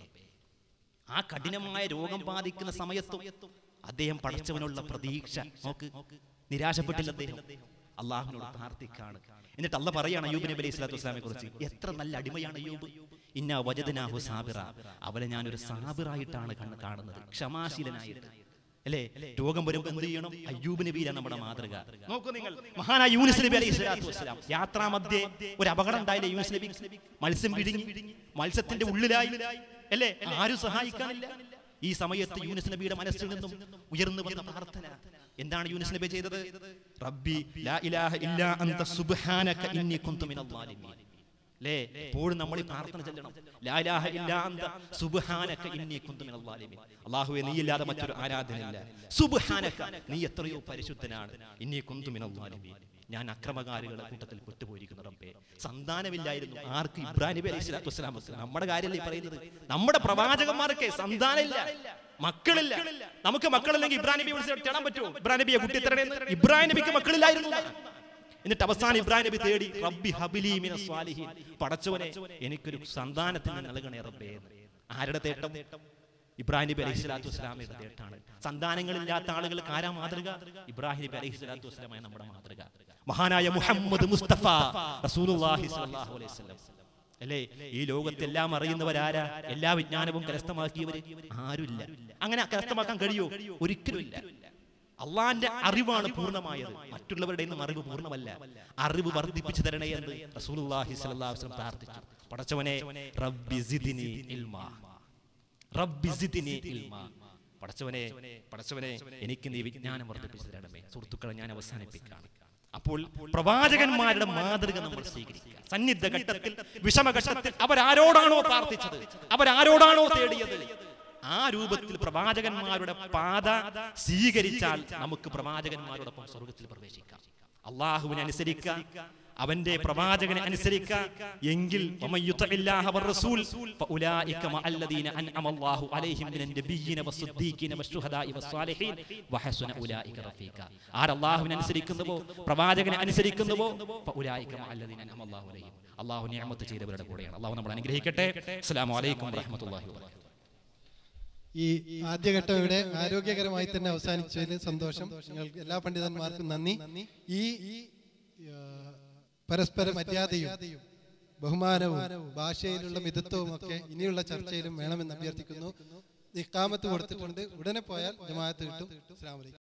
Speaker 6: ആ കഠിനമായ രോഗം ബാധിക്കുന്ന സമയത്തും അദ്ദേഹം പടച്ചവനുള്ള പ്രതീക്ഷ നോക്ക് നിരാശപ്പെട്ടില്ല അദ്ദേഹം അള്ളാഹുവിനോട് പ്രാർത്ഥിക്കാണ് എന്നിട്ട് അല്ല പറയാണ് അയ്യൂബ് നബി അലൈഹി സ്വലാത്തു വസ്സലാമെ കുറിച്ച് എത്ര നല്ല അടിമയാണ് അയ്യൂബ് ഇന്ന വജദനാഹു സാബിറ അവനെ ഞാനൊരു സാബിറായിട്ടാണ് കണ്ണ് കാണുന്നത് ക്ഷമാശീലനായിട്ട് അല്ലേ രോഗം വരുമ്പോൾ എന്ത് ചെയ്യണം അയ്യൂബ് നബിയിലാണ് നമ്മുടെ മാതൃക നോക്കൂ നിങ്ങൾ മഹാനായ യൂനിസ് നബി അലൈഹി സ്വലാത്തു വസ്സലാം യാത്രാമധ്യേ ഒരു അപകടം ഉണ്ടായില്ലേ യൂനിസ് നബി മത്സ്യം വിഴുങ്ങി മത്സ്യത്തിന്റെ ഉള്ളിലായി അല്ലേ ആരും സഹായിക്കാനില്ല ഈ സമയത്ത് യൂനിസ് നബിയുടെ മനസ്സിൽ നിന്നും ഉയർന്നു വന്ന പ്രാർത്ഥന എന്താണ് യൂനിസ് നബി ചെയ്തത് റബ്ബി ലാ ഇലാഹ ഇല്ലാ അന്ത സുബ്ഹാനക ഇന്നി കുന്തു മിനൽ ളാലിമീൻ അല്ലേ എപ്പോഴും നമ്മൾ ഈ പ്രാർത്ഥന ചെല്ലണം ലാ ഇലാഹ ഇല്ലാ അന്ത സുബ്ഹാനക ഇന്നി കുന്തു മിനൽ ളാലിമീൻ അല്ലാഹുവേ നീ ഇല്ലാതെ മറ്റൊരു ആരാധനയില്ല സുബ്ഹാനക നീ എത്രയോ പരിശുദ്ധനാണ് ഇന്നി കുന്തു മിനൽ ളാലിമീൻ ഞാൻ അക്രമകാരികളുടെ കൂട്ടത്തിൽ പെട്ടുപോയിരിക്കുന്നു റബ്ബേ സന്താനമില്ലായിരുന്നു ആർക്ക് ഇബ്രാഹിം നബി അലൈഹി സ്വലാത്തു വസ്സലാം നമ്മുടെ കാര്യമല്ലേ ഈ പറയുന്നത് നമ്മുടെ പ്രവാചകന്മാർക്ക് സന്താനമില്ല മക്കളില്ല നമുക്ക് മക്കളില്ലെങ്കിൽ ഇബ്രാഹിം നബി വിളിച്ച് തേടാൻ പറ്റുമോ ഇബ്രാഹിം നബിയെ കുട്ടി തരണേന്ന് ഇബ്രാഹിം നബിക്ക് മക്കളില്ലായിരുന്നു എന്നിട്ട് അവസാനം ഇബ്രാഹിം നബി തേടി റബ്ബി ഹബിലി മിന സ്വാലിഹീൻ പടച്ചവനെ എനിക്കൊരു സന്താനത്തിന് നൽകണേ റബ്ബേ എന്ന്. ആരുടെ തേട്ടം ഇബ്രാഹിം നബി അലൈഹി സ്വലാത്തു വസ്സലാമയുടെ തേട്ടാണ് സന്താനങ്ങളില്ലാത്ത ആളുകൾക്ക് ആരാ മാതൃക ഇബ്രാഹിം നബി അലൈഹി സ്വലാത്തു വസ്സലാമായ നമ്മുടെ മാതൃക മഹാനായ മുഹമ്മദ് മുസ്തഫ റസൂലുള്ളാഹി സ്വല്ലല്ലാഹു അലൈഹി വസല്ലം അല്ലേ ഈ ലോകത്തെല്ലാം അറിയുന്നവരാരാ എല്ലാ വിജ്ഞാനവും കരസ്ഥമാക്കിയവര് ആരുമില്ല അങ്ങനെ കരസ്ഥമാക്കാൻ കഴിയോ ഒരിക്കലുമില്ല അള്ളാന്റെ അറിവാണ് പൂർണ്ണമായത് മറ്റുള്ളവരുടെ നിന്നും അറിവ് പൂർണ്ണമല്ല അറിവ് വർദ്ധിപ്പിച്ചു തരണേ എന്ന് റസൂലുള്ളാഹി സ്വല്ലല്ലാഹു അലൈഹി വസല്ലം പ്രാർത്ഥിച്ചു പടച്ചവനെ റബ്ബി സിദ്നി ഇൽമാ റബ്ബി സിദ്നി ഇൽമാ പടച്ചവനെ പടച്ചവനെ എനിക്ക് നീ വിജ്ഞാനം വർദ്ധിപ്പിച്ചു തരണമേ സുഹൃത്തുക്കളെ ഞാൻ അവസാനിപ്പിക്കാം അപ്പോൾ പ്രവാചകന്മാരുടെ മാതൃക നമ്മൾ സ്വീകരിക്കുക സന്നിധ ഘട്ടത്തിൽ വിഷമഘട്ടത്തിൽ അവരാരോടാണോ പ്രാർത്ഥിച്ചത് അവരാരോടാണോ തേടിയത് ആ രൂപത്തിൽ പ്രവാചകന്മാരുടെ പാത സ്വീകരിച്ചാൽ നമുക്ക് പ്രവാചകന്മാരോടൊപ്പം സ്വർഗത്തിൽ പ്രവേശിക്കാം അള്ളാഹുവിനെ അനുസരിക്കുക അവന്റെ പ്രവാചകനെ അനുസരിക്കുക എങ്കിൽ വമൻ യുതഇല്ലാഹ വറസൂൽ ഫഉലൈക മഅല്ലദീന അൻഅമ അല്ലാഹു അലൈഹിം മിനൻ നബിയ്യിന വസ്സുദ്ദീഖീന വശുഹദാഇ വസ്സാലിഹീൻ വഹസന ഉലൈക റഫീഖ ആർ അല്ലാഹുവിനെ അനുസരിക്കുന്നുവോ പ്രവാചകനെ അനുസരിക്കുന്നുവോ ഫഉലൈക മഅല്ലദീന അൻഅമ അല്ലാഹു അലൈഹിം അല്ലാഹു നിഅമത്ത് ചെയ്തവരുടെ കൂടെയാണ് അല്ലാഹു നമ്മളെ അനുഗ്രഹിക്കട്ടെ അസ്സലാമു അലൈക്കും വറഹ്മത്തുള്ളാഹി വബറകാതുഹു
Speaker 3: ഈ ആദ്യഘട്ടം ഇവിടെ ആരോഗ്യകരമായി തന്നെ അവസാനിച്ചതിൽ സന്തോഷം നിങ്ങൾക്ക് എല്ലാ പണ്ഡിതന്മാർക്കും നന്ദി ഈ ആ, പരസ്പര മര്യാദയും ബഹുമാനവും ഭാഷയിലുള്ള മിതത്വവും ഒക്കെ ഇനിയുള്ള ചർച്ചയിലും വേണമെന്ന് അഭ്യർത്ഥിക്കുന്നു ഇക്കാമത്ത് കൊടുത്തിട്ടുണ്ട് ഉടനെ പോയാൽ ജമാഅത്ത് കിട്ടും അസ്സലാമു അലൈക്കും